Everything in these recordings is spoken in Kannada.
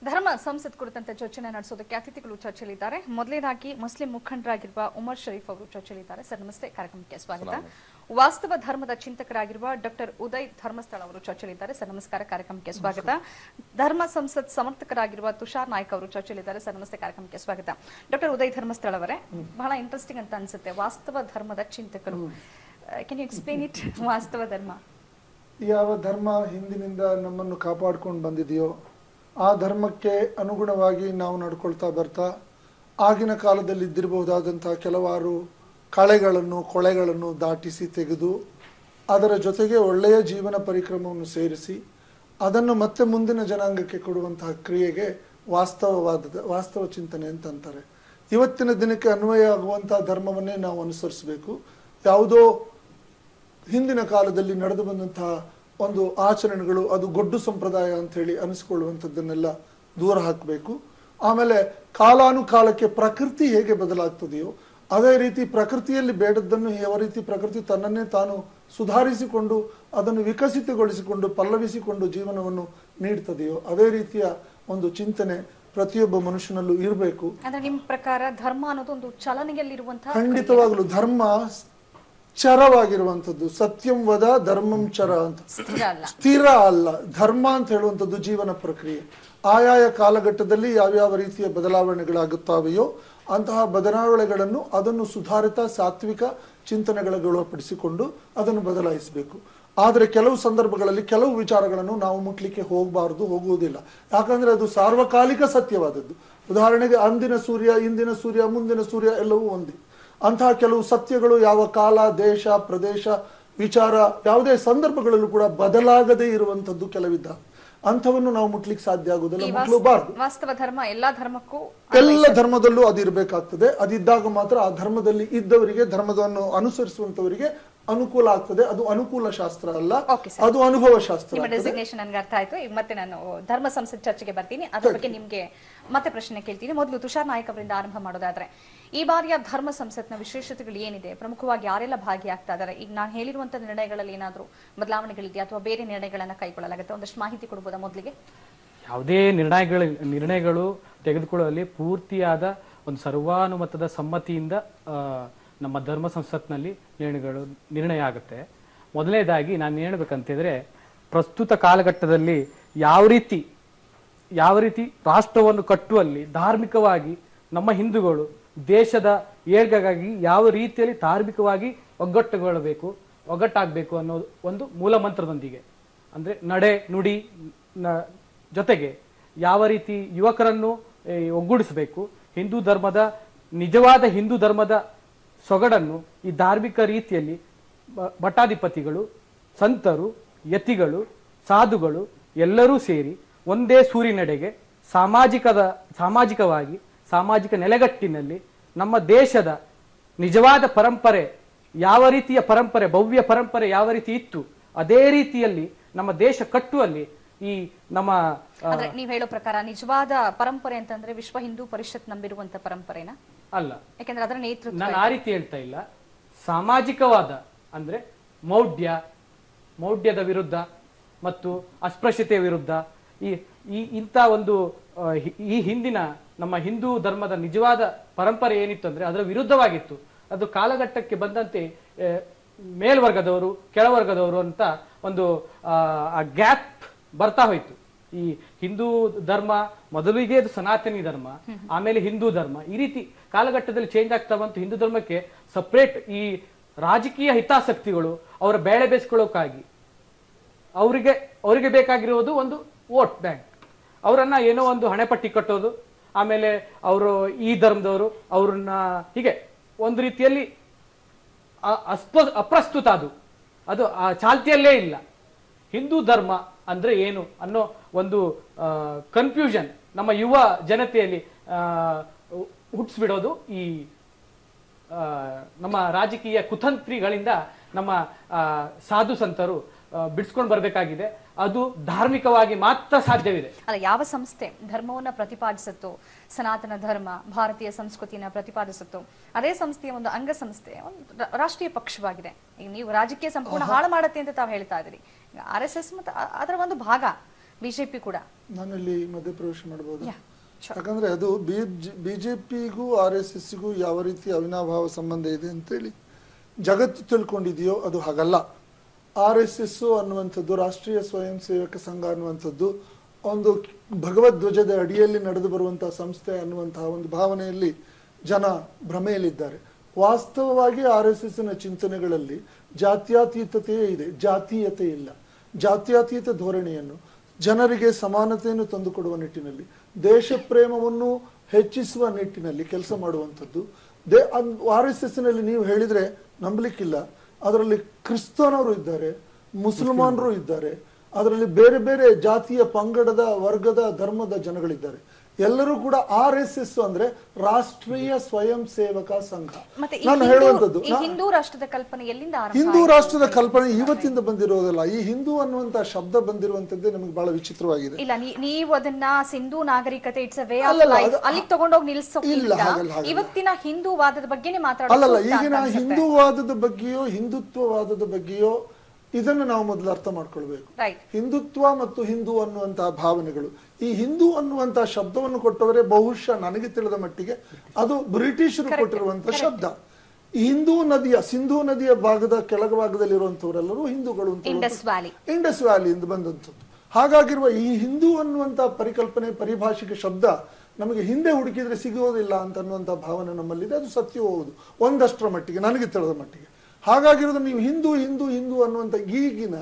ಧರ್ಮ ಸಂಸತ್ ಕುರಿತಂತೆ ಚರ್ಚೆನ ನಡೆಸೋದಕ್ಕೆ ಅತಿಥಿಗಳು ಚರ್ಚೆಯಲ್ಲಿದ್ದಾರೆ ಮೊದಲನೇದಾಗಿ ಮುಸ್ಲಿಂ ಮುಖಂಡರಾಗಿರುವ ಉಮರ್ ಶರೀಫ್ ಅವರು ಚರ್ಚೆಯಲ್ಲಿದ್ದಾರೆ ಸರ್ ನಮಸ್ತೆ ಕಾರ್ಯಕ್ರಮಕ್ಕೆ ಸ್ವಾಗತ ವಾಸ್ತವ ಧರ್ಮದ ಚಿಂತಕರಾಗಿರುವ ಡಾಕ್ಟರ್ ಉದಯ್ ಧರ್ಮಸ್ಥಳ ಅವರು ಚರ್ಚೆಯಲ್ಲಿದ್ದಾರೆ ಸರ್ ನಮಸ್ಕಾರ ಕಾರ್ಯಕ್ರಮಕ್ಕೆ ಸ್ವಾಗತ ಧರ್ಮ ಸಂಸತ್ ಸಮರ್ಥಕರಾಗಿರುವ ತುಷಾರ್ ನಾಯ್ಕ್ ಅವರು ಚರ್ಚೆಯಲ್ಲಿದ್ದಾರೆ ಸರ್ ನಮಸ್ತೆ ಕಾರ್ಯಕ್ರಮಕ್ಕೆ ಸ್ವಾಗತ ಡಾಕ್ಟರ್ ಉದಯ್ ಧರ್ಮಸ್ಥಳ ಅವರೇ ಬಹಳ ಇಂಟ್ರೆಸ್ಟಿಂಗ್ ಅಂತ ಅನ್ಸುತ್ತೆ ವಾಸ್ತವ ಧರ್ಮದ ಚಿಂತಕರು ಕೆನ್ ಯು ಎಕ್ಸ್ಪ್ಲೇನ್ ಇಟ್ ವಾಸ್ತವ ಧರ್ಮ ಯಾವ ಧರ್ಮ ಹಿಂದಿನಿಂದ ನಮ್ಮನ್ನು ಕಾಪಾಡ್ಕೊಂಡು ಬಂದಿದೆಯೋ ಆ ಧರ್ಮಕ್ಕೆ ಅನುಗುಣವಾಗಿ ನಾವು ನಡ್ಕೊಳ್ತಾ ಬರ್ತಾ ಆಗಿನ ಕಾಲದಲ್ಲಿ ಇದ್ದಿರಬಹುದಾದಂತಹ ಕೆಲವಾರು ಕಳೆಗಳನ್ನು ಕೊಳೆಗಳನ್ನು ದಾಟಿಸಿ ತೆಗೆದು ಅದರ ಜೊತೆಗೆ ಒಳ್ಳೆಯ ಜೀವನ ಪರಿಕ್ರಮವನ್ನು ಸೇರಿಸಿ ಅದನ್ನು ಮತ್ತೆ ಮುಂದಿನ ಜನಾಂಗಕ್ಕೆ ಕೊಡುವಂತಹ ಕ್ರಿಯೆಗೆ ವಾಸ್ತವವಾದ ವಾಸ್ತವ ಚಿಂತನೆ ಅಂತ ಅಂತಾರೆ ಇವತ್ತಿನ ದಿನಕ್ಕೆ ಅನ್ವಯ ಆಗುವಂತಹ ಧರ್ಮವನ್ನೇ ನಾವು ಅನುಸರಿಸಬೇಕು ಯಾವುದೋ ಹಿಂದಿನ ಕಾಲದಲ್ಲಿ ನಡೆದು ಬಂದಂತಹ ಒಂದು ಆಚರಣೆಗಳು ಅದು ಗೊಡ್ಡು ಸಂಪ್ರದಾಯ ಅಂತ ಹೇಳಿ ಅನಿಸ್ಕೊಳ್ಳುವಂಥದ್ದನ್ನೆಲ್ಲ ದೂರ ಹಾಕಬೇಕು ಆಮೇಲೆ ಕಾಲಾನುಕಾಲಕ್ಕೆ ಪ್ರಕೃತಿ ಹೇಗೆ ಬದಲಾಗ್ತದೆಯೋ ಅದೇ ರೀತಿ ಪ್ರಕೃತಿಯಲ್ಲಿ ಬೇಡದ್ದನ್ನು ಯಾವ ರೀತಿ ಪ್ರಕೃತಿ ತನ್ನನ್ನೇ ತಾನು ಸುಧಾರಿಸಿಕೊಂಡು ಅದನ್ನು ವಿಕಸಿತಗೊಳಿಸಿಕೊಂಡು ಪಲ್ಲವಿಸಿಕೊಂಡು ಜೀವನವನ್ನು ನೀಡ್ತದೆಯೋ ಅದೇ ರೀತಿಯ ಒಂದು ಚಿಂತನೆ ಪ್ರತಿಯೊಬ್ಬ ಮನುಷ್ಯನಲ್ಲೂ ಇರಬೇಕು ಅಂದ್ರೆ ನಿಮ್ ಪ್ರಕಾರ ಧರ್ಮ ಅನ್ನೋದು ಒಂದು ಚಲನೆಯಲ್ಲಿರುವಂತಹ ಖಂಡಿತವಾಗಲೂ ಧರ್ಮ ಚರವಾಗಿರುವಂಥದ್ದು ಸತ್ಯಂ ವದ ಧರ್ಮಂ ಚರ ಅಂತ ಸ್ಥಿರ ಅಲ್ಲ ಸ್ಥಿರ ಅಲ್ಲ ಧರ್ಮ ಅಂತ ಹೇಳುವಂಥದ್ದು ಜೀವನ ಪ್ರಕ್ರಿಯೆ ಆಯಾಯ ಕಾಲಘಟ್ಟದಲ್ಲಿ ಯಾವ್ಯಾವ ರೀತಿಯ ಬದಲಾವಣೆಗಳಾಗುತ್ತಾವೆಯೋ ಅಂತಹ ಬದಲಾವಣೆಗಳನ್ನು ಅದನ್ನು ಸುಧಾರಿತ ಸಾತ್ವಿಕ ಚಿಂತನೆಗಳಗೊಳಪಡಿಸಿಕೊಂಡು ಅದನ್ನು ಬದಲಾಯಿಸಬೇಕು ಆದರೆ ಕೆಲವು ಸಂದರ್ಭಗಳಲ್ಲಿ ಕೆಲವು ವಿಚಾರಗಳನ್ನು ನಾವು ಮುಟ್ಲಿಕ್ಕೆ ಹೋಗಬಾರದು ಹೋಗುವುದಿಲ್ಲ ಯಾಕಂದ್ರೆ ಅದು ಸಾರ್ವಕಾಲಿಕ ಸತ್ಯವಾದದ್ದು ಉದಾಹರಣೆಗೆ ಅಂದಿನ ಸೂರ್ಯ ಇಂದಿನ ಸೂರ್ಯ ಮುಂದಿನ ಸೂರ್ಯ ಎಲ್ಲವೂ ಒಂದೇ ಅಂತಹ ಕೆಲವು ಸತ್ಯಗಳು ಯಾವ ಕಾಲ ದೇಶ ಪ್ರದೇಶ ವಿಚಾರ ಯಾವುದೇ ಸಂದರ್ಭಗಳಲ್ಲೂ ಕೂಡ ಬದಲಾಗದೇ ಇರುವಂತದ್ದು ಕೆಲವಿದ್ದ ಅಂಥವನ್ನು ನಾವು ಮುಟ್ಲಿಕ್ಕೆ ಸಾಧ್ಯ ಆಗುವುದಿಲ್ಲ ಈ ಮುಟ್ಲೂಬಾರ್ದು ವಾಸ್ತವ ಧರ್ಮ ಎಲ್ಲಾ ಧರ್ಮಕ್ಕೂ ಎಲ್ಲ ಧರ್ಮದಲ್ಲೂ ಅದು ಇರಬೇಕಾಗ್ತದೆ ಅದಿದ್ದಾಗ ಮಾತ್ರ ಆ ಧರ್ಮದಲ್ಲಿ ಇದ್ದವರಿಗೆ ಧರ್ಮವನ್ನು ಅನುಸರಿಸುವಂತವರಿಗೆ ಅನುಕೂಲ ಆಗ್ತದೆ ಅದು ಅನುಕೂಲ ಶಾಸ್ತ್ರ ಅಲ್ಲ Okay, sir. ಅದು ಅನುಭವ ಶಾಸ್ತ್ರ ನಿಮ್ಮ ಡೆಸಿಗ್ನೇಷನ್ ನನ್ಗೆ ಅರ್ಥ ಆಯ್ತು ಈಗ ಮತ್ತೆ ನಾನು ಧರ್ಮ ಸಂಸತ್ ಚರ್ಚೆಗೆ ಬರ್ತೀನಿ ಅದ್ರ ಬಗ್ಗೆ ನಿಮ್ಗೆ ಮತ್ತೆ ಪ್ರಶ್ನೆ ಕೇಳ್ತೀನಿ ಮೊದಲು ತುಷಾರ್ ನಾಯಕ್ ಅವರಿಂದ ಆರಂಭ ಮಾಡೋದಾದ್ರೆ ಈ ಬಾರಿಯ ಧರ್ಮ ಸಂಸತ್ನ ವಿಶೇಷತೆಗಳು ಏನಿದೆ ಪ್ರಮುಖವಾಗಿ ಯಾರೆಲ್ಲ ಭಾಗಿಯಾಗ್ತಾ ಇದ್ದಾರೆ ಈಗ ನಾನು ಹೇಳಿರುವಂತ ನಿರ್ಣಯಗಳಲ್ಲಿ ಏನಾದ್ರೂ ಬದಲಾವಣೆಗಳಿದೆಯಾ ಅಥವಾ ಬೇರೆ ನಿರ್ಣಯಗಳನ್ನ ಕೈಗೊಳ್ಳಲಾಗುತ್ತೆ ಒಂದಷ್ಟು ಮಾಹಿತಿ ಕೊಡ್ಬೋದಾ ಮೊದಲಿಗೆ ಯಾವುದೇ ನಿರ್ಣಯಗಳು ನಿರ್ಣಯಗಳು ತೆಗೆದುಕೊಳ್ಳುವಲ್ಲಿ ಪೂರ್ತಿಯಾದ ಒಂದು ಸರ್ವಾನುಮತದ ಸಮ್ಮತಿಯಿಂದ ಆ, ನಮ್ಮ ಧರ್ಮ ಸಂಸತ್ನಲ್ಲಿ ನಿರ್ಣಯಗಳು ನಿರ್ಣಯ ಆಗುತ್ತೆ ಮೊದಲನೇದಾಗಿ ನಾನು ಹೇಳ್ಬೇಕಂತಿದ್ರೆ ಪ್ರಸ್ತುತ ಕಾಲಘಟ್ಟದಲ್ಲಿ ಯಾವ ರೀತಿ ಯಾವ ರೀತಿ ರಾಷ್ಟ್ರವನ್ನು ಕಟ್ಟುವಲ್ಲಿ ಧಾರ್ಮಿಕವಾಗಿ ನಮ್ಮ ಹಿಂದೂಗಳು ದೇಶದ ಏಳ್ಗೆಗಾಗಿ ಯಾವ ರೀತಿಯಲ್ಲಿ ಧಾರ್ಮಿಕವಾಗಿ ಒಗ್ಗಟ್ಟುಗೊಳ್ಳಬೇಕು ಒಗ್ಗಟ್ಟಾಗಬೇಕು ಅನ್ನೋ ಒಂದು ಮೂಲ ಮಂತ್ರದೊಂದಿಗೆ ಅಂದ್ರೆ ನಡೆ ನುಡಿ ನ- ಜೊತೆಗೆ ಯಾವ ರೀತಿ ಯುವಕರನ್ನು ಏ, ಒಗ್ಗೂಡಿಸಬೇಕು ಹಿಂದೂ ಧರ್ಮದ ನಿಜವಾದ ಹಿಂದೂ ಧರ್ಮದ ಸೊಗಡನ್ನು ಈ ಧಾರ್ಮಿಕ ರೀತಿಯಲ್ಲಿ ಬ- ಭಟ್ಟಾಧಿಪತಿಗಳು ಸಂತರು ಯತಿಗಳು ಸಾಧುಗಳು ಎಲ್ಲರೂ ಸೇರಿ ಒಂದೇ ಸೂರಿನೆಡೆಗೆ ಸಾಮಾಜಿಕದ ಸಾಮಾಜಿಕವಾಗಿ ಸಾಮಾಜಿಕ ನೆಲೆಗಟ್ಟಿನಲ್ಲಿ ನಮ್ಮ ದೇಶದ ನಿಜವಾದ ಪರಂಪರೆ ಯಾವ ರೀತಿಯ ಪರಂಪರೆ ಭವ್ಯ ಪರಂಪರೆ ಯಾವ ರೀತಿ ಇತ್ತು ಅದೇ ರೀತಿಯಲ್ಲಿ ನಮ್ಮ ದೇಶ ಕಟ್ಟುವಲ್ಲಿ ಈ ನಮ್ಮ ಆ, ಅಂದ್ರೆ ನೀವ್ ಹೇಳೋ ಪ್ರಕಾರ ನಿಜವಾದ ಪರಂಪರೆ ಅಂತಂದ್ರೆ ವಿಶ್ವ ಹಿಂದೂ ಪರಿಷತ್ ನಂಬಿರುವಂತ ಪರಂಪರೆನ ಅಲ್ಲ ಯಾಕಂದ್ರೆ ಅದರ ನೇತೃತ್ವ ನಾನು ಆ ರೀತಿ ಹೇಳ್ತಾ ಇಲ್ಲ ಸಾಮಾಜಿಕವಾದ ಅಂದ್ರೆ ಮೌಢ್ಯ ಮೌಢ್ಯದ ವಿರುದ್ಧ ಮತ್ತು ಅಸ್ಪೃಶ್ಯತೆಯ ವಿರುದ್ಧ ಈ ಈ ಇಂಥ ಒಂದು ಆ, ಹಿ- ಈ ಹಿಂದಿನ ನಮ್ಮ ಹಿಂದೂ ಧರ್ಮದ ನಿಜವಾದ ಪರಂಪರೆ ಏನಿತ್ತು ಅಂದ್ರೆ ಅದರ ವಿರುದ್ಧವಾಗಿತ್ತು ಅದು ಕಾಲಘಟ್ಟಕ್ಕೆ ಬಂದಂತೆ ಆ, ಮೇಲ್ವರ್ಗದವರು ಕೆಳವರ್ಗದವರು ಅಂತ ಒಂದು ಆ ಗ್ಯಾಪ್ ಬರ್ತಾ ಹೋಯ್ತು ಈ ಹಿಂದೂ ಧರ್ಮ ಮೊದಲಿಗೆ ಅದು ಸನಾತನಿ ಧರ್ಮ ಆಮೇಲೆ ಹಿಂದೂ ಧರ್ಮ ಈ ರೀತಿ ಕಾಲಘಟ್ಟದಲ್ಲಿ ಚೇಂಜ್ ಆಗ್ತಾ ಬಂತು ಹಿಂದೂ ಧರ್ಮಕ್ಕೆ ಸಪ್ರೇಟ್ ಈ ರಾಜಕೀಯ ಹಿತಾಸಕ್ತಿಗಳು ಅವರ ಬೇಳೆ ಬೇಯಿಸ್ಕೊಳ್ಳೋಕ್ಕಾಗಿ ಅವರಿಗೆ ಅವರಿಗೆ ಬೇಕಾಗಿರುವುದು ಒಂದು ವೋಟ್ ಬ್ಯಾಂಕ್ ಅವರನ್ನ ಏನೋ ಒಂದು ಹಣೆಪಟ್ಟಿ ಕಟ್ಟೋದು ಆಮೇಲೆ ಅವರು ಈ ಧರ್ಮದವರು ಅವ್ರನ್ನ ಹೀಗೆ ಒಂದು ರೀತಿಯಲ್ಲಿ ಅ- ಅಸ್ಪ ಅಪ್ರಸ್ತುತ ಅದು ಅದು ಆ ಚಾಲ್ತಿಯಲ್ಲೇ ಇಲ್ಲ ಹಿಂದೂ ಧರ್ಮ ಅಂದ್ರೆ ಏನು ಅನ್ನೋ ಒಂದು ಕನ್ಫ್ಯೂಷನ್ ನಮ್ಮ ಯುವ ಜನತೆಯಲ್ಲಿ ಆ, ಹುಟ್ಟಿಸ್ಬಿಡೋದು ಈ ಆ, ನಮ್ಮ ರಾಜಕೀಯ ಕುತಂತ್ರಿಗಳಿಂದ ನಮ್ಮ ಆ, ಸಾಧು ಸಂತರು ಬಿಡಿಸ್ಕೊಂಡು ಬರಬೇಕಾಗಿದೆ ಅದು ಧಾರ್ಮಿಕವಾಗಿ ಮಾತ್ರ ಸಾಧ್ಯವಿದೆ ಅಲ್ಲ ಯಾವ ಸಂಸ್ಥೆ ಧರ್ಮವನ್ನ ಪ್ರತಿಪಾದಿಸುತ್ತೋ ಸನಾತನ ಧರ್ಮ ಭಾರತೀಯ ಸಂಸ್ಕೃತಿನ ಪ್ರತಿಪಾದಿಸುತ್ತೋ ಅದೇ ಸಂಸ್ಥೆಯ ಒಂದು ಅಂಗಸಂಸ್ಥೆ ಒಂದು ರಾ- ರಾಷ್ಟ್ರೀಯ ಪಕ್ಷವಾಗಿದೆ ಈಗ ನೀವು ರಾಜಕೀಯ ಸಂಪೂರ್ಣ ಹಾಳು ಮಾಡತ್ತೆ ಅಂತ ತಾವು ಹೇಳ್ತಾ ಇದ್ದೀರಿ ಆರ್ ಎಸ್ ಎಸ್ ಮತ್ತು ಅ- ಅದರ ಒಂದು ಭಾಗ ಬಿಜೆಪಿ ಕೂಡ ನಾನಲ್ಲಿ ಮಧ್ಯಪ್ರವೇಶ ಮಾಡಬಹುದು Yeah, sure. ಯಾಕಂದ್ರೆ ಅದು ಬಿಜೆಪಿಗೂ ಆರ್ ಎಸ್ ಎಸ್ಗೂ ಯಾವ ರೀತಿ ಅವಿನಾಭಾವ ಸಂಬಂಧ ಇದೆ ಅಂತೇಳಿ ಜಗತ್ತು ತಿಳ್ಕೊಂಡಿದೆಯೋ ಅದು ಹಾಗಲ್ಲ ಆರ್ ಎಸ್ ಎಸ್ ಅನ್ನುವಂಥದ್ದು ರಾಷ್ಟ್ರೀಯ ಸ್ವಯಂ ಸೇವಕ ಸಂಘ ಅನ್ನುವಂಥದ್ದು ಒಂದು ಭಗವದ್ಧ್ವಜದ ಅಡಿಯಲ್ಲಿ ನಡೆದು ಬರುವಂತಹ ಸಂಸ್ಥೆ ಅನ್ನುವಂತಹ ಒಂದು ಭಾವನೆಯಲ್ಲಿ ಜನ ಭ್ರಮೆಯಲ್ಲಿದ್ದಾರೆ ವಾಸ್ತವವಾಗಿ ಆರ್ ಎಸ್ ಎಸ್ ನ ಚಿಂತನೆಗಳಲ್ಲಿ ಜಾತ್ಯತೀತತೆಯೇ ಇದೆ ಜಾತೀಯತೆ ಇಲ್ಲ ಜಾತ್ಯತೀತ ಧೋರಣೆಯನ್ನು ಜನರಿಗೆ ಸಮಾನತೆಯನ್ನು ತಂದುಕೊಡುವ ನಿಟ್ಟಿನಲ್ಲಿ ದೇಶ ಪ್ರೇಮವನ್ನು ಹೆಚ್ಚಿಸುವ ನಿಟ್ಟಿನಲ್ಲಿ ಕೆಲಸ ಮಾಡುವಂಥದ್ದು ದೇ ಆರ್ ಎಸ್ ಎಸ್ ನಲ್ಲಿ ನೀವು ಹೇಳಿದ್ರೆ ನಂಬಲಿಕ್ಕಿಲ್ಲ ಅದರಲ್ಲಿ ಕ್ರಿಸ್ತನವರು ಇದ್ದಾರೆ ಮುಸಲ್ಮಾನರು ಇದ್ದಾರೆ ಅದರಲ್ಲಿ ಬೇರೆ ಬೇರೆ ಜಾತಿಯ ಪಂಗಡದ ವರ್ಗದ ಧರ್ಮದ ಜನಗಳಿದ್ದಾರೆ ಎಲ್ಲರೂ ಕೂಡ ಆರ್ ಎಸ್ ಎಸ್ ಅಂದ್ರೆ ರಾಷ್ಟ್ರೀಯ ಸ್ವಯಂ ಸೇವಕ ಸಂಘ ಮತ್ತೆ ಈ ನಾನು ಹಿಂದೂ- ಹೇಳುವಂಥದ್ದು ಈ ಹಿಂದೂ ರಾಷ್ಟ್ರದ ಕಲ್ಪನೆ ಎಲ್ಲಿಂದ ಆರಂಭ ಹಿಂದೂ ಆಯ್ತು? ರಾಷ್ಟ್ರದ ಕಲ್ಪನೆ ಇವತ್ತಿಂದ ಬಂದಿರೋದಲ್ಲ ಈ ಹಿಂದೂ ಅನ್ನುವಂತ ಶಬ್ದ ಬಂದಿರುವಂತದ್ದೇ ನಮಗೆ ಬಹಳ ವಿಚಿತ್ರವಾಗಿದೆ ಇಲ್ಲ ನೀ- ನೀವು ಅದನ್ನ ಸಿಂಧು ನಾಗರಿಕತೆ ಇಟ್ಸ್ ವೇ ಆಫ್ ಅಲ್ಲಲ್ಲ, ಲೈಫ್ ಅದು- ಅಲ್ಲಿಗೆ ತಗೊಂಡೋಗಿ ಇಲ್ಲ, ನಿಲ್ಸೋಕ್ಕಿಂತ ಹಾಗಲ್ಲ, ಹಾಗಲ್ಲ. ಇವತ್ತಿನ ಹಿಂದೂವಾದದ ಬಗ್ಗೆನೇ ಅಲ್ಲಲ್ಲ ಮಾತಾಡೋದು ಈಗಿನ ಹಿಂದೂವಾದದ ಬಗ್ಗೆಯೋ ಹಿಂದುತ್ವವಾದದ ಬಗ್ಗೆಯೋ ಇದನ್ನು ನಾವು ಮೊದಲು ಅರ್ಥ ಮಾಡ್ಕೊಳ್ಬೇಕು ರೈಟ್ ಹಿಂದುತ್ವ ಮತ್ತು ಹಿಂದೂ ಅನ್ನುವಂತಹ ಭಾವನೆಗಳು ಈ ಹಿಂದೂ ಅನ್ನುವಂತಹ ಶಬ್ದವನ್ನು ಕೊಟ್ಟವರೇ ಬಹುಶಃ ನನಗೆ ತಿಳಿದ ಮಟ್ಟಿಗೆ ಅದು ಬ್ರಿಟಿಷರು ಕೊಟ್ಟಿರುವಂತಹ ಶಬ್ದ ಈ ಹಿಂದೂ ನದಿಯ ಸಿಂಧೂ ನದಿಯ ಭಾಗದ ಕೆಳಭಾಗದಲ್ಲಿರುವಂತವರೆಲ್ಲರೂ ಹಿಂದೂಗಳು ಅಂತ ಇಂಡಸ್ ವ್ಯಾಲಿ ಇಂಡಸ್ ವ್ಯಾಲಿಯಿಂದ ಬಂದಂಥದ್ದು ಹಾಗಾಗಿರುವ ಈ ಹಿಂದೂ ಅನ್ನುವಂಥ ಪರಿಕಲ್ಪನೆ ಪರಿಭಾಷೆಗೆ ಶಬ್ದ ನಮಗೆ ಹಿಂದೆ ಹುಡುಕಿದ್ರೆ ಸಿಗೋದಿಲ್ಲ ಅಂತ ಅನ್ನುವಂಥ ಭಾವನೆ ನಮ್ಮಲ್ಲಿದೆ ಅದು ಸತ್ಯವೂ ಹೌದು ಒಂದಷ್ಟರ ಮಟ್ಟಿಗೆ ನನಗೆ ತಿಳಿದ ಮಟ್ಟಿಗೆ ಹಾಗಾಗಿರೋದು ನೀವು ಹಿಂದೂ ಹಿಂದೂ ಹಿಂದೂ ಅನ್ನುವಂಥ ಈಗಿನ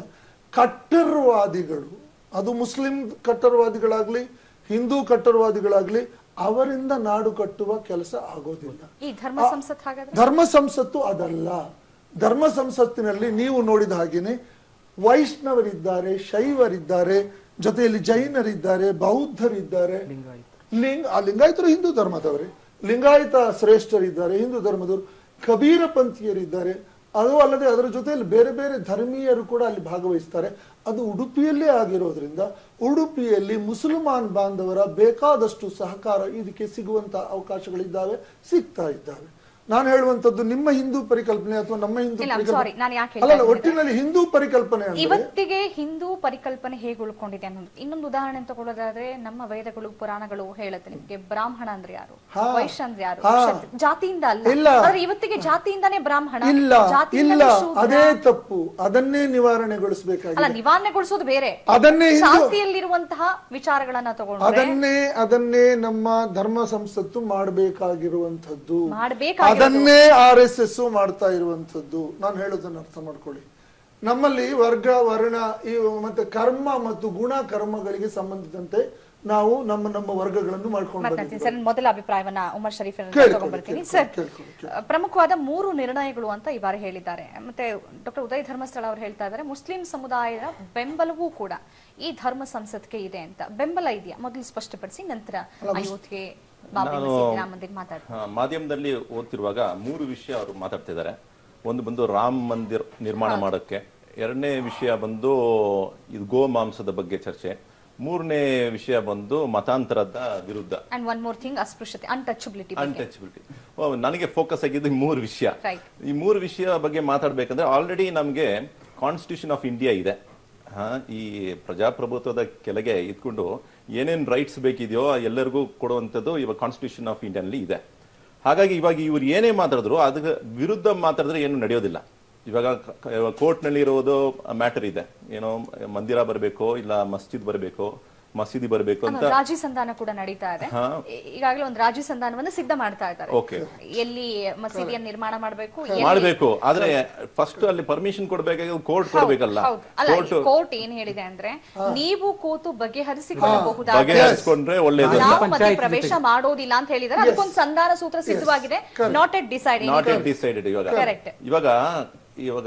ಕಟ್ಟರ್ವಾದಿಗಳು ಅದು ಮುಸ್ಲಿಂ ಕಟ್ಟರ್ವಾದಿಗಳಾಗ್ಲಿ ಹಿಂದೂ ಕಟ್ಟರ್ವಾದಿಗಳಾಗ್ಲಿ ಅವರಿಂದ ನಾಡು ಕಟ್ಟುವ ಕೆಲಸ ಆಗೋದಿಲ್ಲ ಈ ಧರ್ಮ ಸಂಸತ್ ಹಾಗಾದ್ರೆ ಧರ್ಮ ಸಂಸತ್ತು ಅದಲ್ಲ ಧರ್ಮ ಸಂಸತ್ತಿನಲ್ಲಿ ನೀವು ನೋಡಿದ ಹಾಗೇನೆ ವೈಷ್ಣವರಿದ್ದಾರೆ ಶೈವರಿದ್ದಾರೆ ಜೊತೆಯಲ್ಲಿ ಜೈನರಿದ್ದಾರೆ ಬೌದ್ಧರಿದ್ದಾರೆ ಲಿಂಗ ಆ ಲಿಂಗಾಯತರು ಹಿಂದೂ ಧರ್ಮದವರೇ ಲಿಂಗಾಯತ ಶ್ರೇಷ್ಠರಿದ್ದಾರೆ ಹಿಂದೂ ಧರ್ಮದವರು ಕಬೀರ ಪಂಥೀಯರಿದ್ದಾರೆ ಅದು ಅಲ್ಲದೆ ಅದರ ಜೊತೆಯಲ್ಲಿ ಬೇರೆ ಬೇರೆ ಧರ್ಮೀಯರು ಕೂಡ ಅಲ್ಲಿ ಭಾಗವಹಿಸ್ತಾರೆ ಅದು ಉಡುಪಿಯಲ್ಲೇ ಆಗಿರೋದ್ರಿಂದ ಉಡುಪಿಯಲ್ಲಿ ಮುಸಲ್ಮಾನ್ ಬಾಂಧವರ ಬೇಕಾದಷ್ಟು ಸಹಕಾರ ಇದಕ್ಕೆ ಸಿಗುವಂತ ಅವಕಾಶಗಳಿದ್ದಾವೆ ಸಿಗ್ತಾ ಇದ್ದಾವೆ ನಾನು ಹೇಳುವಂತದ್ದು ನಿಮ್ಮ ಹಿಂದೂ ಪರಿಕಲ್ಪನೆ ಅಥವಾ ನಮ್ಮ ಹಿಂದೂ ಇಲ್ಲ, I'm ಪರಿಕಲ್ಪನೆ- sorry, ನಾನು ಯಾಕೆ ಹೇಳ್ತಾ ಅಲ್ಲಲ್ಲ ಇದ್ದೀನಿ ಒಟ್ಟಿನಲ್ಲಿ ಹಿಂದೂ ಪರಿಕಲ್ಪನೆ ಅಂದ್ರೆ ಇವತ್ತಿಗೆ ಹಿಂದೂ ಪರಿಕಲ್ಪನೆ ಹೇಗೆ ಉಳ್ಕೊಂಡಿದೆ ಅನ್ನೋದು ಇನ್ನೊಂದು ಉದಾಹರಣೆ ತಗೊಳ್ಳೋದಾದ್ರೆ ನಮ್ಮ ವೇದಗಳು ಪುರಾಣಗಳು ಹೇಳುತ್ತೆ ನಿಮ್ಗೆ ಬ್ರಾಹ್ಮಣ ಅಂದ್ರೆ ಯಾರು ಹಾ. ವೈಶ್ಯ ಅಂದ್ರೆ ಯಾರು ಹಾ. ಕ್ಷತ್ರಿಯ- ಜಾತಿಯಿಂದ ಅಲ್ಲ ಇಲ್ಲ. ಆದ್ರೆ ಇವತ್ತಿಗೆ ಜಾತಿಯಿಂದಾನೇ ಬ್ರಾಹ್ಮಣ ಇಲ್ಲ ಜಾತಿಯಿಂದಲೇ ಇಲ್ಲ ಶೂದ್ರ. ಅದೇ ತಪ್ಪು ಅದನ್ನೇ ಅಲ್ಲ ನಿವಾರಣೆಗೊಳಿಸಬೇಕಾಗಿದೆ ನಿವಾರಣೆಗೊಳಿಸೋದು ಬೇರೆ ಅದನ್ನೇ ಹಿಂದೂ ಶಾಸ್ತಿಯಲ್ಲಿರುವಂತಹ ವಿಚಾರಗಳನ್ನ ತಗೊಂಡ್ರೆ ಅದನ್ನೇ ಅದನ್ನೇ ನಮ್ಮ ಧರ್ಮ ಸಂಸತ್ತು ಮಾಡಬೇಕಾಗಿರುವಂಥದ್ದು ಮಾಡ್ಬೇಕಾಗಿರೋದು. ಅದನ್ನೇ ಆರ್ ಎಸ್ ಎಸ್ ಮಾಡ್ತಾ ಇರುವಂಥದ್ದು ನಾನು ಹೇಳೋದನ್ನ ಅರ್ಥ ಮಾಡ್ಕೊಳ್ಳಿ ನಮ್ಮಲ್ಲಿ ವರ್ಗ ವರ್ಣ ಈ ಮತ್ತೆ ಕರ್ಮ ಮತ್ತು ಗುಣ ಕರ್ಮಗಳಿಗೆ ಸಂಬಂಧಿಸಿದಂತೆ ನಾವು ನಮ್ಮ ನಮ್ಮ ವರ್ಗಗಳನ್ನು ಮಾಡ್ಕೊಂಡು ಮಾತಾಡ್ತೀನಿ ಬಂದಿದ್ದೇವೆ ಸರ್ ಮೊದಲ ಅಭಿಪ್ರಾಯವನ್ನ ಉಮರ್ ಶರೀಫ್ ಕೇಳ್ಕೊಳ್ಳಿ, ತಗೊಂಡ್ಬರ್ತೀನಿ ಕೇಳ್ಕೊಳ್ಳಿ, ಸರ್ ಕೇಳ್ಕೊಳ್ಳಿ, ಪ್ರಮುಖವಾದ ಮೂರು ನಿರ್ಣಯಗಳು ಅಂತ ಈ ಬಾರಿ ಹೇಳಿದ್ದಾರೆ ಮತ್ತೆ ಡಾಕ್ಟರ್ ಉದಯ್ ಧರ್ಮಸ್ಥಳ ಅವರು ಹೇಳ್ತಾ ಇದ್ದಾರೆ ಮುಸ್ಲಿಂ ಸಮುದಾಯದ ಬೆಂಬಲವೂ ಕೂಡ ಈ ಧರ್ಮ ಸಂಸತ್ಗೆ ಇದೆ ಅಂತ ಬೆಂಬಲ ಇದೆಯಾ ಮೊದಲು ಸ್ಪಷ್ಟಪಡಿಸಿ ನಂತರ ಅಯೋಧ್ಯೆ ಬಾಬರಿ ನಾನು- ಮಸೀದಿ ರಾಮ ಮಂದಿರ್ ಮಾತಾಡ್ತೀನಿ ಹಾ, ಮಾಧ್ಯಮದಲ್ಲಿ ಓದ್ತಿರುವಾಗ ಮೂರು ವಿಷಯ ಅವರು ಮಾತಾಡ್ತಿದ್ದಾರೆ ಒಂದು ಬಂದು ರಾಮ್ ಮಂದಿರ್ ನಿರ್ಮಾಣ ಮಾಡೋಕ್ಕೆ ಎರಡನೇ ವಿಷಯ ಬಂದು ಇದು ಗೋ ಮಾಂಸದ ಬಗ್ಗೆ ಚರ್ಚೆ ಮೂರನೇ ವಿಷಯ ಬಂದು ಮತಾಂತರದ ವಿರುದ್ಧ ಅಂಡ್ ಒನ್ ಮೋರ್ ಥಿಂಗ್ ಅಸ್ಪೃಶ್ಯತೆ ಅನ್ಟಚಬಿಲಿಟಿ ಅನ್ಟಚಬಿಲಿಟಿ ನನಗೆ ಫೋಕಸ್ ಆಗಿದ್ದು ಈ ಮೂರು ವಿಷಯ Right. ಈ ಮೂರು ವಿಷಯ ಬಗ್ಗೆ ಮಾತಾಡ್ಬೇಕಂದ್ರೆ ಆಲ್ರೆಡಿ ನಮಗೆ ಕಾನ್ಸ್ಟಿಟ್ಯೂಷನ್ ಆಫ್ ಇಂಡಿಯಾ ಇದೆ ಹಾ ಈ ಪ್ರಜಾಪ್ರಭುತ್ವದ ಕೆಳಗೆ ಇದ್ಕೊಂಡು ಏನೇನ್ ರೈಟ್ಸ್ ಬೇಕಿದೆಯೋ ಎಲ್ಲರಿಗೂ ಕೊಡುವಂಥದ್ದು ಇವಾಗ ಕಾನ್ಸ್ಟಿಟ್ಯೂಷನ್ ಆಫ್ ಇಂಡಿಯಾನಲ್ಲಿ ಇದೆ ಹಾಗಾಗಿ ಇವಾಗ ಇವ್ರು ಏನೇ ಮಾತಾಡಿದ್ರು ಅದಕ್ಕೆ ವಿರುದ್ಧ ಮಾತಾಡಿದ್ರೆ ಏನು ನಡೆಯೋದಿಲ್ಲ ಇವಾಗ ಕೋರ್ಟ್ನಲ್ಲಿ ಇರೋದು ಮ್ಯಾಟರ್ ಇದೆ ಏನೋ ಮಂದಿರ ಬರಬೇಕು ಇಲ್ಲ ಮಸ್ಜಿದ್ ಬರಬೇಕು ಮಸೀದಿ ಬರಬೇಕು ಅಂತ ರಾಜಿ ಸಂಧಾನ ಕೂಡ ನಡೀತಾ ಇದೆ ಹಾ. ಈ- ಈಗಾಗಲೇ ಒಂದು ರಾಜಿ ಸಂಧಾನವನ್ನು ಸಿದ್ಧ ಮಾಡ್ತಾ ಇದ್ದಾರೆ ಓಕೆ ಎಲ್ಲಿ ಮಸೀದಿಯನ್ನು ನಿರ್ಮಾಣ ಮಾಡಬೇಕು ಮಾಡಬೇಕು ಆದ್ರೆ ಫಸ್ಟ್ ಅಲ್ಲಿ ಪರ್ಮಿಷನ್ ಕೊಡ್ಬೇಕಾಗಿ ಕೋರ್ಟ್ ಕೊಡ್ಬೇಕಲ್ಲ ಹೌದು ಅಲ್ಲ ಕೋರ್ಟ್ ಕೋರ್ಟ್ ಏನ್ ಹೇಳಿದೆ ಅಂದ್ರೆ ನೀವು ಕೂತು ಬಗೆಹರಿಸಿಕೊಳ್ಳಬಹುದಾದ ಬಗೆಹರಿಸ್ಕೊಂಡ್ರೆ ಒಳ್ಳೇದು ನಾವು ಮಧ್ಯೆ ಪ್ರವೇಶ ಮಾಡೋದಿಲ್ಲ ಅಂತ ಹೇಳಿದ್ದಾರೆ ಅದಕ್ಕೊಂದು ಸಂಧಾನ ಸೂತ್ರ ಸಿದ್ಧವಾಗಿದೆ not yet decide not yet decided ಇವಾಗ Correct. ಇವಾಗ ಇವಾಗ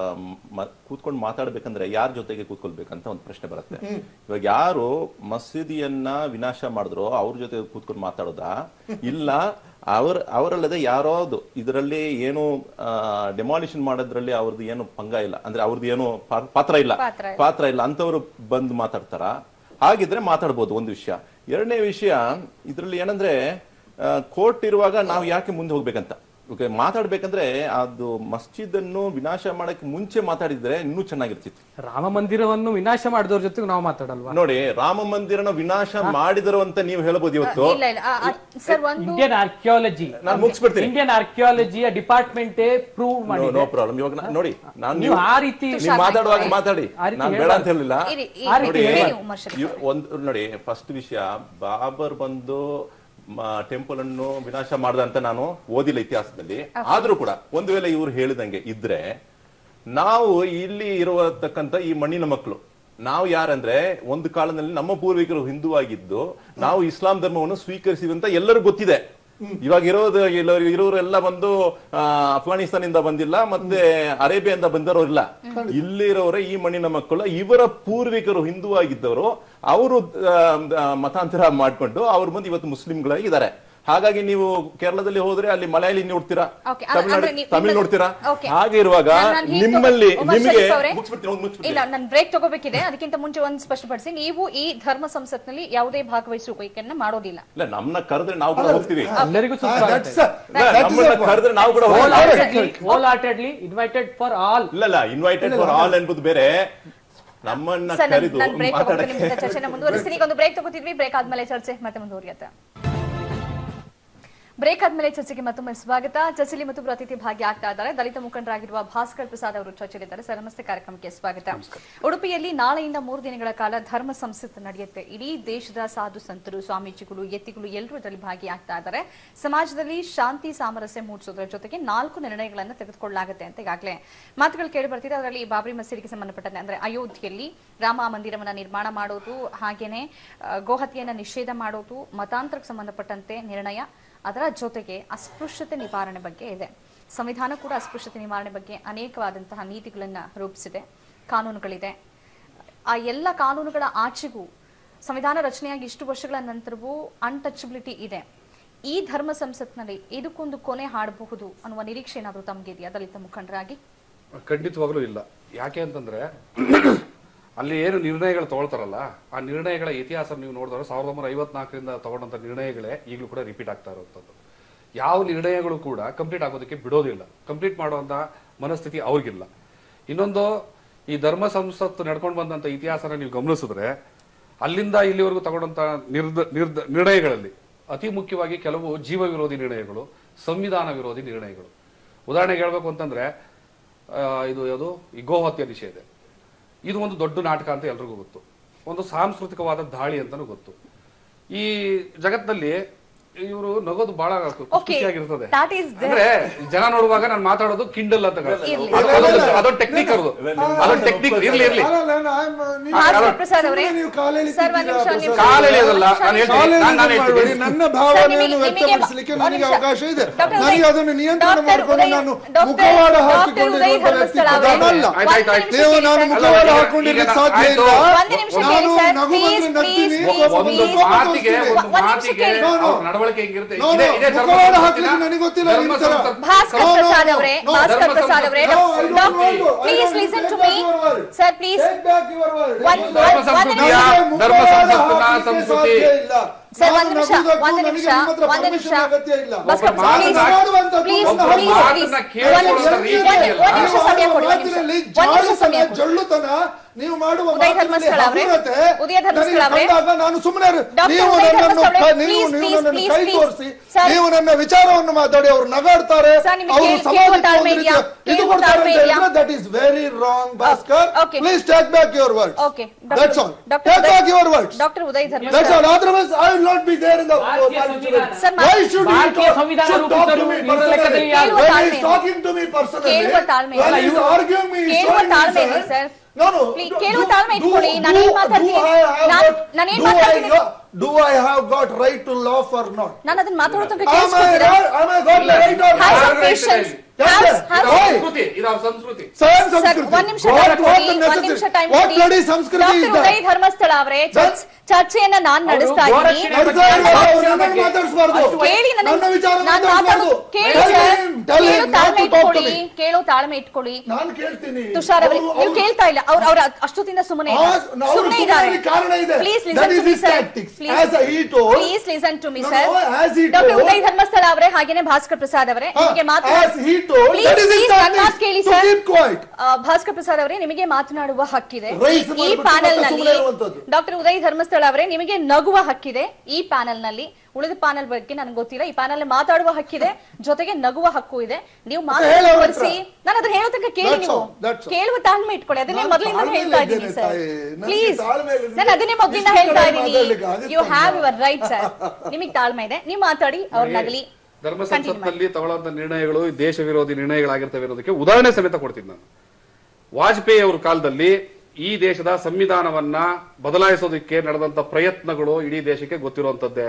ಮ- ಕೂತ್ಕೊಂಡು ಮಾತಾಡ್ಬೇಕಂದ್ರೆ ಯಾರ ಜೊತೆಗೆ ಕೂತ್ಕೊಳ್ಬೇಕಂತ ಒಂದು ಪ್ರಶ್ನೆ ಬರುತ್ತೆ ಇವಾಗ ಯಾರು ಮಸೀದಿಯನ್ನ ವಿನಾಶ ಮಾಡಿದ್ರು ಅವ್ರ ಜೊತೆ ಕೂತ್ಕೊಂಡು ಮಾತಾಡೋದಾ ಇಲ್ಲ ಅವ್ರ ಅವರಲ್ಲದೆ ಯಾರೋದು ಇದರಲ್ಲಿ ಏನು ಡೆಮಾಲಿಷನ್ ಮಾಡೋದ್ರಲ್ಲಿ ಅವ್ರದ್ದು ಏನು ಪಂಗ ಇಲ್ಲ ಅಂದ್ರೆ ಅವ್ರದ್ದು ಏನು ಪಾ- ಪಾತ್ರ ಇಲ್ಲ ಪಾತ್ರ ಇಲ್ಲ. ಪಾತ್ರ ಇಲ್ಲ ಅಂತವ್ರು ಬಂದು ಮಾತಾಡ್ತಾರ ಹಾಗಿದ್ರೆ ಮಾತಾಡ್ಬೋದು ಒಂದು ವಿಷಯ ಎರಡನೇ ವಿಷಯ ಇದ್ರಲ್ಲಿ ಏನಂದ್ರೆ ಕೋರ್ಟ್ ಇರುವಾಗ ನಾವು ಯಾಕೆ ಮುಂದೆ ಹೋಗ್ಬೇಕಂತ ಓಕೆ ಮಾತಾಡ್ಬೇಕಂದ್ರೆ ಅದು ಮಸ್ಜಿದ್ ಅನ್ನು ವಿನಾಶ ಮಾಡಕ್ಕೆ ಮುಂಚೆ ಮಾತಾಡಿದ್ರೆ ಇನ್ನೂ ಚೆನ್ನಾಗಿರ್ತಿತ್ತು ರಾಮ ಮಂದಿರವನ್ನು ವಿನಾಶ ಮಾಡಿದವ್ರ ಜೊತೆಗೆ ನಾವು ಮಾತಾಡಲ್ವಾ ನೋಡಿ ರಾಮ ಮಂದಿರನ ವಿನಾಶ ಮಾಡಿದರು ಅಂತ ನೀವು ಹೇಳ್ಬೋದು ಇವತ್ತು ಇಲ್ಲ ಇಲ್ಲ ಆ, ಆ, ಸರ್ ಒಂದು ಇಂಡಿಯನ್ ಆರ್ಕಿಯಾಲಜಿ ನಾನು ಮುಗಿಸ್ಬಿಡ್ತೀನಿ ಇಂಡಿಯನ್ ಆರ್ಕಿಯಾಲಜಿಯ ಡಿಪಾರ್ಟ್ಮೆಂಟ್ ಪ್ರೂವ್ ನೋ ಮಾಡಿದೆ ಪ್ರಾಬ್ಲಮ್ ಇವಾಗ ನಾ- ನೋಡಿ ನಾನು ನೀವು ಆ ರೀತಿ ನೀವು ಮಾತಾಡುವಾಗ ಮಾತಾಡಿ ಆ ರೀತಿ ನಾನು ಬೇಡ ಅಂತ ಹೇಳಿಲ್ಲ ಇರಿ, ಇರಿ, ಆ ರೀತಿ ಹೇಳಿ ಹೇಳ್ಬಾರ್ದು. ಉಮರ್ ಶರೀಫ್ ಇವ್- ಒಂದು ನೋಡಿ ಫಸ್ಟ್ ವಿಷಯ ಬಾಬರ್ ಬಂದು ಟೆಂಪಲ್ ಅನ್ನು ವಿನಾಶ ಮಾಡ್ದ ಅಂತ ನಾನು ಓದಿಲ್ಲ ಇತಿಹಾಸದಲ್ಲಿ ಆದ್ರೂ ಕೂಡ ಒಂದು ವೇಳೆ ಇವ್ರು ಹೇಳಿದಂಗೆ ಇದ್ರೆ ನಾವು ಇಲ್ಲಿ ಇರುವತಕ್ಕಂತ ಈ ಮಣ್ಣಿನ ಮಕ್ಕಳು ನಾವು ಯಾರಂದ್ರೆ ಒಂದು ಕಾಲದಲ್ಲಿ ನಮ್ಮ ಪೂರ್ವಿಕರು ಹಿಂದೂ ಆಗಿದ್ದು ನಾವು ಇಸ್ಲಾಂ ಧರ್ಮವನ್ನು ಸ್ವೀಕರಿಸಿವಿ ಅಂತ ಎಲ್ಲರಿಗೂ ಗೊತ್ತಿದೆ ಇವಾಗ ಇರೋದು ಎಲ್ಲರು- ಇರೋರೆಲ್ಲ ಬಂದು ಆ, ಅಫ್ಘಾನಿಸ್ತಾನಿಂದ ಬಂದಿಲ್ಲ ಮತ್ತೆ ಅರೇಬಿಯಿಂದ ಬಂದವರು ಇಲ್ಲ ಇಲ್ಲಿರೋರೆ ಈ ಮಣ್ಣಿನ ಮಕ್ಕಳು ಇವರ ಪೂರ್ವಿಕರು ಹಿಂದೂ ಆಗಿದ್ದವರು ಅವರು ಮತಾಂತರ ಮಾಡ್ಕೊಂಡು ಅವ್ರ ಮುಂದೆ ಇವತ್ತು ಮುಸ್ಲಿಂಗಳಾಗಿದ್ದಾರೆ ಹಾಗಾಗಿ ನೀವು ಕೇರಳದಲ್ಲಿ ಹೋದ್ರೆ ಅಲ್ಲಿ ಮಲಯಾಳಿ ನೋಡ್ತೀರಾ Okay, ಅ- ತಮಿಳ್ನಾಡು ಅಂದ್ರೆ ನೀವು- ತಮಿಳ್ ನಿಮ್ಮಲ್ಲಿ- ನೋಡ್ತೀರಾ Okay. ಹಾಗೆ ಇರುವಾಗ ನಾನ್- ನಾನ್ ಹೀಗ್ ನಿಮ್ಮಲ್ಲಿ ತಗೊ- ಉಮರ್ ನಿಮಗೆ ಶರೀಫ್ ಅವರೇ, ಮುಗಿಸ್ಬಿಡ್ತೀನಿ ಒಂದು ಮುಗಿಸ್ಬಿಡ್ತೀನಿ ಇಲ್ಲ ನಾನು ಬ್ರೇಕ್ ತಗೋಬೇಕಿದೆ ಅದಕ್ಕಿಂತ ಮುಂಚೆ ಒಂದು ಸ್ಪಷ್ಟಪಡಿಸಿ ನೀವು ಈ ಧರ್ಮ ಸಂಸತ್ನಲ್ಲಿ ಯಾವುದೇ ಭಾಗವಹಿಸುವಿಕೆಯನ್ನ ಮಾಡೋದಿಲ್ಲ ಇಲ್ಲ ನಮ್ಮನ್ನ ಕರೆದ್ರೆ ನಾವು ಕೂಡ ಹೋಗ್ತೀವಿ ಎಲ್ಲರಿಗೂ Ah, that's ಸುತ್ತ a- ಇಲ್ಲ, that is ನಮ್ಮನ್ನ a point. ಕರೆದ್ರೆ ನಾವು ಕೂಡ ಹೋಲ್ ಹೋಗ್ತೀವಿ. ಹಾರ್ಟೆಡ್ಲಿ ಇನ್ವೈಟೆಡ್ ಫಾರ್ ಆಲ್ ಇಲ್ಲ ಇಲ್ಲ ಇನ್ವೈಟೆಡ್ ಫಾರ್ ಆಲ್ ಅನ್ಬೋದು ಬೇರೆ ನಮ್ಮನ್ನ ಸರ್ ಕರೆದು ನಾನು ಬ್ರೇಕ್ ತಗೋತೀನಿ ಮಾತಾಡಕ್ಕೆ ನಿಮ್ಮಿಂದ ಚರ್ಚೆನ ಮುಂದುವರಿಸ್ತೀನಿ ಈಗ ಒಂದು ಬ್ರೇಕ್ ತಗೋತಿದ್ವಿ ಬ್ರೇಕ್ ಆದ್ಮೇಲೆ ಚರ್ಚೆ ಮತ್ತೆ ಮುಂದುವರಿಯುತ್ತೆ ಬ್ರೇಕ್ ಆದ್ಮೇಲೆ ಚರ್ಚೆಗೆ ಮತ್ತೊಮ್ಮೆ ಸ್ವಾಗತ ಚರ್ಚೆಲಿ ಮತ್ತೊಬ್ಬರು ಅತಿಥಿ ಭಾಗಿಯಾಗ್ತಾ ಇದ್ದಾರೆ ದಲಿತ ಮುಖಂಡರಾಗಿರುವ ಭಾಸ್ಕರ್ ಪ್ರಸಾದ್ ಅವರು ಚರ್ಚೆಯಲ್ಲಿದ್ದಾರೆ ಸರ್ ನಮಸ್ತೆ ಕಾರ್ಯಕ್ರಮಕ್ಕೆ ಸ್ವಾಗತ ಉಡುಪಿಯಲ್ಲಿ ನಾಳೆಯಿಂದ ಮೂರು ದಿನಗಳ ಕಾಲ ಧರ್ಮ ಸಂಸತ್ ನಡೆಯುತ್ತೆ ಇಡೀ ದೇಶದ ಸಾಧು ಸಂತರು ಸ್ವಾಮೀಜಿಗಳು ಯತಿಗಳು ಎಲ್ಲರೂ ಇದರಲ್ಲಿ ಭಾಗಿಯಾಗ್ತಾ ಇದ್ದಾರೆ ಸಮಾಜದಲ್ಲಿ ಶಾಂತಿ ಸಾಮರಸ್ಯ ಮೂಡಿಸೋದ್ರ ಜೊತೆಗೆ ನಾಲ್ಕು ನಿರ್ಣಯಗಳನ್ನು ತೆಗೆದುಕೊಳ್ಳಲಾಗುತ್ತೆ ಅಂತ ಈಗಾಗಲೇ ಮಾತುಗಳು ಕೇಳಿ ಬರ್ತಿದೆ ಅದರಲ್ಲಿ ಬಾಬ್ರಿ ಮಸೀದಿಗೆ ಸಂಬಂಧಪಟ್ಟಂತೆ ಅಂದ್ರೆ ಅಯೋಧ್ಯೆಯಲ್ಲಿ ರಾಮ ಮಂದಿರವನ್ನ ನಿರ್ಮಾಣ ಮಾಡೋದು ಹಾಗೇನೆ ಆ, ಗೋಹತ್ಯೆಯನ್ನ ನಿಷೇಧ ಮಾಡೋದು ಮತಾಂತರಕ್ಕೆ ಸಂಬಂಧಪಟ್ಟಂತೆ ನಿರ್ಣಯ ಅದರ ಜೊತೆಗೆ ಅಸ್ಪೃಶ್ಯತೆ ನಿವಾರಣೆ ಬಗ್ಗೆ ಇದೆ ಸಂವಿಧಾನ ಕೂಡ ಅಸ್ಪೃಶ್ಯತೆ ನಿವಾರಣೆ ಬಗ್ಗೆ ಅನೇಕವಾದಂತಹ ನೀತಿಗಳನ್ನ ರೂಪಿಸಿದೆ ಕಾನೂನುಗಳಿದೆ ಆ ಎಲ್ಲ ಕಾನೂನುಗಳ ಆಚೆಗೂ ಸಂವಿಧಾನ ರಚನೆಯಾಗಿ ಇಷ್ಟು ವರ್ಷಗಳ ನಂತರವೂ ಅನ್ಟಚಬಿಲಿಟಿ ಇದೆ ಈ ಧರ್ಮ ಸಂಸತ್ನಲ್ಲಿ ಇದಕ್ಕೊಂದು ಕೊನೆ ಹಾಡಬಹುದು ಅನ್ನುವ ನಿರೀಕ್ಷೆ ಏನಾದರೂ ತಮಗಿದೆಯಾ ದಲಿತ ಮುಖಂಡರಾಗಿ ಖಂಡಿತವಾಗ್ಲೂ ಇಲ್ಲ ಯಾಕೆ ಅಂತಂದ್ರೆ ಅಲ್ಲಿ ಏನು ನಿರ್ಣಯಗಳು ತಗೊಳ್ತಾರಲ್ಲ ಆ ನಿರ್ಣಯಗಳ ಇತಿಹಾಸ ನೀವು ನೋಡಿದ್ರೆ ಸಾವಿರದ ಒಂಬೈನೂರ ಐವತ್ನಾಲ್ಕರಿಂದ ತಗೊಂಡಂತ ನಿರ್ಣಯಗಳೇ ಈಗಲೂ ಕೂಡ ರಿಪೀಟ್ ಆಗ್ತಾ ಇರುವಂಥದ್ದು ಯಾವ ನಿರ್ಣಯಗಳು ಕೂಡ ಕಂಪ್ಲೀಟ್ ಆಗೋದಕ್ಕೆ ಬಿಡೋದಿಲ್ಲ ಕಂಪ್ಲೀಟ್ ಮಾಡುವಂತ ಮನಸ್ಥಿತಿ ಅವ್ರಿಗಿಲ್ಲ ಇನ್ನೊಂದು ಈ ಧರ್ಮ ಸಂಸತ್ತು ನಡ್ಕೊಂಡು ಬಂದಂತ ಇತಿಹಾಸನ ನೀವು ಗಮನಿಸಿದ್ರೆ ಅಲ್ಲಿಂದ ಇಲ್ಲಿವರೆಗೂ ತಗೊಂಡಂತ ನಿರ್ದ ನಿರ್ದ ನಿರ್ಣಯಗಳಲ್ಲಿ ಅತಿ ಮುಖ್ಯವಾಗಿ ಕೆಲವು ಜೀವ ವಿರೋಧಿ ನಿರ್ಣಯಗಳು ಸಂವಿಧಾನ ವಿರೋಧಿ ನಿರ್ಣಯಗಳು ಉದಾಹರಣೆಗೆ ಹೇಳ್ಬೇಕು ಅಂತಂದ್ರೆ ಆ, ಇದು ಯಾವುದು ಈ ಗೋಹತ್ಯೆ ನಿಷೇಧ ಇದು ಒಂದು ದೊಡ್ಡ ನಾಟಕ ಅಂತ ಎಲ್ರಿಗೂ ಗೊತ್ತು ಒಂದು ಸಾಂಸ್ಕೃತಿಕವಾದ ದಾಳಿ ಅಂತಾನು ಗೊತ್ತು ಈ ಜಗತ್ತಿನಲ್ಲಿ ಇವರು ನಗೋದು ಬಹಳ ಖುಷಿ Okay, ಖುಷಿಯಾಗಿರ್ತದೆ that is there. ಅಂದ್ರೆ ಜನ ನೋಡುವಾಗ ನಾನು ಮಾತಾಡೋದು ಕಿಂಡಲ್ ಅಂತ ಕಾಣುತ್ತೆ. ಇರ್ಲಿ. ಅದು- ಅದೊಂದು- ಅದೊಂದು ಟೆಕ್ನಿಕ್ ಅದು ಅದೊಂದು ಟೆಕ್ನಿಕ್ ಇರ್ಲಿ ಇರ್ಲಿ ಅಲ್ಲ, ಅಲ್ಲ, I'm, uh, ನೀವು- ಭಾಸ್ಕರ್ ಪ್ರಸಾದ್ ಅವರೇ ಸುಮ್ನೆ ನೀವು ಕಾಲೆಲ್ಲಿ ಸರ್ ಒಂದ್ ನಿಮಿಷ ತಿಂತೀರಾ, ನೀವು- ಪ್ರಸಾದ್? ಕಾಲ್ ಎಳೆಯೋದಲ್ಲ, ನಾನು ಹೇಳ್ತೀನಿ. ಕಾಲೆಲ್ಲಿ ನಾನು- ನಾನು ಇದು ಮಾಡ್ಬೇಡಿ. ಹೇಳ್ತೀನಿ. ನನ್ನ ಸರ್, ಭಾವನೆಯನ್ನು ನಿಮಗೆ- ವ್ಯಕ್ತಪಡಿಸಲಿಕ್ಕೆ ನಿಮಗೆ- ನನಗೆ ಒಂದು ಅವಕಾಶ ಇದೆ ಡಾಕ್ಟರ್ ನನಗೆ ಉದಯ್- ಅದನ್ನು ನಿಯಂತ್ರಣ ಡಾಕ್ಟರ್ ಮಾಡ್ಕೊಂಡು ಉದಯ್- ನಾನು ಡಾಕ್ಟರ್- ಮುಖವಾಡ ಡಾಕ್ಟರ್ ಹಾಕಿಕೊಂಡು ಉದಯ್ ಇರುವ ವ್ಯಕ್ತಿ ಧರ್ಮಸ್ಥಳ ಅವರೇ. ಪ್ರಧಾನ ಅಲ್ಲ ಆಯ್ತು, ಆಯ್ತು, ಆಯ್ತು. ನೀವು ನಾನು ಅಲ್ಲ, ಮುಖವಾಡ ಈಗ- ಹಾಕೊಂಡಿರ್ಲಿಕ್ಕೆ ಈಗ ಸಾಧ್ಯ ಆಯ್ತು. ಇಲ್ಲ ಒಂದು ನಿಮಿಷ ನಾನು ಕೇಳಿ ಸರ್, ನಗುಮುಖಿ please, ನಗ್ತೀನಿ, please, ಒಬ್ಬ ಒಂದು please. ಮುಖ ಮಾತಿಗೆ ತೋರಿಸ್ತೀನಿ. ಒಂದು ಒಂದ್ ನಿಮಿಷ ಮಾತಿಗೆ ಕೇಳಿ. ನಾನು- ಅವ್ರ ನಡವಳಿಕೆ ಹೆಂಗಿರುತ್ತೆ ನಾನು ಇದೇ ಇದೇ ಧರ್ಮ ಮುಖವಾಡ ಸಂಸತ್ತಿನ- ಹಾಕ್ಲಿಕ್ಕೆ ನನಗೆ ಗೊತ್ತಿಲ್ಲ ಧರ್ಮ ನಿಮ್ ತರ. ಸಂಸತ್- Bhaskar No, no, Prasad no, ಅವರೇ no. ಭಾಸ್ಕರ್ ಧರ್ಮ ಪ್ರಸಾದ್ ಅವರೇ No, I don't doctor want to. I please don't listen to take me back your word. Sir please Take back your word. One- Take ಧರ್ಮ back- one- ಸಂಸ್ಕೃತಿಯ ನನಗೆ ಧರ್ಮ ಮುಖವಾಡ ಸಂಸತ್ತಿನ ಹಾಕ್ಲಿಕ್ಕೆ ಸಂಸ್ಕೃತಿ ಸಾಧ್ಯ ಇಲ್ಲ. ಸರ್ ನಾನು ಒಂದ್ ನಿಮಿಷ ನಗುವುದಕ್ಕೂ ಒಂದ್ ನನಗೆ ನಿಮಿಷ ನಿಮ್ಮ ಹತ್ರ ಒಂದ್ permission ನಿಮಿಷ ಅಗತ್ಯ ಇಲ್ಲ. ಭಾಸ್ಕರ್ ಒಬ್ಬ ಮಾತನ್ನ- ಪ್ಲೀಸ್ ಮಾಡುವಂತದ್ದು ಪ್ಲೀಸ್ ಒಂದು ಪ್ಲೀಸ್ ಮಾತನ್ನ ಪ್ಲೀಸ್ ಕೇಳಿಕೊಳ್ಳುವಂತ ಒಂದ್ ರೀತಿ ನಿಮಿಷ ಇದೆಯಲ್ಲ. ಒಂದ್ ನಿಮಿಷ ಸಮಯ ಕೊಡಿ ಒಂದ್ ನಿಮಿಷ ಮಾತಿನಲ್ಲಿ ಒಂದ್ ನಿಮಿಷ ಸಮಯ ಜಾಣತನ, ಕೊಡಿ ಜಳ್ಳುತನ ನೀವು ಮಾಡುವ ಉದಯ್ ಮಾತಿನಲ್ಲಿ ಧರ್ಮಸ್ಥಳ ಅವರೇ, ಹಗುರತೆ ಉದಯ್ ಧರ್ಮಸ್ಥಳ ನನಗೆ ಅವರೇ, ಕಂಡಾಗ ನಾನು ಸುಮ್ಮನೆ ಡಾಕ್ಟರ್ ನೀವು ಉದಯ್ ನನ್ನನ್ನು ಧರ್ಮಸ್ಥಳ ಅವರೇ, ನೀವು please, ನೀವು please, ನನ್ನನ್ನು please, ಕೈ please. ತೋರಿಸಿ ಸರ್. ನೀವು ನನ್ನ ವಿಚಾರವನ್ನು ಮಾತಾಡಿ ಅವರು ನಗಾಡ್ತಾರೆ ಸರ್, ನಿಮಗೆ ಅವರು ಕೇಳ್- ಸಮಾಜಕ್ಕೆ ಕೇಳುವ ಒಂದು ತಾಳ್ಮೆ ರೀತಿಯ ಇದೆಯಾ? ಇದು ಕೇಳುವ ಕೊಡ್ತಾರೆ ತಾಳ್ಮೆ ಅಂತ ಇದೆಯಾ? ಹೇಳಿದ್ರೆ that is very wrong Bhaskar Okay. Please take back your words Okay. That's all Dr. Take Uday- back your words doctor Uday that's Dharmasthala all otherwise I will not be there in the ಭಾರತೀಯ ಸಂವಿಧಾನ. ಸರ್, Why should you ಭಾರತೀಯ talk- ಸಂವಿಧಾನ should talk to ರೂಪಿಸಲು me ಈ personally? ಲೆಕ್ಕದಲ್ಲಿ ಯಾರು? ಕೇಳುವ When he ತಾಳ್ಮೆ is talking to me personally, ಕೇಳುವ ತಾಳ್ಮೆ when ಇಲ್ಲ. he is arguing me, he's ಕೇಳುವ showing me ತಾಳ್ಮೆ his ಇದೆ, hand. sir. No, no. Please, do- ಕೇಳುವ do- ತಾಳ್ಮೆ do- ಇಟ್ಕೊಳ್ಳಿ. do- ನಾನೇನ್ do ಮಾತಾಡ್ತೀನಿ? I have ನಾನ್- got- ನಾನೇನ್ do I ಮಾತಾಡ್ತೀನಿ? got- Do I have got right to laugh or not? ನಾನು ಅದನ್ನ ಮಾತಾಡೋ ತನಕ Am I ಕೇಳಿಸ್ಕೊತೀರಾ right? Am I got the right or Have not? some patience. ಯಾಕೆ? has- ಇದು ಅವ್ರ Why? ಸಂಸ್ಕೃತಿ ಇದು ಅವ್ರ ಸಂಸ್ಕೃತಿ Same ಸರ್, ಸಂಸ್ಕೃತಿ. ಒಂದ್ ನಿಮಿಷ What- time what ಕೊಡಿ, the ಒಂದ್ necessity- ನಿಮಿಷ time what ಕೊಡಿ. bloody ಸಂಸ್ಕೃತಿ Dr. is that? Uday Dharmasthala ಅವರೇ ಚರ್ಚ್- ಚರ್ಚೆಯನ್ನ ನಾನ್ ಅವ್ರು ನಡೆಸ್ತಾ ಘೋರಕ್ಷಣೆ ಇದ್ದೀನಿ ಬಗ್ಗೆ ನಡೆಸ್ತಾ ಇಲ್ವಾ? ಘೋರಕ್ಷಣೆ ಅವ್ರನ್ನ ಬಗ್ಗೆ ಮಾತಾಡ್ಸ್ಬಾರ್ದು. ಅಷ್ಟು ವೈ- ಕೇಳಿ ನನಗೆ ನನ್ನ ವಿಚಾರ ನಾನ್ ಮಾತಾಡ್ಬಾರ್ದು. ಮಾತಾಡೋದು ಕೇಳಿ Tell sir him, tell him ಕೇಳು not ತಾಳ್ಮೆ to talk to ಇಟ್ಕೊಳ್ಳಿ me. ಕೇಳು ತಾಳ್ಮೆ ಇಟ್ಕೊಳ್ಳಿ ನಾನು ಕೇಳ್ತೀನಿ ತುಷಾರ್ ಅವರೇ ಅವ್ರು- ನೀವು ಅವ್ರು- ಕೇಳ್ತಾ ಇಲ್ಲ ಅವ್ರ ಅವ್ರ ಅಷ್ಟೊತ್ತಿಂದ ಸುಮ್ಮನೆ ಆ, ಇದ್ದಾರೆ. ನಾವು ಸುಮ್ಮನೆ ಸುಮ್ಮನೆ ಇದ್ದಾರೆ ಇರ್ಲಿಕ್ಕೆ ಕಾರಣ ಇದೆ. Please That listen is to me his sir tactics. As he told- please listen to me No, sir no, as he doctor told- Uday Dharmasthala ಅವರೇ ಹಾಗೇನೆ ಭಾಸ್ಕರ್ ಪ್ರಸಾದ್ ಅವರೇ ಹಾ, ನಿಮಗೆ as he told, Please, that is his please, ನನ್ನ tactics ಮಾತು ಕೇಳಿ to ಸರ್ keep quiet. ಆ, ಭಾಸ್ಕರ್ ಪ್ರಸಾದ್ ಅವರೇ ನಿಮಗೆ ಮಾತನಾಡುವ ಹಕ್ಕಿದೆ Raise ಈ ಮಾಡ್ಬಿಟ್ಟು ಪ್ಯಾನೆಲ್ ಮತ್ತೆ ನಲ್ಲಿ ಸುಮ್ಮನೆ ಇರುವಂತದ್ದು. ಡಾಕ್ಟರ್ ಉದಯ್ ಧರ್ಮಸ್ಥಳ ಅವರೇ ನಿಮಗೆ ನಗುವ ಹಕ್ಕಿದೆ ಈ ಪ್ಯಾನೆಲ್ ನಲ್ಲಿ ಉಳಿದ ಪ್ಯಾನೆಲ್ ಬಗ್ಗೆ ನನಗೆ ಗೊತ್ತಿಲ್ಲ ಈ ಪ್ಯಾನೆಲ್ ಮಾತಾಡುವ ಹಕ್ಕಿದೆ ಜೊತೆಗೆ ನಗುವ ಹಕ್ಕು ಇದೆ ನೀವು ಮತ್ತೆ ಹೇಳು ಅವ್ರ ಮಾತಾಡಿಸಿ ಹತ್ರ. ನಾನು ಅದನ್ನ ಹೇಳೋ ತನಕ ಕೇಳಿ That's ನೀವು all, that's all. ಕೇಳುವ ತಾಳ್ಮೆ ಇಟ್ಕೊಳ್ಳಿ ಅದನ್ನೇ ನಾನು ಮೊದಲಿಂದ ತಾಳ್ಮೆಯಲ್ಲಿ ಹೇಳ್ತಾ ಇದ್ದೀನಿ ಇದ್ದೇನೆ ಸರ್ ತಾಯಿ. ನನಗೆ ಪ್ಲೀಸ್ ತಾಳ್ಮೆಯಲ್ಲಿ ನಾನು ಅದನ್ನೇ ಮೊದಲಿಂದ ಇಷ್ಟು ಹೇಳ್ತಾ ಕಡೆ ಇದ್ದೀನಿ ಮಾತಾಡ್ಲಿಕ್ಕೆ ಆಗುತ್ತಾ ಯು ಹ್ಯಾವ್ ಇಲ್ಲ? ಯುವರ್ ರೈಟ್ ಸರ್ ನಿಮಗೆ ತಾಳ್ಮೆ ಇದೆ ನೀವು ಮಾತಾಡಿ ಅವ್ರ ನಗಲಿ ಧರ್ಮ Continue ಮಾಡಿ. ಸಂಸತ್ನಲ್ಲಿ ತಗೊಳ್ಳುವಂತ ನಿರ್ಣಯಗಳು ಈ ದೇಶ ವಿರೋಧಿ ನಿರ್ಣಯಗಳಾಗಿರ್ತವೆ ಅನ್ನೋದಕ್ಕೆ ಉದಾಹರಣೆ ಸಮೇತ ಕೊಡ್ತೀನಿ ನಾನು ವಾಜಪೇಯಿ ಅವರ ಕಾಲದಲ್ಲಿ ಈ ದೇಶದ ಸಂವಿಧಾನವನ್ನ ಬದಲಾಯಿಸೋದಕ್ಕೆ ನಡೆದಂತ ಪ್ರಯತ್ನಗಳು ಇಡೀ ದೇಶಕ್ಕೆ ಗೊತ್ತಿರುವಂತದ್ದೇ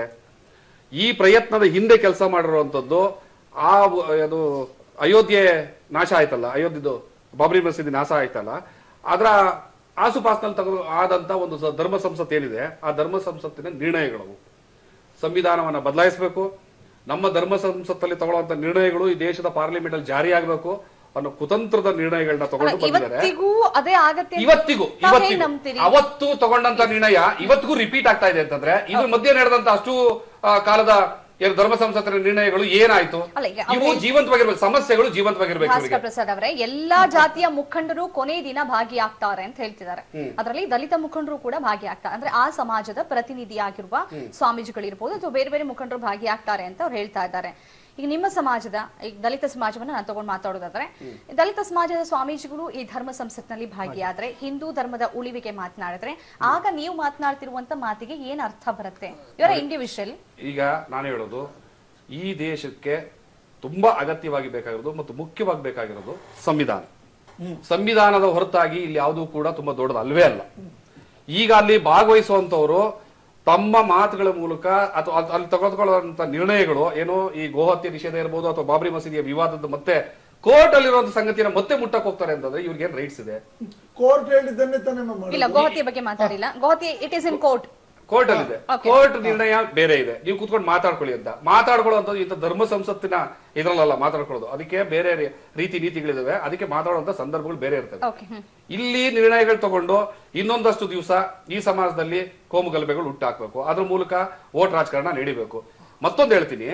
ಈ ಪ್ರಯತ್ನದ ಹಿಂದೆ ಕೆಲಸ ಮಾಡಿರುವಂತದ್ದು ಆ ವ- ಅದು ಅಯೋಧ್ಯೆ ನಾಶ ಆಯ್ತಲ್ಲ ಅಯೋಧ್ಯದು ಬಾಬ್ರಿ ಮಸೀದಿ ನಾಶ ಆಯ್ತಲ್ಲ ಅದರ ಆಸುಪಾಸಿನಲ್ಲಿ ತಗೊಂಡು ಆದಂತ ಒಂದು ಸ- ಧರ್ಮ ಸಂಸತ್ ಏನಿದೆ ಆ ಧರ್ಮ ಸಂಸತ್ತಿನ ನಿರ್ಣಯಗಳು ಸಂವಿಧಾನವನ್ನ ಬದಲಾಯಿಸಬೇಕು ನಮ್ಮ ಧರ್ಮ ಸಂಸತ್ತಲ್ಲಿ ತಗೊಳ್ಳುವಂತ ನಿರ್ಣಯಗಳು ಈ ದೇಶದ ಪಾರ್ಲಿಮೆಂಟ್ ಅಲ್ಲಿ ಜಾರಿ ಆಗಬೇಕು ಅನ್ನೋ ಕುತಂತ್ರದ ನಿರ್ಣಯಗಳನ್ನ ತಗೊಂಡು ಬಂದಿದ್ದಾರೆ ಇವತ್ತಿಗೂ ಅದೇ ಆಗತ್ತೆ ಅಂತ ಇವತ್ತಿಗೂ ತಾವ್ ಹೇಗ್ ಇವತ್ತಿಗೂ ನಂಬ್ತೀರಿ ಅವತ್ತು ತಗೊಂಡಂತ ನಿರ್ಣಯ ಇವತ್ತಿಗೂ ರಿಪೀಟ್ ಆಗ್ತಾ ಇದೆ ಅಂತಂದ್ರೆ ಇದ್ರ ಮಧ್ಯೆ ನಡೆದಂತ ಅಷ್ಟು ಆ, ಕಾಲದ ಏನು ಧರ್ಮ ಸಂಸತ್ತಿನ ನಿರ್ಣಯಗಳು ಏನಾಯ್ತು ಅಲ್ಲ, ಈಗ ಇವು ಅವ್ರು- ಜೀವಂತವಾಗಿರ್ಬೇಕು ಸಮಸ್ಯೆಗಳು ಜೀವಂತವಾಗಿರ್ಬೇಕು ಇವರಿಗೆ ಭಾಸ್ಕರ್ ಪ್ರಸಾದ್ ಅವರೇ ಎಲ್ಲಾ ಜಾತಿಯ ಮುಖಂಡರು ಕೊನೆ ದಿನ ಭಾಗಿಯಾಗ್ತಾರೆ ಅಂತ ಹೇಳ್ತಿದ್ದಾರೆ ಅದರಲ್ಲಿ ದಲಿತ ಮುಖಂಡರು ಕೂಡ ಭಾಗಿಯಾಗ್ತಾರೆ ಅಂದ್ರೆ ಆ ಸಮಾಜದ ಪ್ರತಿನಿಧಿಯಾಗಿರುವ ಸ್ವಾಮೀಜಿಗಳಿರ್ಬೋದು ಅಥವಾ ಬೇರೆ ಬೇರೆ ಮುಖಂಡರು ಭಾಗಿಯಾಗ್ತಾರೆ ಅಂತ ಅವ್ರು ಹೇಳ್ತಾ ಇದ್ದಾರೆ ಈಗ ನಿಮ್ಮ ಸಮಾಜದ ಈಗ ದಲಿತ ಸಮಾಜವನ್ನ ನಾನು ತಗೊಂಡು ಮಾತಾಡೋದಾದ್ರೆ ದಲಿತ ಸಮಾಜದ ಸ್ವಾಮೀಜಿಗಳು ಈ ಧರ್ಮ ಸಂಸತ್ನಲ್ಲಿ ಭಾಗಿಯಾದ್ರೆ ಹಿಂದೂ ಧರ್ಮದ ಉಳಿವಿಗೆ ಮಾತನಾಡಿದ್ರೆ ಆಗ ನೀವು ಮಾತನಾಡ್ತಿರುವಂತ ಮಾತಿಗೆ ಏನ್ ಅರ್ಥ ಬರುತ್ತೆ ಇವರ ಇಂಡಿವಿಜುವಲ್ ಈಗ ನಾನು ಹೇಳೋದು ಈ ದೇಶಕ್ಕೆ ತುಂಬಾ ಅಗತ್ಯವಾಗಿ ಬೇಕಾಗಿರೋದು ಮತ್ತು ಮುಖ್ಯವಾಗಿ ಬೇಕಾಗಿರೋದು ಸಂವಿಧಾನ ಸಂವಿಧಾನದ ಹೊರತಾಗಿ ಇಲ್ಲಿ ಯಾವುದೂ ಕೂಡ ತುಂಬಾ ದೊಡ್ಡದು ಅಲ್ವೇ ಅಲ್ಲ ಈಗ ಅಲ್ಲಿ ಭಾಗವಹಿಸುವಂತವರು ತಮ್ಮ ಮಾತುಗಳ ಮೂಲಕ ಅಥವಾ ಅದ್- ಅಲ್ಲಿ ತೆಗೆದುಕೊಳ್ಳುವಂತ ನಿರ್ಣಯಗಳು ಏನು ಈ ಗೋಹತ್ಯೆ ನಿಷೇಧ ಇರಬಹುದು ಅಥವಾ ಬಾಬ್ರಿ ಮಸೀದಿಯ ವಿವಾದದ ಮತ್ತೆ ಕೋರ್ಟ್ ಅಲ್ಲಿರುವಂತ ಸಂಗತಿನ ಮತ್ತೆ ಮುಟ್ಟಕ್ ಹೋಗ್ತಾರೆ ಅಂತಂದ್ರೆ ಇವ್ರಿಗೆ ಏನ್ ರೈಟ್ಸ್ ಇದೆ ಕೋರ್ಟ್ ಹೇಳಿದ್ದನ್ನೇ ತಾನೇ ಮಾಡೋದು. ಇಲ್ಲ ಗೋಹತ್ಯೆ ಬಗ್ಗೆ ಮಾತಾಡಿಲ್ಲ ಗೋಹತ್ಯೆ it is in court court ಅಲ್ಲಿ ಇದೆ Okay. ಕೋರ್ಟ್ ನಿರ್ಣಯ ಬೇರೆ ಇದೆ ನೀವು ಕೂತ್ಕೊಂಡು ಮಾತಾಡ್ಕೊಳ್ಳಿ ಅಂತ ಮಾತಾಡ್ಕೊಳ್ಳುವಂಥದ್ದು ಇಂಥ ಧರ್ಮ ಸಂಸತ್ತಿನ ಇದ್ರಲ್ಲ ಮಾತಾಡ್ಕೊಳ್ಳೋದು ಅದಕ್ಕೆ ಬೇರೆ ರೀ- ರೀತಿ ನೀತಿಗಳಿದಾವೆ ಅದಕ್ಕೆ ಮಾತಾಡುವಂತ ಸಂದರ್ಭಗಳು ಬೇರೆ ಇರ್ತವೆ ಓಕೆ ಹ್ಮ್ ಇಲ್ಲಿ ನಿರ್ಣಯಗಳು ತಗೊಂಡು ಇನ್ನೊಂದಷ್ಟು ದಿವಸ ಈ ಸಮಾಜದಲ್ಲಿ ಕೋಮು ಗಲಭೆಗಳು ಹುಟ್ಟಾಕ್ಬೇಕು ಅದ್ರ ಮೂಲಕ ವೋಟ್ ರಾಜಕಾರಣ ನಡಿಬೇಕು ಮತ್ತೊಂದು ಹೇಳ್ತೀನಿ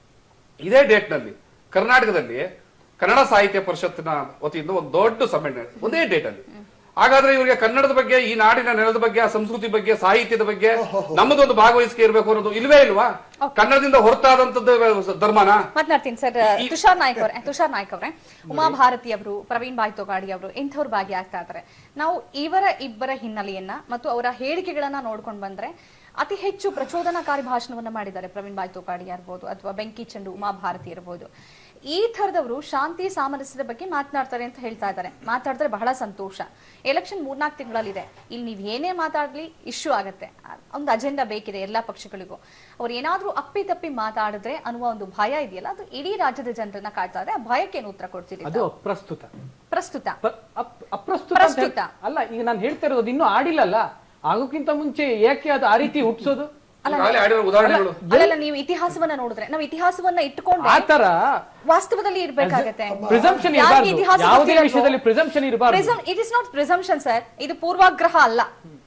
ಇದೇ ಡೇಟ್ ನಲ್ಲಿ ಕರ್ನಾಟಕದಲ್ಲಿ ಕನ್ನಡ ಸಾಹಿತ್ಯ ಪರಿಷತ್ತಿನ ವತಿಯಿಂದ ಒಂದು ದೊಡ್ಡ ಸಮ್ಮೇಳನ ಒಂದೇ ಡೇಟ್ ಅಲ್ಲಿ ಹಾಗಾದ್ರೆ ಇವರಿಗೆ ಕನ್ನಡದ ಬಗ್ಗೆ ಈ ನಾಡಿನ ನೆಲದ ಬಗ್ಗೆ ಆ ಸಂಸ್ಕೃತಿ ಬಗ್ಗೆ ಸಾಹಿತ್ಯದ ಬಗ್ಗೆ ನಮ್ಮದೊಂದು ಭಾಗವಹಿಸಿಕೆ ಇರಬೇಕು ಅನ್ನೋದು ಇಲ್ವೇ ಇಲ್ವಾ ಕನ್ನಡದಿಂದ ಹೊರತಾದಂತದ್ದು ಧರ್ಮನ ಮಾತನಾಡ್ತೀನಿ ಸರ್ ತುಷಾರ್ ನಾಯ್ಕ್ ಅವರೇ ತುಷಾರ್ ನಾಯ್ಕ್ ಅವರೇ ಉಮಾ ಭಾರತಿ ಅವರು ಪ್ರವೀಣ್ ಬಾಯ್ ತೊಗಾಡಿ ಅವರು ಇಂಥವ್ರು ಭಾಗಿಯಾಗ್ತಾ ಇದ್ದಾರೆ ನಾವು ಇವರ ಇಬ್ಬರ ಹಿನ್ನೆಲೆಯನ್ನ ಮತ್ತು ಅವರ ಹೇಳಿಕೆಗಳನ್ನ ನೋಡ್ಕೊಂಡು ಬಂದ್ರೆ ಅತಿ ಹೆಚ್ಚು ಪ್ರಚೋದನಾಕಾರಿ ಭಾಷಣವನ್ನ ಮಾಡಿದ್ದಾರೆ ಪ್ರವೀಣ್ ಬಾಯ್ ತೊಗಾಡಿ ಇರ್ಬೋದು ಅಥವಾ ಬೆಂಕಿ ಚೆಂಡು ಉಮಾ ಭಾರತಿ ಇರ್ಬೋದು ಈ ಥರದವರು ಶಾಂತಿ ಸಾಮರಸ್ಯದ ಬಗ್ಗೆ ಮಾತನಾಡ್ತಾರೆ ಅಂತ ಹೇಳ್ತಾ ಇದ್ದಾರೆ ಮಾತಾಡಿದ್ರೆ ಬಹಳ ಸಂತೋಷ ಎಲೆಕ್ಷನ್ ಮೂರ್ನಾಲ್ಕು ತಿಂಗಳಲ್ಲಿದೆ ಇಲ್ಲಿ ನೀವು ಏನೇ ಮಾತಾಡ್ಲಿ ಇಶ್ಯೂ ಆಗತ್ತೆ ಒಂದು ಅಜೆಂಡಾ ಬೇಕಿದೆ ಎಲ್ಲಾ ಪಕ್ಷಗಳಿಗೂ ಅವ್ರು ಏನಾದ್ರೂ ಅಪ್ಪಿ ತಪ್ಪಿ ಮಾತಾಡಿದ್ರೆ ಅನ್ನುವ ಒಂದು ಭಯ ಇದೆಯಲ್ಲ ಅದು ಇಡೀ ರಾಜ್ಯದ ಜನರನ್ನ ಕಾಡ್ತಾ ಇದೆ ಆ ಭಯಕ್ಕೆ ಏನು ಉತ್ತರ ಕೊಡ್ತೀರಿ ಅದು ಅಪ್ರಸ್ತುತ ಪ್ರಸ್ತುತ ಪ- ಅಪ್- ಅಪ್ರಸ್ತುತ ಅಂತ ಪ್ರಸ್ತುತ. ಹೇಳ್- ಅಲ್ಲ ಈಗ ನಾನು ಹೇಳ್ತಾ ಇರೋದು ಅದು ಇನ್ನೂ ಆಡಿಲ್ಲಲ್ಲ ಆಗೋಕ್ಕಿಂತ ಮುಂಚೆ ಏಕೆ ಅದು ಆ ರೀತಿ ಹುಟ್ಟಿಸೋದು ಈಗಾಗಲೇ ಆಡಿರೋ ಉದಾಹರಣೆಗಳು ಅಲ್ಲೆಲ್ಲ ನೀವು ಇತಿಹಾಸವನ್ನ ನೋಡಿದ್ರೆ ನಾವು ಇತಿಹಾಸವನ್ನ ಇಟ್ಕೊಂಡ್ರೆ ಆ ತರ ವಾಸ್ತವದಲ್ಲಿ ಇರ್ಬೇಕಾಗತ್ತೆ ಪ್ರಿಸಂಪ್ಷನ್ ಯಾಕೆ ಇರಬಾರ್ದು ಇತಿಹಾಸ ಯಾವುದೇ ಗೊತ್ತಿರಲ್ವೋ? ವಿಷಯದಲ್ಲಿ ಪ್ರಿಸಂಪ್ಷನ್ ಇರಬಾರ್ದು it is not presumption sir ಇದು ಪೂರ್ವಾಗ್ರಹ ಅಲ್ಲ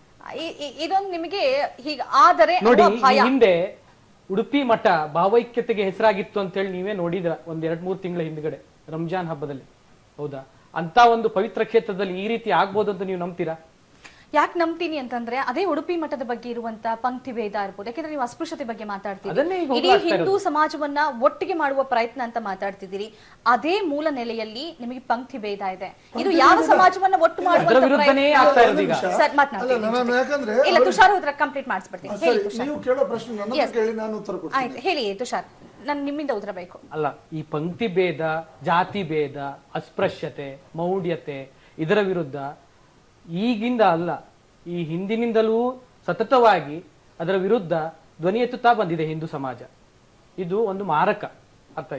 ಇ- ಇ- ಇದೊಂದು ನಿಮಗೆ ಹೀಗ ಆದರೆ ನೋಡಿ ಅನ್ನುವ ಭಯ ಈ ಹಿಂದೆ ಉಡುಪಿ ಮಠ ಭಾವೈಕ್ಯತೆಗೆ ಹೆಸರಾಗಿತ್ತು ಅಂತ ಹೇಳಿ ನೀವೇ ನೋಡಿದ್ರ ಒಂದ್ ಎರಡ್ ಮೂರ್ ತಿಂಗಳ ಹಿಂದ್ಗಡೆ ರಂಜಾನ್ ಹಬ್ಬದಲ್ಲಿ ಹೌದಾ ಅಂತ ಒಂದು ಪವಿತ್ರ ಕ್ಷೇತ್ರದಲ್ಲಿ ಈ ರೀತಿ ಆಗ್ಬೋದು ಅಂತ ನೀವು ನಂಬ್ತೀರಾ ಯಾಕೆ ನಂಬ್ತೀನಿ ಅಂತಂದ್ರೆ ಅದೇ ಉಡುಪಿ ಮಠದ ಬಗ್ಗೆ ಇರುವಂತ ಪಂಕ್ತಿ ಭೇದ ಇರ್ಬೋದು ಯಾಕಂದ್ರೆ ನೀವು ಅಸ್ಪೃಶ್ಯತೆ ಬಗ್ಗೆ ಮಾತಾಡ್ತೀರಿ ಅದನ್ನೇ ಈಗ ಇಡೀ ಹೋಗ್ಲಾಗ್ತಾ ಹಿಂದೂ ಸಮಾಜವನ್ನ ಒಟ್ಟಿಗೆ ಮಾಡುವ ಪ್ರಯತ್ನ ಅಂತ ಮಾತಾಡ್ತಿದ್ದೀರಿ ಅದೇ ಮೂಲ ನೆಲೆಯಲ್ಲಿ ನಿಮಗೆ ಪಂಕ್ತಿ ಭೇದ ಇದೆ ಇದು ಯಾವ ಸಮಾಜವನ್ನ ಒಟ್ಟು ಅದರ ಮಾಡುವಂತ ವಿರುದ್ಧನೇ ಪ್ರಯತ್ನ- ಆಗ್ತಾ ಇರೋದು ಈಗ ಸರ್ ಅಲ್ಲ ಮಾತನಾಡ್ತೀನಿ ನಾನು ಯಾಕಂದ್ರೆ ಇಲ್ಲ ಅವ್ರು- ತುಷಾರ್ ಉತ್ತರ ಕಂಪ್ಲೀಟ್ ಮಾಡಿಸ್ಬಿಡ್ತೀನಿ ಆ, ಹೇಳಿ ಸರಿ ತುಷಾರ್ ನೀವು ಕೇಳೋ ಪ್ರಶ್ನೆ ನನ್ನ Yes. ಕೇಳಿ ನಾನು ಉತ್ತರ ಕೊಡ್ತೀನಿ ಆಯ್ತು ಹೇಳಿ ತುಷಾರ್ ನನ್ ನಿಮ್ಮಿಂದ ಉತ್ತರ ಬೇಕು ಅಲ್ಲ ಈ ಪಂಕ್ತಿ ಭೇದ ಜಾತಿ ಭೇದ ಅಸ್ಪೃಶ್ಯತೆ ಮೌಢ್ಯತೆ ಇದರ ವಿರುದ್ಧ ಈಗಿಂದ ಅಲ್ಲ ಈ ಹಿಂದಿನಿಂದಲೂ ಸತತವಾಗಿ ಅದರ ವಿರುದ್ಧ ಧ್ವನಿ ಎತ್ತುತ್ತಾ ಬಂದಿದೆ ಹಿಂದೂ ಸಮಾಜ ಇದು ಒಂದು ಮಾರಕ ಅರ್ಥ ಆಯ್ತಾ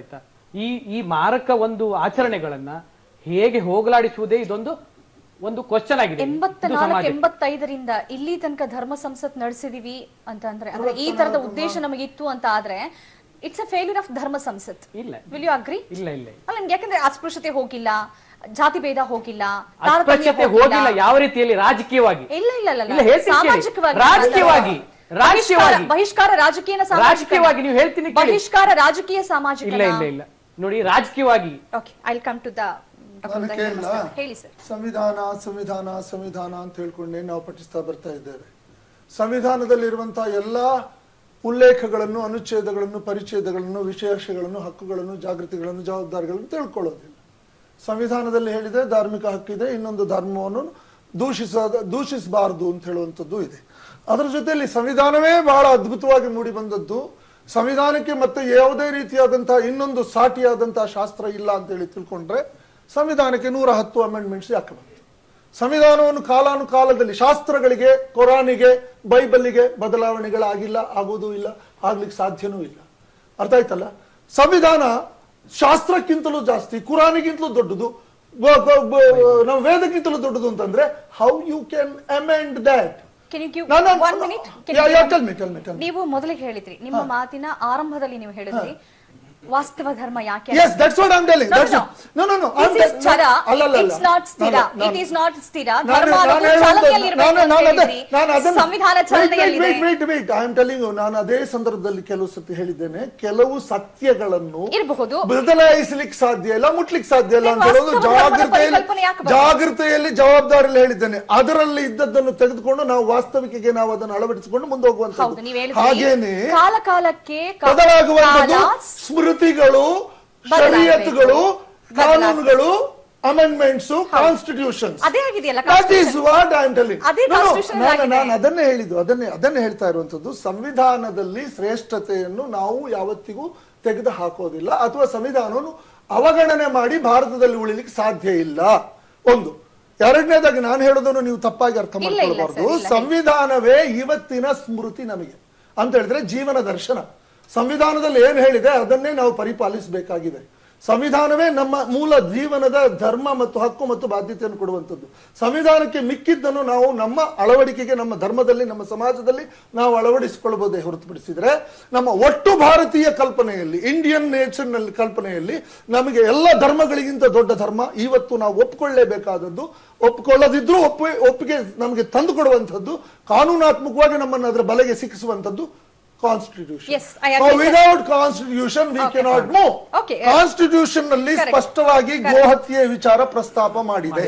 ಈ ಈ ಮಾರಕ ಒಂದು ಆಚರಣೆಗಳನ್ನ ಹೇಗೆ ಹೋಗಲಾಡಿಸುವುದೇ ಇದೊಂದು ಒಂದು ಕ್ವಶನ್ ಆಗಿದೆ ಇದು ಎಂಬತ್ನಾಲ್ಕು ಸಮಾಜಕ್ಕೆ. ಎಂಬತ್ತೈದರಿಂದ ಇಲ್ಲಿ ತನಕ ಧರ್ಮ ಸಂಸತ್ ನಡೆಸಿದೀವಿ ಅಂತ ಅಂದ್ರೆ ಅಂದ್ರೆ ಈ ತರದ ಉದ್ದೇಶ ನಮಗಿತ್ತು ಅಂತ ಆದ್ರೆ ಇಟ್ಸ್ ಅ ಫೇಲ್ಯೂರ್ ಆಫ್ ಧರ್ಮ ಸಂಸತ್ ಇಲ್ಲ ವಿಲ್ ಯು ಅಗ್ರಿ ಇಲ್ಲ ಇಲ್ಲ ಅಲ್ಲ ನಿಮ್ಗೆ ಯಾಕಂದ್ರೆ ಅಸ್ಪೃಶ್ಯತೆ ಹೋಗಿಲ್ಲ ಜಾತಿ ಭೇದ ಹೋಗಿಲ್ಲ ತಾರತಮ್ಯ ಅಸ್ಪೃಶ್ಯತೆ ಹೋಗಿಲ್ಲ ಯಾವ ರೀತಿಯಲ್ಲಿ ರಾಜಕೀಯವಾಗಿ ಇಲ್ಲ ಇಲ್ಲ ಇಲ್ಲ, ಇಲ್ಲ, ಇಲ್ಲ ಹೇಳ್ತೀನಿ ಕೇಳಿ. ಸಾಮಾಜಿಕವಾಗಿ ರಾಜಕೀಯವಾಗಿ, ಬಹಿಷ್ಕಾರ- ರಾಜಕೀಯವಾಗಿ. ಬಹಿಷ್ಕಾರ ರಾಜಕೀಯನ ಸಾಮಾಜಿಕ ರಾಜಕೀಯವಾಗಿ ನೀವು ಹೇಳ್ತೀನಿ ಕೇಳಿ. ಬಹಿಷ್ಕಾರ ರಾಜಕೀಯ ಸಾಮಾಜಿಕ ಇಲ್ಲ ಇಲ್ಲ ಇಲ್ಲ ನೋಡಿ ರಾಜಕೀಯವಾಗಿ okay I come to the ನಾನು ಕೇಳಲಾ? ಹೇಳಿ ಸರ್ ಸಂವಿಧಾನ ಸಂವಿಧಾನ ಸಂವಿಧಾನ ಅಂತ ಹೇಳ್ಕೊಂಡೇ ನಾವು ಪಠಿಸ್ತಾ ಬರ್ತಾ ಇದ್ದೇವೆ ಸಂವಿಧಾನದಲ್ಲಿರುವಂತಹ ಎಲ್ಲಾ ಉಲ್ಲೇಖಗಳನ್ನು ಅನುಚ್ಛೇದಗಳನ್ನು ಪರಿಚ್ಛೇದಗಳನ್ನು ವಿಶೇಷಗಳನ್ನು ಹಕ್ಕುಗಳನ್ನು ಜಾಗೃತಿಗಳನ್ನು ಜವಾಬ್ದಾರಿಗಳನ್ನು ತಿಳ್ಕೊಳ್ಳೋದಿಲ್ಲ ಸಂವಿಧಾನದಲ್ಲಿ ಹೇಳಿದೆ ಧಾರ್ಮಿಕ ಹಕ್ಕಿದೆ ಇನ್ನೊಂದು ಧರ್ಮವನ್ನು ದೂಷಿಸದ ದೂಷಿಸಬಾರದು ಅಂತ ಹೇಳುವಂಥದ್ದು ಇದೆ ಅದರ ಜೊತೆಯಲ್ಲಿ ಸಂವಿಧಾನವೇ ಬಹಳ ಅದ್ಭುತವಾಗಿ ಮೂಡಿ ಬಂದದ್ದು ಸಂವಿಧಾನಕ್ಕೆ ಮತ್ತೆ ಯಾವುದೇ ರೀತಿಯಾದಂತಹ ಇನ್ನೊಂದು ಸಾಟಿಯಾದಂತಹ ಶಾಸ್ತ್ರ ಇಲ್ಲ ಅಂತ ಹೇಳಿ ತಿಳ್ಕೊಂಡ್ರೆ ಸಂವಿಧಾನಕ್ಕೆ ನೂರ ಹತ್ತು ಅಮೆಂಡ್ಮೆಂಟ್ಸ್ ಯಾಕೆ ಬಂತು ಸಂವಿಧಾನವನ್ನು ಕಾಲಾನುಕಾಲದಲ್ಲಿ ಶಾಸ್ತ್ರಗಳಿಗೆ ಕೊರಾನಿಗೆ ಬೈಬಲ್ಲಿಗೆ ಬದಲಾವಣೆಗಳಾಗಿಲ್ಲ ಆಗೋದೂ ಇಲ್ಲ ಆಗ್ಲಿಕ್ಕೆ ಸಾಧ್ಯನೂ ಇಲ್ಲ ಅರ್ಥ ಆಯ್ತಲ್ಲ ಸಂವಿಧಾನ ಶಾಸ್ತ್ರಕ್ಕಿಂತಲೂ ಜಾಸ್ತಿ ಕುರಾನಿಗಿಂತಲೂ ದೊಡ್ಡದು ಬ- ಬ- ಬ- ನಮ್ಮ ವೇದಕ್ಕಿಂತಲೂ ದೊಡ್ಡದು ಅಂತಂದ್ರೆ how you can amend that can you give ನಾನು- ನಾನು- one minute Yeah, yeah, tell me, tell me, tell me. ನೀವು ಮೊದಲಿಗೆ ಹೇಳಿದ್ರಿ ನಿಮ್ಮ ಮಾತಿನ ಆರಂಭದಲ್ಲಿ ನೀವು ಹೇಳಿದ್ರಿ ವಾಸ್ತವ ಧರ್ಮ ಯಾಕೆ Yes, that's what I'm telling. No, That's no, what- no, no, no. I'm This is tell- ಚರ. ಅಲ್ಲ, ಅಲ್ಲ, It's ಅಲ್ಲ. not ಸ್ಥಿರ. ನಾನು- It ನಾನು- is not ಸ್ಥಿರ. ನಾನು- ಧರ್ಮ ನಾನು ಅನ್ನೋದು ಹೇಳೋದು- ಚಾಲನೆಯಲ್ಲಿರ್ಬೇಕು ನಾನು- ಅಂತ ನಾನು ಅದೇ- ಹೇಳಿದ್ರಿ. ನಾನು ಅದನ್ನ- ಸಂವಿಧಾನ Wait, wait, ಚಾಲನೆಯಲ್ಲಿದೆ. wait, wait, wait. I am telling you, ನಾನು ಅದೇ ಸಂದರ್ಭದಲ್ಲಿ ಕೆಲವು ಸತಿ ಹೇಳಿದ್ದೇನೆ ಕೆಲವು ಸತ್ಯಗಳನ್ನು ಇರಬಹುದು. ಬದಲಾಯಿಸಲಿಕ್ಕೆ ಸಾಧ್ಯ ಇಲ್ಲ ಮುಟ್ಲಿಕ್ಕೆ ಸಾಧ್ಯ ಇಲ್ಲ ಅಂತ ಮತ್ತೆ ಹೇಳೋದು ವಾಸ್ತವ ಧರ್ಮದ ಜಾಗೃತೆಯಲ್ಲಿ ಪರಿಕಲ್ಪನೆ ಯಾಕೆ ಬರ್ತದೆ? ಜಾಗೃತೆಯಲ್ಲಿ ಜವಾಬ್ದಾರಿಯಲ್ಲಿ ಹೇಳಿದ್ದೇನೆ ಅದರಲ್ಲಿ ಇದ್ದದ್ದನ್ನು ತೆಗೆದುಕೊಂಡು ನಾವು ವಾಸ್ತವಿಕೆಗೆ ನಾವು ಅದನ್ನು ಅಳವಡಿಸಿಕೊಂಡು ಮುಂದೆ ಹೌದು ನೀವ್ ಹೋಗುವಂತದ್ದು ಹೇಳಿದ್ರಿ ಹಾಗೇನೆ ಕಾಲ ಕಾಲಕ್ಕೆ ಕ- ಬದಲಾಗುವಂಥದ್ದು ಕಾಲ ಸ್ಮೃತಿಗಳು ಬದಲಾಗಬೇಕು. ಶರೀಯತ್ಗಳು ಬದಲಾಗಬೇಕು. ಕಾನೂನುಗಳು ಅಮೆಂಡ್ಮೆಂಟ್ಸ್ ಕಾನ್ಸ್ಟಿಟ್ಯೂಷನ್ ಅದೇ ಆಗಿದೆಯಲ್ಲ that is what I am telling ಅದೇ constitution ಆಗಿದೆ. ನಾನು ಅದನ್ನೇ ಹೇಳಿದ್ದು ಅದನ್ನೇ ಅದನ್ನೇ ಹೇಳ್ತಾ ಇರುವಂತದ್ದು ಸಂವಿಧಾನದಲ್ಲಿ ಶ್ರೇಷ್ಠತೆಯನ್ನು ನಾವು ಯಾವತ್ತಿಗೂ ತೆಗೆದು ಹಾಕೋದಿಲ್ಲ ಅಥವಾ ಸಂವಿಧಾನವನ್ನು ಅವಗಣನೆ ಮಾಡಿ ಭಾರತದಲ್ಲಿ ಉಳಿಲಿಕ್ಕೆ ಸಾಧ್ಯ ಇಲ್ಲ ಒಂದು ಎರಡನೇದಾಗಿ ನಾನು ಹೇಳೋದನ್ನು ನೀವು ತಪ್ಪಾಗಿ ಅರ್ಥ ಇಲ್ಲ, ಇಲ್ಲ, ಮಾಡ್ಕೊಳ್ಬಾರ್ದು ಸರ್, ಇಲ್ಲ. ಸಂವಿಧಾನವೇ ಇವತ್ತಿನ ಸ್ಮೃತಿ ನಮಗೆ ಅಂತ ಹೇಳಿದ್ರೆ ಜೀವನ ದರ್ಶನ ಸಂವಿಧಾನದಲ್ಲಿ ಏನು ಹೇಳಿದೆ ಅದನ್ನೇ ನಾವು ಪರಿಪಾಲಿಸಬೇಕಾಗಿದೆ ಸಂವಿಧಾನವೇ ನಮ್ಮ ಮೂಲ ಜೀವನದ ಧರ್ಮ ಮತ್ತು ಹಕ್ಕು ಮತ್ತು ಬಾಧ್ಯತೆಯನ್ನು ಕೊಡುವಂಥದ್ದು ಸಂವಿಧಾನಕ್ಕೆ ಮಿಕ್ಕಿದ್ದನ್ನು ನಾವು ನಮ್ಮ ಅಳವಡಿಕೆಗೆ ನಮ್ಮ ಧರ್ಮದಲ್ಲಿ ನಮ್ಮ ಸಮಾಜದಲ್ಲಿ ನಾವು ಅಳವಡಿಸಿಕೊಳ್ಳಬಹುದೇ ಹೊರತುಪಡಿಸಿದ್ರೆ ನಮ್ಮ ಒಟ್ಟು ಭಾರತೀಯ ಕಲ್ಪನೆಯಲ್ಲಿ ಇಂಡಿಯನ್ ನೇಚರ್ ನಲ್ಲಿ ಕಲ್ಪನೆಯಲ್ಲಿ ನಮಗೆ ಎಲ್ಲ ಧರ್ಮಗಳಿಗಿಂತ ದೊಡ್ಡ ಧರ್ಮ ಇವತ್ತು ನಾವು ಒಪ್ಪಿಕೊಳ್ಳೇಬೇಕಾದದ್ದು ಒಪ್ಪಿಕೊಳ್ಳದಿದ್ರೂ ಒಪ್ಪಿ ಒಪ್ಪಿಗೆ ನಮಗೆ ತಂದು ಕೊಡುವಂಥದ್ದು ಕಾನೂನಾತ್ಮಕವಾಗಿ ನಮ್ಮನ್ನು ಅದರ ಬಲೆಗೆ ಸಿಕ್ಕಿಸುವಂಥದ್ದು constitution Yes, I agree, sir. Without constitution we Okay. Cannot move Okay. Constitution ನಲ್ಲಿ Correct. ಸ್ಪಷ್ಟವಾಗಿ Correct. ಗೋಹತ್ಯೆ ವಿಚಾರ ಪ್ರಸ್ತಾಪ ಮಾಡಿದೆ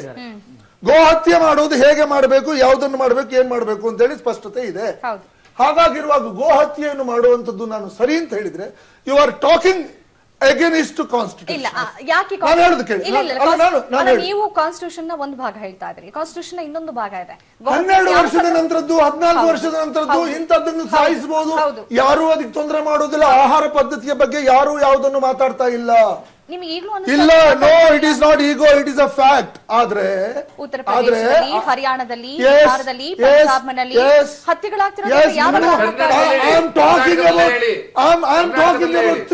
ಗೋಹತ್ಯೆ ಮಾಡುವುದು ಹೇಗೆ ಮಾಡಬೇಕು ಯಾವುದನ್ನು ಮಾಡಬೇಕು ಏನ್ ಮಾಡಬೇಕು ಅಂತ ಹೇಳಿ ಸ್ಪಷ್ಟತೆ ಇದೆ ಹೌದು. ಹಾಗಾಗಿರುವಾಗ ಗೋಹತ್ಯೆಯನ್ನು ಮಾಡುವಂತದ್ದು ನಾನು ಸರಿ ಅಂತ ಹೇಳಿದ್ರೆ you are talking against to ಇಲ್ಲ ಕಾನ್ಸ್ಟಿಟ್ಯೂಷನ್ ಆ, ಯಾಕೆ ನಾನು ಹೇಳುದು ಕೇಳಿ. ಇಲ್ಲ ಇಲ್ಲ ಅಲ್ಲ, ನಾನು- ನಾನು ಅಲ್ಲ, ಹೇಳುದು. ನೀವು ಕಾನ್ಸ್ಟಿಟ್ಯೂಷನ್ ನ ಒಂದು ಭಾಗ ಹೇಳ್ತಾ ಇದ್ರಿ ಕಾನ್ಸ್ಟಿಟ್ಯೂಷನ್ ನ ಇನ್ನೊಂದು ಭಾಗ ಇದೆ ಹನ್ನೆರಡು ಯಾವ ವರ್ಷದ ಸತ್ತ- ನಂತರದ್ದು ಹದಿನಾಲ್ಕು ಹೌದು. ವರ್ಷದ ನಂತರದ್ದು ಹೌದು. ಇಂಥದ್ದನ್ನು ಹೌದು. ಸಾಯಿಸಬಹುದು ಹೌದು. ಯಾರು ಅದಕ್ಕೆ ತೊಂದರೆ ಮಾಡೋದಿಲ್ಲ ಆಹಾರ ಪದ್ಧತಿಯ ಬಗ್ಗೆ ಯಾರು ಯಾವುದನ್ನು ಮಾತಾಡ್ತಾ ಇಲ್ಲ ನಿಮ್ಗೆ ಈಗಲೂ ಇಲ್ಲ no it is not ego it is a fact ಆದ್ರೆ ಉತ್ತರ ಆದ್ರೆ ಪ್ರದೇಶದಲ್ಲಿ ಹರಿಯಾಣದಲ್ಲಿ Yes, ಬಿಹಾರದಲ್ಲಿ yes, ಪಂಜಾಬ್ನಲ್ಲಿ yes. ಹತ್ಯೆಗಳಾಗ್ತಿರೋದು Yes, ಯಾವ no, no. ಕಾರಣಕ್ಕಾಗಿ? ಹೇಳಿ. I am talking ಕರ್ನಾಟಕದಲ್ಲೇ about ಹೇಳಿ. I'm I'm talking ಕರ್ನಾಟಕದಲ್ಲೇ about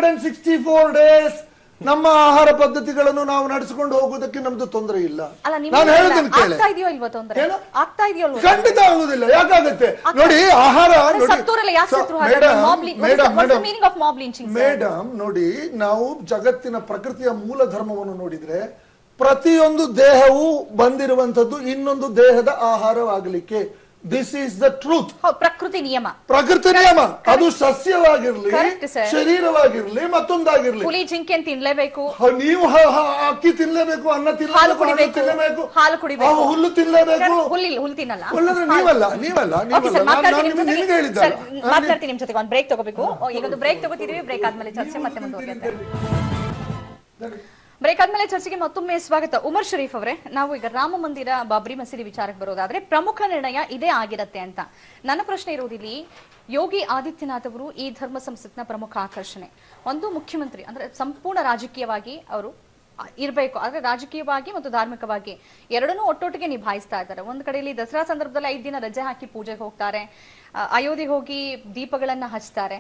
364 days ನಮ್ಮ ಆಹಾರ ಪದ್ಧತಿಗಳನ್ನು ನಾವು ನಡೆಸಿಕೊಂಡು ಹೋಗುವುದಕ್ಕೆ ನಮ್ದು ತೊಂದರೆ ಇಲ್ಲ ಅಲ್ಲ ನಾನು ನಿಮ್ಗೆ ಹೇಳೋದನ್ನ ಕೇಳಿ ಆಗ್ತಾ ಇದೆಯೋ ಇಲ್ವೋ ತೊಂದರೆ ಏನು? ಆಗ್ತಾ ಇದೆಯೋ ಇಲ್ವೋ ಖಂಡಿತ ಆಗುದಿಲ್ಲ ಯಾಕಾಗತ್ತೆ ನೋಡಿ ಆಹಾರ ಅರೆ, ನೋಡಿ ಸತ್ತೂರಲ್ಲ ಯಾಕೆ ಸತ್ರು madam madam madam meaning of mob lynching madam ನೋಡಿ ನಾವು ಜಗತ್ತಿನ ಪ್ರಕೃತಿಯ ಮೂಲ ಧರ್ಮವನ್ನು ನೋಡಿದ್ರೆ ಪ್ರತಿಯೊಂದು ದೇಹವು ಬಂದಿರುವಂತದ್ದು ಇನ್ನೊಂದು ದೇಹದ ಆಹಾರವಾಗಲಿಕ್ಕೆ ದಿಸ್ ಈಸ್ ದ ಟ್ರೂತ್ ಪ್ರಕೃತಿ ನಿಯಮ ಪ್ರಕೃತಿ ನಿಯಮ ಅದು ಸಸ್ಯವಾಗಿರ್ಲಿ Correct, sir. ಶರೀರವಾಗಿರ್ಲಿ ಮತ್ತೊಂದಾಗಿರ್ಲಿ ಹುಲಿ ಜಿಂಕೆ ತಿನ್ಲೇಬೇಕು ಹ- ನೀವು ಹ- ಹ- ಅಕ್ಕಿ ತಿನ್ಲೇಬೇಕು ಅನ್ನ ಹಾಲು ತಿನ್ಲೇಬೇಕು ಹಣ್ಣು ಕುಡಿಬೇಕು ತಿನ್ನಬೇಕು ಹಾಲು ಕುಡಿಬೇಕು ಅವು ಹುಲ್ಲು ತಿನ್ಲೇಬೇಕು ಹುಲ್ಲಿ ಹುಲ್ಲು ತಿನ್ನಲ್ಲ ಹುಲ್ಲಂದ್ರೆ ಹಾಲು. ನೀವಲ್ಲ ನೀವಲ್ಲ Okay, ನೀವಲ್ಲ sir, ನಾನು ಮಾತಾಡ್ತೀನಿ ನಿಮ್ಗೆ ನಿಮ್ ನಿಮ್ಗೆ ಜೊತೆಗೆ. ಹೇಳಿದ್ದಲ್ಲ Sir, ಮಾತಾಡ್ತೀನಿ ನಿಮ್ ಜೊತೆಗೆ ಒಂದು ಬ್ರೇಕ್ ತಗೋಬೇಕು ಈಗ ಒಂದು ಬ್ರೇಕ್ ತಗೋತಿದೀವಿ ಬ್ರೇಕ್ ಆದ್ಮೇಲೆ ಚರ್ಚೆ ಮತ್ತೆ ಮುಂದುವರಿಯುತ್ತೆ ಬ್ರೇಕ್ ಆದ್ಮೇಲೆ ಚರ್ಚೆಗೆ ಮತ್ತೊಮ್ಮೆ ಸ್ವಾಗತ ಉಮರ್ ಶರೀಫ್ ಅವರೇ ನಾವು ಈಗ ರಾಮ ಮಂದಿರ ಬಾಬ್ರಿ ಮಸೀದಿ ವಿಚಾರಕ್ಕೆ ಬರೋದಾದ್ರೆ ಪ್ರಮುಖ ನಿರ್ಣಯ ಇದೇ ಆಗಿರತ್ತೆ ಅಂತ ನನ್ನ ಪ್ರಶ್ನೆ ಇರುವುದಿಲ್ಲಿ ಯೋಗಿ ಆದಿತ್ಯನಾಥ್ ಅವರು ಈ ಧರ್ಮ ಸಂಸತ್ನ ಪ್ರಮುಖ ಆಕರ್ಷಣೆ ಒಂದು ಮುಖ್ಯಮಂತ್ರಿ ಅಂದ್ರೆ ಸಂಪೂರ್ಣ ರಾಜಕೀಯವಾಗಿ ಅವರು ಇರಬೇಕು ಆದ್ರೆ ರಾಜಕೀಯವಾಗಿ ಮತ್ತು ಧಾರ್ಮಿಕವಾಗಿ ಎರಡನ್ನೂ ಒಟ್ಟೊಟ್ಟಿಗೆ ನಿಭಾಯಿಸ್ತಾ ಇದ್ದಾರೆ ಒಂದ್ ಕಡೆಯಲ್ಲಿ ದಸರಾ ಸಂದರ್ಭದಲ್ಲಿ ಐದು ದಿನ ರಜೆ ಹಾಕಿ ಪೂಜೆಗೆ ಹೋಗ್ತಾರೆ ಆ, ಅಯೋಧ್ಯೆಗೆ ಹೋಗಿ ದೀಪಗಳನ್ನ ಹಚ್ತಾರೆ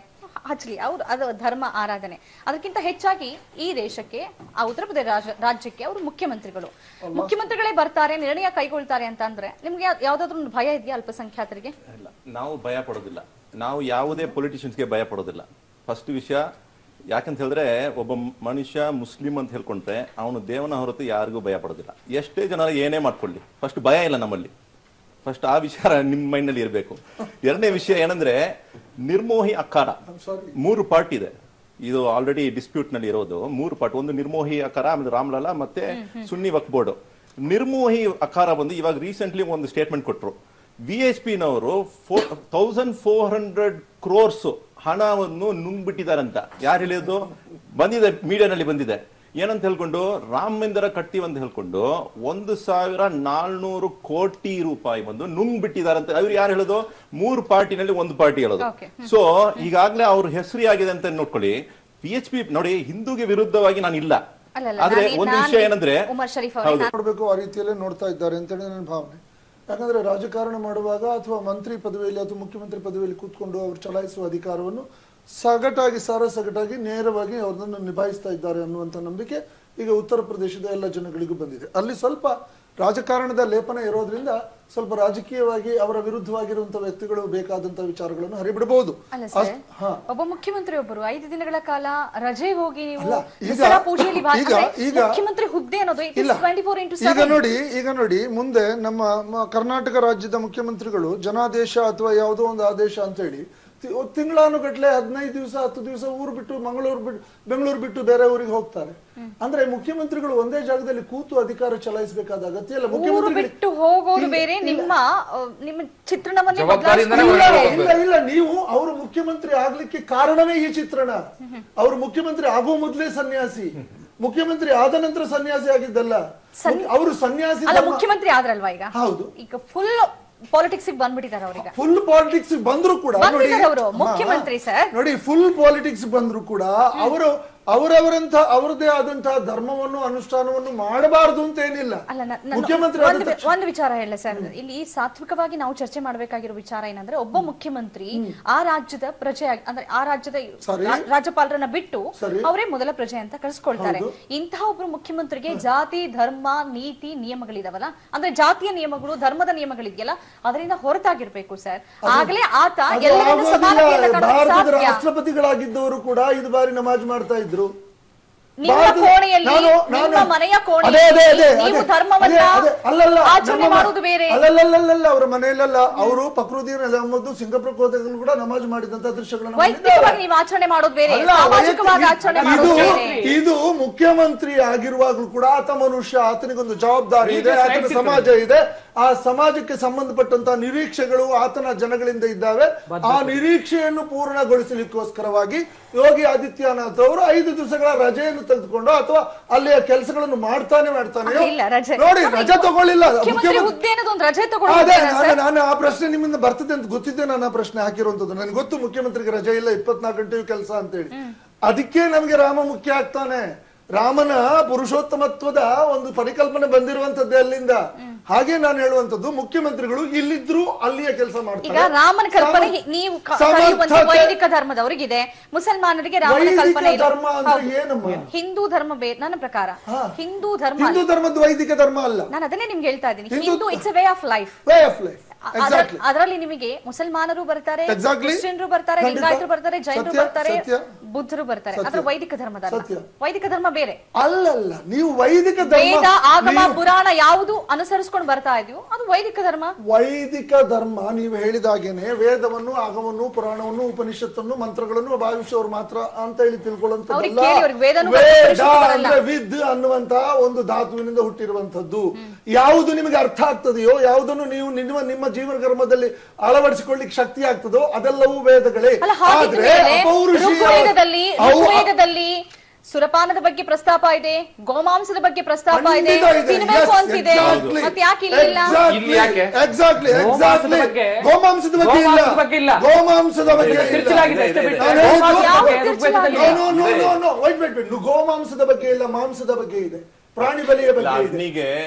ಹಚ್ಚಲಿ ಅವ್ರು ಅದು ಧರ್ಮ ಆರಾಧನೆ ಅದಕ್ಕಿಂತ ಹೆಚ್ಚಾಗಿ ಈ ದೇಶಕ್ಕೆ ಆ ಉತ್ತರ ಪ್ರದೇಶ ರಾಜ- ರಾಜ್ಯಕ್ಕೆ ಅವರು ಮುಖ್ಯಮಂತ್ರಿಗಳು ಮುಖ್ಯಮಂತ್ರಿಗಳೇ ಬರ್ತಾರೆ ನಿರ್ಣಯ ಕೈಗೊಳ್ತಾರೆ ಅಂತ ಅಂದ್ರೆ ನಿಮ್ಗೆ ಯಾವ್- ಯಾವ್ದಾದ್ರು ಒಂದು ಭಯ ಇದೆಯಾ ಅಲ್ಪಸಂಖ್ಯಾತರಿಗೆ ಇಲ್ಲ ನಾವು ಭಯ ಪಡೋದಿಲ್ಲ ನಾವು ಯಾವುದೇ ಪೊಲಿಟಿಷಿಯನ್ಸ್ಗೆ ಭಯ ಪಡೋದಿಲ್ಲ ಫಸ್ಟ್ ವಿಷಯ ಯಾಕಂತ ಹೇಳಿದ್ರೆ ಒಬ್ಬ ಮನುಷ್ಯ ಮುಸ್ಲಿಂ ಅಂತ ಹೇಳ್ಕೊಂಡ್ರೆ ಅವನು ದೇವನ ಹೊರತು ಯಾರಿಗೂ ಭಯ ಪಡೋದಿಲ್ಲ ಎಷ್ಟೇ ಜನ ಏನೇ ಮಾಡ್ಕೊಳ್ಳಿ ಫಸ್ಟ್ ಭಯ ಇಲ್ಲ ನಮ್ಮಲ್ಲಿ ಫಸ್ಟ್ ಆ ವಿಚಾರ ನಿಮ್ ಮೈಂಡ್ ನಲ್ಲಿ ಇರಬೇಕು ಎರಡನೇ ವಿಷಯ ಏನಂದ್ರೆ ನಿರ್ಮೋಹಿ ಅಖಾಡ ಮೂರು ಪಾರ್ಟ್ ಇದೆ ಇದು ಆಲ್ರೆಡಿ ಡಿಸ್ಪ್ಯೂಟ್ ನಲ್ಲಿ ಇರೋದು ಮೂರು ಪಾರ್ಟ್ ಒಂದು ನಿರ್ಮೋಹಿ ಅಖಾರ ಆಮೇಲೆ ರಾಮ್ಲಾಲಾ ಮತ್ತೆ ಸುನ್ನಿ ವಕ್ ಬೋರ್ಡ್ ನಿರ್ಮೋಹಿ ಅಖಾರ ಬಂದು ಇವಾಗ ರೀಸೆಂಟ್ಲಿ ಒಂದು ಸ್ಟೇಟ್ಮೆಂಟ್ ಕೊಟ್ರು ವಿ ಎಚ್ ಪಿ ನವರು four thousand four hundred crores ಹಣವನ್ನು ನುಂಗ್ಬಿಟ್ಟಿದಾರಂತ ಯಾರು ಹೇಳಿದ್ದು ಬಂದಿದೆ ಮೀಡಿಯಾನಲ್ಲಿ ಬಂದಿದೆ ಏನಂತ ಹೇಳ್ಕೊಂಡು ರಾಮ ಮಂದಿರ ಕಟ್ತೀವಿ ಅಂತ ಹೇಳ್ಕೊಂಡು ಒಂದು ಸಾವಿರ ನಾಲ್ನೂರು ಕೋಟಿ ರೂಪಾಯಿ ಬಂದು ನುಂಗ್ಬಿಟ್ಟಿದಾರಂತ ಅವ್ರು ಯಾರು ಹೇಳೋದು ಮೂರು ಪಾರ್ಟಿನಲ್ಲಿ ಒಂದು ಪಾರ್ಟಿ ಹೇಳೋದು Okay. ಸೊ ಈಗಾಗ್ಲೇ ಅವ್ರ ಹೆಸರು ಆಗಿದೆ ಅಂತ ನೋಡ್ಕೊಳ್ಳಿ ಪಿ ಎಚ್ ಪಿ ನೋಡಿ ಹಿಂದೂಗೆ ವಿರುದ್ಧವಾಗಿ ನಾನು ಇಲ್ಲ ಅಲ್ಲ, ಅಲ್ಲ, ಆದ್ರೆ ನಾನು- ಒಂದು ನಾನು ವಿಷಯ ಏನಂದ್ರೆ ಉಮರ್ ಶರೀಫ್ ಅವರೇ, ಹೌದು. ನೋಡ್ಬೇಕು ಆ ರೀತಿಯಲ್ಲೇ ನೋಡ್ತಾ ಇದ್ದಾರೆ ಅಂತೇಳಿ ನನ್ನ ಭಾವನೆ ಯಾಕಂದ್ರೆ ರಾಜಕಾರಣ ಮಾಡುವಾಗ ಅಥವಾ ಮಂತ್ರಿ ಪದವಿಯಲ್ಲಿ ಅಥವಾ ಮುಖ್ಯಮಂತ್ರಿ ಪದವಿಯಲ್ಲಿ ಕೂತ್ಕೊಂಡು ಅವರು ಚಲಾಯಿಸುವ ಅಧಿಕಾರವನ್ನು ಸಗಟಾಗಿ ಸರಸಗಟಾಗಿ ನೇರವಾಗಿ ಅವ್ರನ್ನ ನಿಭಾಯಿಸ್ತಾ ಇದ್ದಾರೆ ಅನ್ನುವಂಥ ನಂಬಿಕೆ ಈಗ ಉತ್ತರ ಪ್ರದೇಶದ ಎಲ್ಲ ಜನಗಳಿಗೂ ಬಂದಿದೆ ಅಲ್ಲಿ ಸ್ವಲ್ಪ ರಾಜಕಾರಣದ ಲೇಪನ ಇರೋದ್ರಿಂದ ಸ್ವಲ್ಪ ರಾಜಕೀಯವಾಗಿ ಅವರ ವಿರುದ್ಧವಾಗಿರುವಂತಹ ವ್ಯಕ್ತಿಗಳು ಬೇಕಾದಂತ ವಿಚಾರಗಳನ್ನು ಹರಿಬಿಡಬಹುದು ಅಲ್ಲ ಸರ್ ಅಷ್ಟ್- ಹಾ ಒಬ್ಬ ಮುಖ್ಯಮಂತ್ರಿ ಒಬ್ಬರು ಐದು ದಿನಗಳ ಕಾಲ ರಜೆ ಹೋಗಿ ನೀವು ಅಲ್ಲ, ಈಗ- ದಸರಾ ಪೂಜೆಯಲ್ಲಿ ಭಾಗ- ಈಗ- ಅಂದ್ರೆ ಈಗ- ಮುಖ್ಯಮಂತ್ರಿ ಹುದ್ದೆ ಅನ್ನೋದು ಇಲ್ಲ ಟ್ವೆಂಟಿ ಫೋರ್ ಇಂಟು ಈಗ ನೋಡಿ ಈಗ ನೋಡಿ ಮುಂದೆ ನಮ್ಮ ಮ- ಕರ್ನಾಟಕ ರಾಜ್ಯದ ಮುಖ್ಯಮಂತ್ರಿಗಳು ಜನಾದೇಶ ಅಥವಾ ಯಾವುದೋ ಒಂದು ಆದೇಶ ಅಂತ ಹೇಳಿ ತಿಂಗಳಾನುಗಟ್ಲೆ ಹದಿನೈದು ದಿವಸ ಹತ್ತು ದಿವಸ ಊರು ಬಿಟ್ಟು ಮಂಗಳೂರು ಬಿಟ್ಟು ಬೆಂಗಳೂರು ಬಿಟ್ಟು ಬೇರೆ ಊರಿಗೆ ಹೋಗ್ತಾರೆ ಅಂದ್ರೆ ಮುಖ್ಯಮಂತ್ರಿಗಳು ಒಂದೇ ಜಾಗದಲ್ಲಿ ಕೂತು ಅಧಿಕಾರ ಚಲಾಯಿಸಬೇಕಾದ ಅಗತ್ಯ ಇಲ್ಲ ಊರು ಮುಖ್ಯಮಂತ್ರಿ ಬಿಟ್ಟು ಹೋಗೋದು ಬೇರೆ ನಿಮ್ಮ ಆ, ನಿಮ್ಮ ಚಿತ್ರಣವನ್ನೇ ಜವಾಬ್ದಾರಿಯಿಂದನೇ ಬದಲಾಯಿಸ್ಕೊಂಡು ಹೊರಗಡೆ ಬೇರೆ. ಇಲ್ಲ ಇಲ್ಲ ನೀವು ಅವರು ಮುಖ್ಯಮಂತ್ರಿ ಆಗ್ಲಿಕ್ಕೆ ಕಾರಣವೇ ಈ ಚಿತ್ರಣ ಅವರು ಮುಖ್ಯಮಂತ್ರಿ ಆಗೋ ಮೊದಲೇ ಸನ್ಯಾಸಿ ಮುಖ್ಯಮಂತ್ರಿ ಆದ ನಂತರ ಸನ್ಯಾಸಿ ಆಗಿದ್ದಲ್ಲ ಅವರು ಸನ್ಯಾಸಿ ಅಲ್ಲ ಧರ್ಮ- ಮುಖ್ಯಮಂತ್ರಿ ಆದ್ರಲ್ವಾ ಈಗ ಹೌದು ಈಗ ಫುಲ್ ಪಾಲಿಟಿಕ್ಸ್ ಬಂದ್ಬಿಟ್ಟಿದ್ದಾರೆ ಅವ್ರೀಗ ಫುಲ್ ಪಾಲಿಟಿಕ್ಸ್ ಬಂದ್ರು ಕೂಡ ನೋಡಿ ಬಂದಿದ್ದಾರೆ ಅವರು, ಮುಖ್ಯಮಂತ್ರಿ ಹಾ, ಸರ್. ನೋಡಿ ಫುಲ್ ಪಾಲಿಟಿಕ್ಸ್ ಬಂದ್ರು ಕೂಡ ಅವರು ಅವರವರಂತ ಅವರದೇ ಆದಂತಹ ಧರ್ಮವನ್ನು ಅನುಷ್ಠಾನವನ್ನು ಮಾಡಬಾರದು ಅಂತ ಏನಿಲ್ಲ ಅಲ್ಲ ನ- ನಾನು ಮುಖ್ಯಮಂತ್ರಿ ಆದ ಒಂದು ತಕ್ಷಣ- ಒಂದು ವಿಚಾರ ಹೇಳ ಸರ್ ಇಲ್ಲಿ ಸಾತ್ವಿಕವಾಗಿ ನಾವು ಚರ್ಚೆ ಮಾಡಬೇಕಾಗಿರೋ ವಿಚಾರ ಏನಂದ್ರೆ ಒಬ್ಬ ಮುಖ್ಯಮಂತ್ರಿ ಆ ರಾಜ್ಯದ ಪ್ರಜೆ ಆಗಿ- ಅಂದ್ರೆ ಆ ರಾಜ್ಯದ ಸರಿ. ರಾ- ರಾಜ್ಯಪಾಲರನ್ನ ಬಿಟ್ಟು ಸರಿ. ಅವರೇ ಮೊದಲ ಪ್ರಜೆ ಅಂತ ಕಳಿಸ್ಕೊಳ್ತಾರೆ ಇಂತಹ ಒಬ್ಬರು ಮುಖ್ಯಮಂತ್ರಿಗೆ ಜಾತಿ ಧರ್ಮ ನೀತಿ ನಿಯಮಗಳಿದಾವಲ್ಲ ಅಂದ್ರೆ ಜಾತಿಯ ನಿಯಮಗಳು ಧರ್ಮದ ನಿಯಮಗಳಿದೆಯಲ್ಲ ಅದರಿಂದ ಹೊರತಾಗಿರ್ಬೇಕು ಸರ್ ಆಗ್ಲೇ ಆತ ಅದು ಎಲ್ಲರನ್ನೂ ಸಮಾನತೆಯಿಂದ ಆಗೋದಿಲ್ಲ ಕಾಣೋಕೆ ಭಾರತದ ಸಾಧ್ಯ ರಾಷ್ಟ್ರಪತಿಗಳಾಗಿದ್ದವರು ಕೂಡ ಐದು ಬಾರಿ ನಮಾಜ್ ಮಾಡ್ತಾ ಇದ್ರು ನಿಮ್ಮ ಭಾರತದ- ಕೋಣೆಯಲ್ಲಿ ನಾನು- ನಿಮ್ಮ ನಾನು- ಮನೆಯ ಅದೇ, ಕೋಣೆಯಲ್ಲಿ ಅದೇ, ಅದೇ, ನೀವು ಅದೇ, ಧರ್ಮವನ್ನ ಅದೇ, ಅದೇ, ಅಲ್ಲಲ್ಲ, ಆಚರಣೆ ನಮ್ಮ- ಮಾಡುವುದು ಬೇರೆ ಅಲ್ಲಲ್ಲಲ್ಲಲ್ಲ ಅವರ ಮನೆಯಲ್ಲ ಅವರು ಫಕ್ರುದ್ದೀನ್ ಅಹಮದ್ ಸಿಂಗಾಪುರ್ ಹೋದಾಗಲೂ ಕೂಡ ನಮಾಜ್ ಮಾಡಿದಂತ ದೃಶ್ಯಗಳನ್ನು ವೈಯಕ್ತಿಕವಾಗಿ ನೀವು ಆಚರಣೆ ಮಾಡೋದು ಬೇರೆ ಅಲ್ಲ, ಸಾಮಾಜಿಕವಾಗಿ ವೈಯಕ್ತಿಕ- ಆಚರಣೆ ಇದು ಮಾಡೋದು ಬೇರೆ ಇದು ಮುಖ್ಯಮಂತ್ರಿ ಆಗಿರುವಾಗಲೂ ಕೂಡ ಆತ ಮನುಷ್ಯ ಆತನಿಗೊಂದು ಜವಾಬ್ದಾರಿ ಇದೆ Religious ಆತನ rights ಸಮಾಜ ಇದೆ ಆ ಸಮಾಜಕ್ಕೆ ಸಂಬಂಧಪಟ್ಟಂತ ನಿರೀಕ್ಷೆಗಳು ಆತನ ಜನಗಳಿಂದ ಇದ್ದಾವೆ ಆ ನಿರೀಕ್ಷೆಯನ್ನು ಪೂರ್ಣಗೊಳಿಸಲಿಕ್ಕೋಸ್ಕರವಾಗಿ ಯೋಗಿ ಆದಿತ್ಯನಾಥ್ ಅವರು ಐದು ದಿವಸಗಳ ರಜೆಯನ್ನು ತೆಗೆದುಕೊಂಡು ಅಥವಾ ಅಲ್ಲಿಯ ಕೆಲಸಗಳನ್ನು ಮಾಡ್ತಾನೆ ಮಾಡ್ತಾನೆ ಇಲ್ಲ ರಜೆ ನೋಡಿ ರಜೆ ತಗೊಳ್ಳಿಲ್ಲ ಮುಖ್ಯಮಂತ್ರಿ ಮುಖ್ಯಮಂತ್ರಿ ಹುದ್ದೆ ಅನ್ನೋದು ಒಂದು ರಜೆ ಅದೇ ತಗೊಳ್ಳೋದು ನಾನು ನಾನು ಆ ಪ್ರಶ್ನೆ ನಿಮ್ಮಿಂದ ಬರ್ತದೆ ಅಂತ ಗೊತ್ತಿದ್ದೆ ನಾನು ಆ ಪ್ರಶ್ನೆ ಹಾಕಿರುವಂತದ್ದು ನನಗೆ ಗೊತ್ತು ಮುಖ್ಯಮಂತ್ರಿಗೆ ರಜೆ ಇಲ್ಲ ಇಪ್ಪತ್ನಾಲ್ಕು ಗಂಟೆಯು ಕೆಲಸ ಅಂತೇಳಿ ಅದಕ್ಕೆ ನಮಗೆ ರಾಮ ಮುಖ್ಯ ಆಗ್ತಾನೆ ರಾಮನ ಪುರುಷೋತ್ತಮತ್ವದ ಒಂದು ಪರಿಕಲ್ಪನೆ ಬಂದಿರುವಂತದ್ದೇ ಅಲ್ಲಿಂದ ಹಾಗೆ ನಾನು ಹೇಳುವಂತದ್ದು ಮುಖ್ಯಮಂತ್ರಿಗಳು ಇಲ್ಲಿದ್ರು ಅಲ್ಲಿಯ ಕೆಲಸ ಈಗ ಮಾಡ್ತಾರೆ ರಾಮನ ಕಲ್ಪನೆ ಸಮ- ನೀವು ಕ- ಸಮರ್ಥತೆ- ಕರೆಯುವಂತ ವೈದಿಕ ಧರ್ಮದವರಿಗಿದೆ ಮುಸಲ್ಮಾನರಿಗೆ ರಾಮನ ವೈದಿಕ ಕಲ್ಪನೆ ಇಲ್ಲ ಧರ್ಮ ಅಂದ್ರೆ ಹೌದು. ಏನಮ್ಮ? ಹಿಂದೂ ಧರ್ಮ ಬೇರೆ ನನ್ನ ಪ್ರಕಾರ ಹಾ. ಹಿಂದೂ ಧರ್ಮ ಹಿಂದೂ ಧರ್ಮದ ವೈದಿಕ ಧರ್ಮ ಅಲ್ಲ ನಾನು ಅದನ್ನೇ ನಿಮ್ಗೆ ಹೇಳ್ತಾ ಇದ್ದೀನಿ Hindu- Hindu it's a way of life way of life exactly ಅದರಲ್ಲಿ ನಿಮಗೆ ಮುಸಲ್ಮಾನರು ಬರ್ತಾರೆ Exactly. ಕ್ರಿಶ್ಚಿಯನ್ರು ಬರ್ತಾರೆ ಖಂಡಿತ. ಲಿಂಗಾಯತರು ಬರ್ತಾರೆ ಜೈನರು ಸತ್ಯ, ಬರ್ತಾರೆ ಸತ್ಯ. ಬುದ್ಧರು ಬರ್ತಾರೆ ಸತ್ಯ. ಅದ್ರ ವೈದಿಕ ಧರ್ಮದಲ್ಲ ಸತ್ಯ. ವೈದಿಕ ಧರ್ಮ ಬೇರೆ ಅಲ್ಲಲ್ಲ ನೀವು ವೈದಿಕ ಧರ್ಮ ವೇದ ಆಗಮ ನೀವು- ಪುರಾಣ ಯಾವುದು ಅನುಸರಿಸ್ಕೊಂಡು ಬರ್ತಾ ಇದೆಯೋ ಅದು ವೈದಿಕ ಧರ್ಮ ವೈದಿಕ ಧರ್ಮ ನೀವು ಹೇಳಿದಾಗೇನೆ ವೇದವನ್ನು ಆಗಮವನ್ನು ಪುರಾಣವನ್ನು ಉಪನಿಷತ್ತನ್ನು ಮಂತ್ರಗಳನ್ನು ಭಾವಿಸೋರು ಮಾತ್ರ ಅಂತ ಹೇಳಿ ತಿಳ್ಕೊಳ್ಳುವಂತದ್ದಲ್ಲ ಅವ್ರಿಗೆ ಕೇಳಿ, ಅವ್ರಿಗೆ ವೇದನೂ ವೇದ ಉಪನಿಷತ್ತು ಬರಲ್ಲ. ಅಂದ್ರೆ ವಿದ್ ಅನ್ನುವಂತ ಒಂದು ಧಾತುವಿನಿಂದ ಹುಟ್ಟಿರುವಂತದ್ದು ಯಾವುದು ನಿಮಗೆ ಅರ್ಥ ಆಗ್ತದೆಯೋ ಯಾವುದನ್ನು ನೀವು ನಿಮ್ಮ ನಿಮ್ಮ ಜೀವನ ಕರ್ಮದಲ್ಲಿ ಅಳವಡಿಸಿಕೊಳ್ಳಿಕ್ಕೆ ಶಕ್ತಿ ಆಗ್ತದೋ ಅದೆಲ್ಲವೂ ವೇದಗಳೇ ಅಲ್ಲ ಆದ್ರೆ ಹಾಗಿದ್ರೆ ಅಪೌರುಷೀಯ ಋಗ್ವೇದದಲ್ಲಿ ಅವು- ಋಗ್ವೇದದಲ್ಲಿ ಸುರಪಾನದ ಬಗ್ಗೆ ಪ್ರಸ್ತಾಪ ಇದೆ ಗೋಮಾಂಸದ ಬಗ್ಗೆ ಪ್ರಸ್ತಾಪ ಇದೆ ಖಂಡಿತ ಇದೆ. ತಿನ್ಬೇಕು Yes, ಅಂತಿದೆ exactly. ಮತ್ತೆ ಯಾಕೆ ಇಲ್ಲಿ ಇಲ್ಲ Exactly, ಇಲ್ಲಿ ಯಾಕೆ? exactly, ಗೋಮಾಂಸದ exactly. ಬಗ್ಗೆ- ಗೋಮಾಂಸದ ಬಗ್ಗೆ ಇಲ್ಲ ಗೋಮಾಂಸದ ಬಗ್ಗೆ ಇಲ್ಲ. ಗೋಮಾಂಸದ ಬಗ್ಗೆ ಇಲ್ಲ. ತಿರ್ಚಲಾಗಿದೆ ಅಷ್ಟೇ ಬಿಟ್ಟು ನಾನು ಗೋಮಾಂಸದ ಯಾವ ಬಗ್ಗೆ ಋಗ್ವೇದದಲ್ಲಿ ಇಲ್ಲ. No, no, no, no, no. Wait, wait, wait. ಗೋಮಾಂಸದ ಬಗ್ಗೆ ಇಲ್ಲ ಮಾಂಸದ ಬಗ್ಗೆ ಇದೆ ಪ್ರಾಣಿ ಬಲಿಯ ಬಗ್ಗೆ ಇದೆ ಅಗ್ನಿಗೆ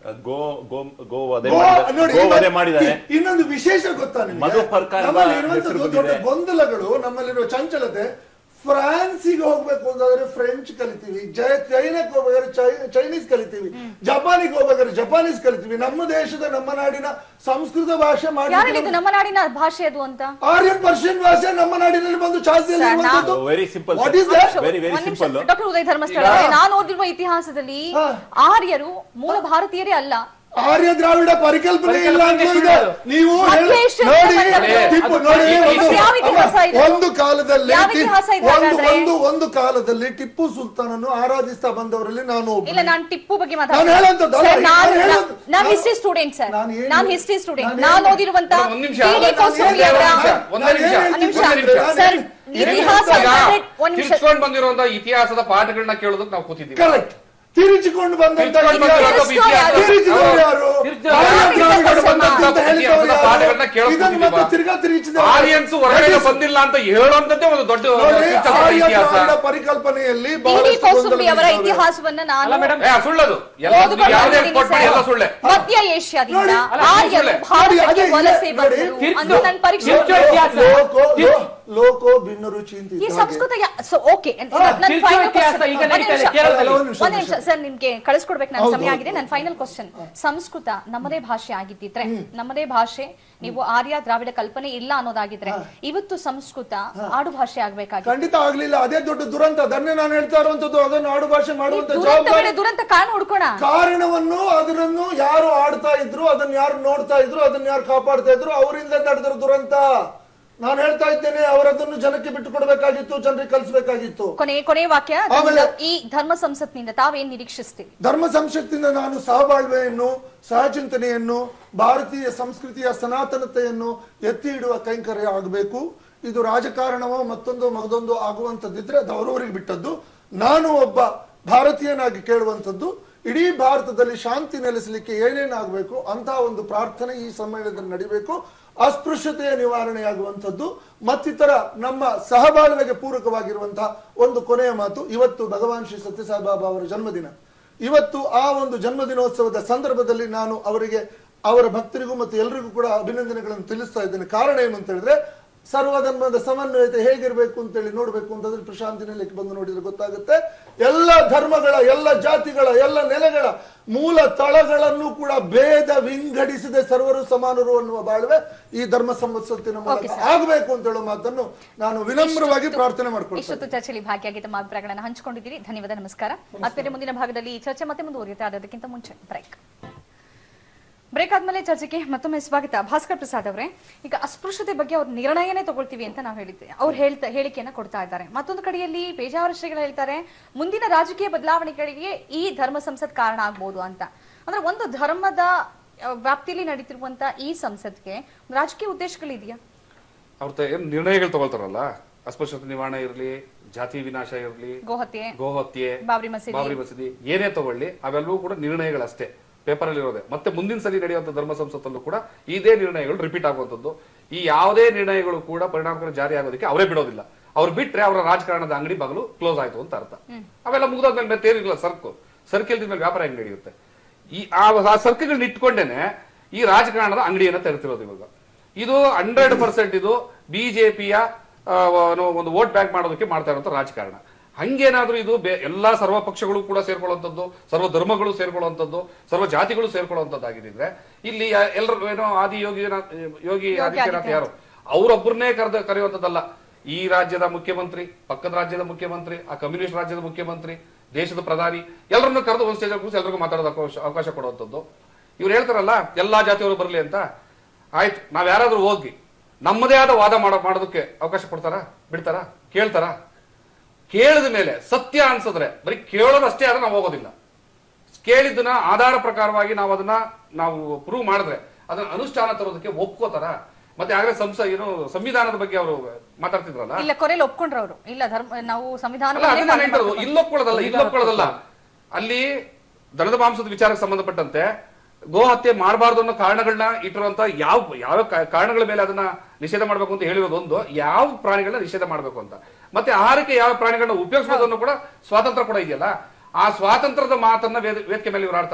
ಗೋ ಗೋ ಗೋ ವಧೆ ಗೋ- ಮಾಡಿದ- ನೋಡಿ, ಗೋ ವಧೆ ಇನ್ನೊಂದು- ಮಾಡಿದ್ದಾನೆ ಇನ್ನೊಂದು ವಿಶೇಷ ಗೊತ್ತಾ ನಿಮ್ಗೆ? ಮಧು ಪರ್ಕಾರ್ ಎಂಬ ನಮ್ಮಲ್ಲಿ ಇರುವಂತದ್ದು ಹೆಸರು ದೊಡ್ಡ ಬಂದಿದೆ. ಗೊಂದಲಗಳು ನಮ್ಮಲ್ಲಿರುವ ಚಂಚಲತೆ ಫ್ರಾನ್ಸಿಗೆ ಹೋಗ್ಬೇಕು ಅಂತಾದ್ರೆ ಫ್ರೆಂಚ್ ಕಲಿತೀವಿ ಜೈ- ಚೈನಾಕ್ಕೆ ಹೋಗ್ಬೇಕಾದ್ರೆ ಚೈ- ಚೈನೀಸ್ ಕಲಿತೀವಿ ಜಪಾನಿಗೆ ಹೋಗ್ಬೇಕಾದ್ರೆ ಜಪಾನೀಸ್ ಕಲಿತೀವಿ ನಮ್ಮ ದೇಶದ ನಮ್ಮ ನಾಡಿನ ಸಂಸ್ಕೃತ ಭಾಷೆ ಯಾರು ಮಾಡಿ ಹೇಳಿದ್ದು ನಮ್ಮ ನಾಡಿನ ಭಾಷೆ ಅದು ಅಂತ ಆರ್ಯನ್ ಪರ್ಷಿಯನ್ ಭಾಷೆ ನಮ್ಮ ನಾಡಿನಲ್ಲಿ ಬಂದು ಚಾಲ್ತಿಯಲ್ಲಿ ಸರ್, ನಾ- ಇರುವಂತದ್ದು. Very simple What is that? Very very ಒಂದ್ ನಿಮಿಷ, ಸಿಂಪಲ್ ಡಾಕ್ಟರ್ ಉದಯ್ ಧರ್ಮಸ್ಥಳ ಅವರೇ, ನಾನು ಓದಿರುವ ಇತಿಹಾಸದಲ್ಲಿ ಹಾ. ಆರ್ಯರು ಮೂಲ ಭಾರತೀಯರೇ ಅಲ್ಲ ಆರ್ಯ ದ್ರಾವಿಡ ಪರಿಕಲ್ಪನೆ ಇಲ್ಲ ಅಂತ ಪರಿಕಲ್ಪನೆ ಇದೆ ಸುಳ್ಳು. ನೀವು ಮಧ್ಯ ಹೇಳಿ- ಏಷ್ಯಾ ನೋಡಿ ಬಂದದ್ದು. ಟಿಪ್ಪು ಅದು ನೋಡಿ ಇದು ಒಂದು- ಯಾವ ಇತಿಹಾಸ ಇದು? ಒಂದು ಕಾಲದಲ್ಲಿ ಯಾವ ಟಿಪ್ಪು- ಇತಿಹಾಸ ಇದು ಒಂದು ಹಾಗಾದ್ರೆ? ಒಂದು ಒಂದು ಕಾಲದಲ್ಲಿ ಟಿಪ್ಪು ಸುಲ್ತಾನನ್ನು ಆರಾಧಿಸ್ತಾ ಬಂದವರಲ್ಲಿ ನಾನು ಒಬ್ಬ ಇಲ್ಲ ನಾನು ಟಿಪ್ಪು ಬಗ್ಗೆ ನಾನು ಹೇಳೋಂಥದ್ದು ಅಲ್ಲ, ಸರ್, ನಾನು ನಾನು ಹೇಳೋದು- ನಾನು ನಾನು- ಹಿಸ್ಟ್ರಿ ಸ್ಟೂಡೆಂಟ್ ಸರ್ ನಾನು ಏನು- ನಾನು ಹಿಸ್ಟ್ರಿ ಸ್ಟೂಡೆಂಟ್ ನಾನು ನಾನು ಏನು- ಓದಿರುವಂತ ಮೇಡಮ್, ಒಂದ್ ನಿಮಿಷ. ಡಿ. ಡಿ. ನಾನು ಕೋಸಂಬಿ ಏನು- ಅವರ ಒಂದೇ ನಾನು ನಿಮಿಷ. ಏನು ಒಂದ್ ನಿಮಿಷ. ಹೇಳ್ತೀನಿ ಅಂದ್ರೆ ಸರ್, ನಾನು- ಇತಿಹಾಸ ಈಗ ಅಂದ್ರೆ ಒಂದ್ ನಿಮಿಷ ತಿರ್ಸ್ಕೊಂಡ್ ಬಂದಿರುವಂತ ಇತಿಹಾಸದ ಪಾಠಗಳನ್ನ ಕೇಳೋದಕ್ಕೆ ನಾವು ಕೂತಿದ್ದೀವಿ ಕರೆಕ್ಟ್ ತಿರುಚಿಕೊಂಡು ಬಂದಂತ ತಿರ್ಸ್ಕೊಂಡ್ ಬಂದಿರುವಂತ ತಿರ್ಸ್ಕೊಂಡು ಇತಿಹಾಸ- ತಿರುಚಿದವರು ಯಾರು ತಿರುಚಿದವರು ಆರ್ಯ ದ್ರಾವಿಡರು ಬಂದಂತ ಬಂದಂತ ಹೇಳಿದವರು ಇತಿಹಾಸದ ಯಾರು? ಪಾಠಗಳನ್ನ ಕೇಳೋಕೆ ಇದನ್ನು ಮತ್ತೆ ಕೂತಿದ್ದೀವಾ? ತಿರ್ಗಾ ತಿರುಚಿದವರು ಆರ್ಯನ್ಸ್ ಹೊರಗಡೆ ಬಂದಿಲ್ಲ ಅಂತ ಹೇಳುವಂತದ್ದೇ ಒಂದು ದೊಡ್ಡ ನೋಡಿ, ಚರ್ಚೆ ಆರ್ಯ ಇತಿಹಾಸ ದ್ರಾವಿಡ ಪರಿಕಲ್ಪನೆಯಲ್ಲಿ ಡಿ. ಡಿ. ಬಹಳಷ್ಟು ಕೋಸಂಬಿ ಅವರ ಗೊಂದಲಗಳಿದ್ದಾವೆ. ಇತಿಹಾಸವನ್ನ ಅಲ್ಲ ನಾನು ಮೇಡಮ್ ಏ, ಸುಳ್ಳದು ಎಲ್ಲ ಓದಿಕೊಂಡು ಯಾವುದೇ ಬಂದಿದ್ದೀನಿ ಕೊಟ್ಬಿಡಿ ಎಲ್ಲ ಸರ್. ಸುಳ್ಳೆ ಮಧ್ಯ ಏಷ್ಯಾದಿಂದ ನೋಡಿ, ಅಲ್ಲ, ಆರ್ಯರು ಸುಳ್ಳೆ. ಭಾರತಕ್ಕೆ ನೋಡಿ, ಅದೇ ವಲಸೆ ಇದೆ, ಬಂದರು ನೋಡಿ, ಅಂತ ನನ್ನ ಪರೀಕ್ಷೆ ತಿರ್ಚೋ ಇತಿಹಾಸ. ಲೋಕೋ ತಿರ್- ಲೋ- ಲೋಕೋ ಭಿನ್ನ ರುಚಿ ಅಂತ ಈ ಇದ್ದ ಹಾಗೆ. ಸಂಸ್ಕೃತ ಓಕೆ ತಿರ್ಚೋ ಇತಿಹಾಸ ಈಗ ನಡೀತಾ ಇದೆ ಕೇರಳದಲ್ಲಿ. ಒಂದ್ ನಿಮಿಷ, ಒಂದ್ ನಿಮಿಷ ಸರ್ ನಿಮ್ಗೆ ಕಳಿಸ್ಕೊಡ್ಬೇಕು ನನ್ನ ಹೌದು, ಸಮಯ ಹೌದು. ಆಗಿದೆ ನನ್ನ ಫೈನಲ್ ಕ್ವಶನ್ ಸಂಸ್ಕೃತ ನಮ್ಮದೇ ಭಾಷೆ ಆಗಿದ್ದಿದ್ರೆ ನಮ್ಮದೇ ಭಾಷೆ ನೀವು ಆರ್ಯ ದ್ರಾವಿಡ ಕಲ್ಪನೆ ಇಲ್ಲ ಅನ್ನೋದಾಗಿದ್ರೆ ಇವತ್ತು ಸಂಸ್ಕೃತ ಆಡು ಭಾಷೆ ಆಗ್ಬೇಕಾಗಿತ್ತು ಖಂಡಿತ ಆಗ್ಲಿಲ್ಲ ಅದೇ ದೊಡ್ಡ ದುರಂತ ಅದನ್ನೇ ನಾನು ಹೇಳ್ತಾ ಇರುವಂತದ್ದು ಅದನ್ನು ಆಡು ಭಾಷೆ ಈ ಮಾಡುವಂತ ದುರಂತ ಜವಾಬ್ದಾರಿ ಮೇಲೆ ದುರಂತ ಕಾರಣ ಹುಡ್ಕೋಣ ಕಾರಣವನ್ನು ಅದನ್ನು ಯಾರು ಆಡ್ತಾ ಇದ್ರು ಅದನ್ನ ಯಾರು ನೋಡ್ತಾ ಇದ್ರು ಅದನ್ನ ಯಾರು ಕಾಪಾಡ್ತಾ ಇದ್ರು ಅವರಿಂದ ನಡೆದ್ರ ದುರಂತ ನಾನು ಹೇಳ್ತಾ ಇದ್ದೇನೆ ಅವರದನ್ನು ಜನಕ್ಕೆ ಬಿಟ್ಟು ಕೊಡಬೇಕಾಗಿತ್ತು ಜನರಿಗೆ ಕಲಿಸಬೇಕಾಗಿತ್ತು ಕೊನೆ ಕೊನೆ ವಾಕ್ಯ ಆಮೇಲೆ- ಈ ಧರ್ಮ ಸಂಸತ್ನಿಂದ ತಾವೇನ್ ನಿರೀಕ್ಷಿಸ್ತೀವಿ ಧರ್ಮ ಸಂಶಕ್ತಿಯಿಂದ ನಾನು ಸಹಬಾಳ್ವೆಯನ್ನು ಸಹಚಿಂತನೆಯನ್ನು ಭಾರತೀಯ ಸಂಸ್ಕೃತಿಯ ಸನಾತನತೆಯನ್ನು ಎತ್ತಿ ಇಡುವ ಕೈಂಕರ್ಯ ಆಗಬೇಕು ಇದು ರಾಜಕಾರಣವೋ ಮತ್ತೊಂದು ಮಗದೊಂದು ಆಗುವಂಥದ್ದಿದ್ರೆ ಅದು ಅವರವರಿಗೆ ಬಿಟ್ಟದ್ದು ನಾನು ಒಬ್ಬ ಭಾರತೀಯನಾಗಿ ಕೇಳುವಂಥದ್ದು ಇಡೀ ಭಾರತದಲ್ಲಿ ಶಾಂತಿ ನೆಲೆಸಲಿಕ್ಕೆ ಏನೇನಾಗಬೇಕು ಅಂತ ಒಂದು ಪ್ರಾರ್ಥನೆ ಈ ಸಮ್ಮೇಳನದಲ್ಲಿ ನಡಿಬೇಕು ಅಸ್ಪೃಶ್ಯತೆಯ ನಿವಾರಣೆಯಾಗುವಂಥದ್ದು ಮತ್ತಿತರ ನಮ್ಮ ಸಹಬಾಳ್ವೆಗೆ ಪೂರಕವಾಗಿರುವಂತಹ ಒಂದು ಕೊನೆಯ ಮಾತು ಇವತ್ತು ಭಗವಾನ್ ಶ್ರೀ ಸತ್ಯಸಾಯಿ ಬಾಬಾ ಅವರ ಜನ್ಮದಿನ ಇವತ್ತು ಆ ಒಂದು ಜನ್ಮದಿನೋತ್ಸವದ ಸಂದರ್ಭದಲ್ಲಿ ನಾನು ಅವರಿಗೆ ಅವರ ಭಕ್ತರಿಗೂ ಮತ್ತು ಎಲ್ರಿಗೂ ಕೂಡ ಅಭಿನಂದನೆಗಳನ್ನು ತಿಳಿಸ್ತಾ ಇದ್ದೇನೆ ಕಾರಣ ಏನು ಅಂತ ಹೇಳಿದ್ರೆ ಸರ್ವಧರ್ಮದ ಸಮನ್ವಯತೆ ಹೇಗಿರಬೇಕು ಅಂತೇಳಿ ನೋಡ್ಬೇಕು ಅಂತಂದ್ರೆ ಪ್ರಶಾಂತಿ ನೆಲೆಗೆ ಬಂದು ನೋಡಿದ್ರೆ ಗೊತ್ತಾಗುತ್ತೆ ಎಲ್ಲ ಧರ್ಮಗಳ ಎಲ್ಲ ಜಾತಿಗಳ ಎಲ್ಲ ನೆಲೆಗಳ ಮೂಲ ತಳಗಳನ್ನು ಕೂಡ ಭೇದ ವಿಂಗಡಿಸದೆ ಸರ್ವರು ಸಮಾನರು ಅನ್ನುವ ಬಾಳ್ವೆ ಈ ಧರ್ಮ ಸಂವತ್ಸತ್ತಿನ ಮೂಲಕ ಆಗಬೇಕು ಅಂತ ಹೇಳೋ ಮಾತನ್ನು ನಾನು ವಿನಮ್ರವಾಗಿ ಪ್ರಾರ್ಥನೆ ಮಾಡ್ಕೊಳ್ತೇನೆ ಇಷ್ಟೊತ್ತು ಚರ್ಚೆಯಲ್ಲಿ ಭಾಗಿಯಾಗಿ ತಮ್ಮ ಅಭಿಪ್ರಾಯಗಳನ್ನು ಹಂಚಿಕೊಂಡಿದ್ದೀರಿ ಧನ್ಯವಾದ ನಮಸ್ಕಾರ ಮತ್ತೆ ಮುಂದಿನ ಭಾಗದಲ್ಲಿ ಈ ಚರ್ಚೆ ಮತ್ತೆ ಮುಂದುವರಿಯುತ್ತೆ ಅದಕ್ಕಿಂತ ಮುಂಚೆ ಬ್ರೇಕ್ ಬ್ರೇಕ್ ಆದ್ಮೇಲೆ ಚರ್ಚೆಗೆ ಮತ್ತೊಮ್ಮೆ ಸ್ವಾಗತ ಭಾಸ್ಕರ್ ಪ್ರಸಾದ್ ಅವರೇ ಈಗ ಅಸ್ಪೃಶ್ಯತೆ ಬಗ್ಗೆ ಅವ್ರ ನಿರ್ಣಯನೇ ತಗೊಳ್ತೀವಿ ಅಂತ ನಾವು ಹೇಳಿದ್ದೆ ಅವ್ರು ಹೇಳ್ತಾ ಹೇಳಿಕೆಯನ್ನ ಕೊಡ್ತಾ ಇದ್ದಾರೆ ಮತ್ತೊಂದು ಕಡೆಯಲ್ಲಿ ಪೇಜಾವರ ಶ್ರೀಗಳು ಹೇಳ್ತಾರೆ ಮುಂದಿನ ರಾಜಕೀಯ ಬದಲಾವಣೆಗಳಿಗೆ ಈ ಧರ್ಮ ಸಂಸತ್ ಕಾರಣ ಆಗ್ಬೋದು ಅಂತ ಅಂದ್ರೆ ಒಂದು ಧರ್ಮದ ಆ, ವ್ಯಾಪ್ತಿಯಲ್ಲಿ ನಡೀತಿರುವಂತ ಈ ಸಂಸತ್ಗೆ ರಾಜಕೀಯ ಉದ್ದೇಶಗಳಿದೆಯಾ ಅವ್ರ ತ- ಏನ್ ನಿರ್ಣಯಗಳು ತಗೊಳ್ತಾರಲ್ಲ ಅಸ್ಪೃಶ್ಯತೆ ನಿವಾರಣೆ ಇರಲಿ ಜಾತಿ ವಿನಾಶ ಇರಲಿ ಗೋಹತ್ಯೆ ಗೋಹತ್ಯೆ ಬಾಬ್ರಿ ಮಸೀದಿ. ಬಾಬ್ರಿ ಮಸೀದಿ ಏನೇ ತಗೊಳ್ಳಿ ಅವೆಲ್ಲವೂ ಕೂಡ ನಿರ್ಣಯಗಳಷ್ಟೇ ಪೇಪರ್ ಅಲ್ಲಿ ಇರೋದೆ ಮತ್ತೆ ಮುಂದಿನ ಸಲ ನಡೆಯುವಂತ ಧರ್ಮ ಸಂಸತ್ತಲ್ಲೂ ಕೂಡ ಇದೇ ನಿರ್ಣಯಗಳು ರಿಪೀಟ್ ಆಗುವಂತದ್ದು ಈ ಯಾವುದೇ ನಿರ್ಣಯಗಳು ಕೂಡ ಪರಿಣಾಮಕಾರಿ ಜಾರಿ ಆಗೋದಕ್ಕೆ ಅವರೇ ಬಿಡೋದಿಲ್ಲ ಅವ್ರು ಬಿಟ್ರೆ ಅವರ ರಾಜಕಾರಣದ ಅಂಗಡಿ ಬಾಗಿಲು ಕ್ಲೋಸ್ ಆಯ್ತು ಅಂತ ಅರ್ಥ ಅವೆಲ್ಲ ಮುಗಿದಾದ್ಮೇಲೆ ಮತ್ತೆ ಏನಿಲ್ಲ ಸರ್ಕು ಸರ್ಕಿಲ್ದ ಮೇಲೆ ವ್ಯಾಪಾರ ಹೆಂಗ್ ನಡೆಯುತ್ತೆ ಈ ಆ ಸರ್ಕಲ್ಗಳನ್ನ ಇಟ್ಕೊಂಡೇನೆ ಈ ರಾಜಕಾರಣದ ಅಂಗಡಿಯನ್ನ ತೆರೆತಿರೋದು ಇವಾಗ ಇದು ಹಂಡ್ರೆಡ್ ಪರ್ಸೆಂಟ್ ಇದು ಬಿಜೆಪಿಯ ಒಂದು ವೋಟ್ ಬ್ಯಾಂಕ್ ಮಾಡೋದಕ್ಕೆ ಮಾಡ್ತಾ ಇರುವಂತ ರಾಜಕಾರಣ ಹಂಗೇನಾದ್ರೂ ಇದು ಬೆ- ಎಲ್ಲಾ ಸರ್ವ ಪಕ್ಷಗಳು ಕೂಡ ಸೇರ್ಕೊಳ್ಳುವಂಥದ್ದು ಸರ್ವ ಧರ್ಮಗಳು ಸೇರ್ಕೊಳ್ಳುವಂಥದ್ದು ಸರ್ವ ಜಾತಿಗಳು ಸೇರ್ಕೊಳ್ಳುವಂಥದ್ದಾಗಿದ್ರೆ ಇಲ್ಲಿ ಯಾ- ಎಲ್ಲರೂ ಏನೋ ಆದಿ ಯೋಗಿ ಯೋಗಿ ಆದಿತ್ಯನಾಥ್ ಯಾರು ಅವರೊಬ್ಬರನ್ನೇ ಕರೆದ ಕರೆಯುವಂಥದ್ದಲ್ಲ ಈ ರಾಜ್ಯದ ಮುಖ್ಯಮಂತ್ರಿ ಪಕ್ಕದ ರಾಜ್ಯದ ಮುಖ್ಯಮಂತ್ರಿ ಆ ಕಮ್ಯುನಿಸ್ಟ್ ರಾಜ್ಯದ ಮುಖ್ಯಮಂತ್ರಿ ದೇಶದ ಪ್ರಧಾನಿ ಎಲ್ಲರನ್ನೂ ಕರೆದು ಒಂದು ಸ್ಟೇಜ್ ಕೂರಿಸಿ ಎಲ್ರಿಗೂ ಮಾತಾಡೋದು ಅವಕಾಶ ಅವಕಾಶ ಕೊಡುವಂಥದ್ದು ಇವ್ರು ಹೇಳ್ತಾರಲ್ಲ ಎಲ್ಲಾ ಜಾತಿಯವರು ಬರಲಿ ಅಂತ ಆಯ್ತು ನಾವ್ ಯಾರಾದ್ರೂ ಹೋಗಿ ನಮ್ಮದೇ ಆದ ವಾದ ಮಾಡೋ ಮಾಡೋದಕ್ಕೆ ಅವಕಾಶ ಕೊಡ್ತಾರಾ ಬಿಡ್ತಾರಾ ಕೇಳ್ತಾರಾ ಕೇಳಿದ ಮೇಲೆ ಸತ್ಯ ಅನ್ಸಿದ್ರೆ ಬರೀ ಕೇಳೋದಷ್ಟೇ ಆದ್ರೆ ನಾವು ಹೋಗೋದಿಲ್ಲ ಕೇಳಿದ್ದನ್ನ ಆಧಾರ ಪ್ರಕಾರವಾಗಿ ನಾವು ಅದನ್ನ ನಾವು ಪ್ರೂವ್ ಮಾಡಿದ್ರೆ ಅದನ್ನ ಅನುಷ್ಠಾನ ತರೋದಕ್ಕೆ ಒಪ್ಕೋತಾರ ಮತ್ತೆ ಆಗಲೇ ಸಂಸ ಏನು ಸಂವಿಧಾನದ ಬಗ್ಗೆ ಅವರು ಮಾತಾಡ್ತಿದ್ರಲ್ಲ ಇಲ್ಲ ಕೊನೆಯಲ್ಲಿ ಒಪ್ಕೊಂಡ್ರ ಅವರು ಇಲ್ಲ ಧರ್ಮ ನಾವು ಸಂವಿಧಾನ ಅಲ್ಲ ಅದನ್ನ ಹೇಳ್ತಾ ಇರೋದು. ಇಲ್ಲೊಪ್ಕೊಳ್ಳೋದಲ್ಲ ಇಲ್ಲೊಪ್ಕೊಳ್ಳೋದಲ್ಲ ಅಲ್ಲಿ ದನದ ಮಾಂಸದ ವಿಚಾರಕ್ಕೆ ಸಂಬಂಧಪಟ್ಟಂತೆ ಗೋ ಹತ್ಯೆ ಮಾಡಬಾರ್ದು ಅನ್ನೋ ಕಾರಣಗಳನ್ನ ಇಟ್ಟಿರುವಂತ ಯಾವ ಯಾವ ಕಾ- ಕಾರಣಗಳ ಮೇಲೆ ಅದನ್ನ ನಿಷೇಧ ಮಾಡಬೇಕು ಅಂತ ಹೇಳಿರೋದು ಒಂದು ಯಾವ ಪ್ರಾಣಿಗಳನ್ನ ನಿಷೇಧ ಮಾಡಬೇಕು ಅಂತ ಮತ್ತೆ ಆಹಾರಕ್ಕೆ ಯಾವ ಪ್ರಾಣಿಗಳನ್ನ ಉಪಯೋಗಿಸಬಹುದು ಅನ್ನೋ ಕೂಡ ಸ್ವಾತಂತ್ರ್ಯ ಕೂಡ ಇದೆಯಲ್ಲ ಆ ಸ್ವಾತಂತ್ರ್ಯದ ಮಾತನ್ನ ವೇದ- ವೇದಿಕೆ ಮೇಲೆ ಇವ್ರು ಆಡ್ತಾರ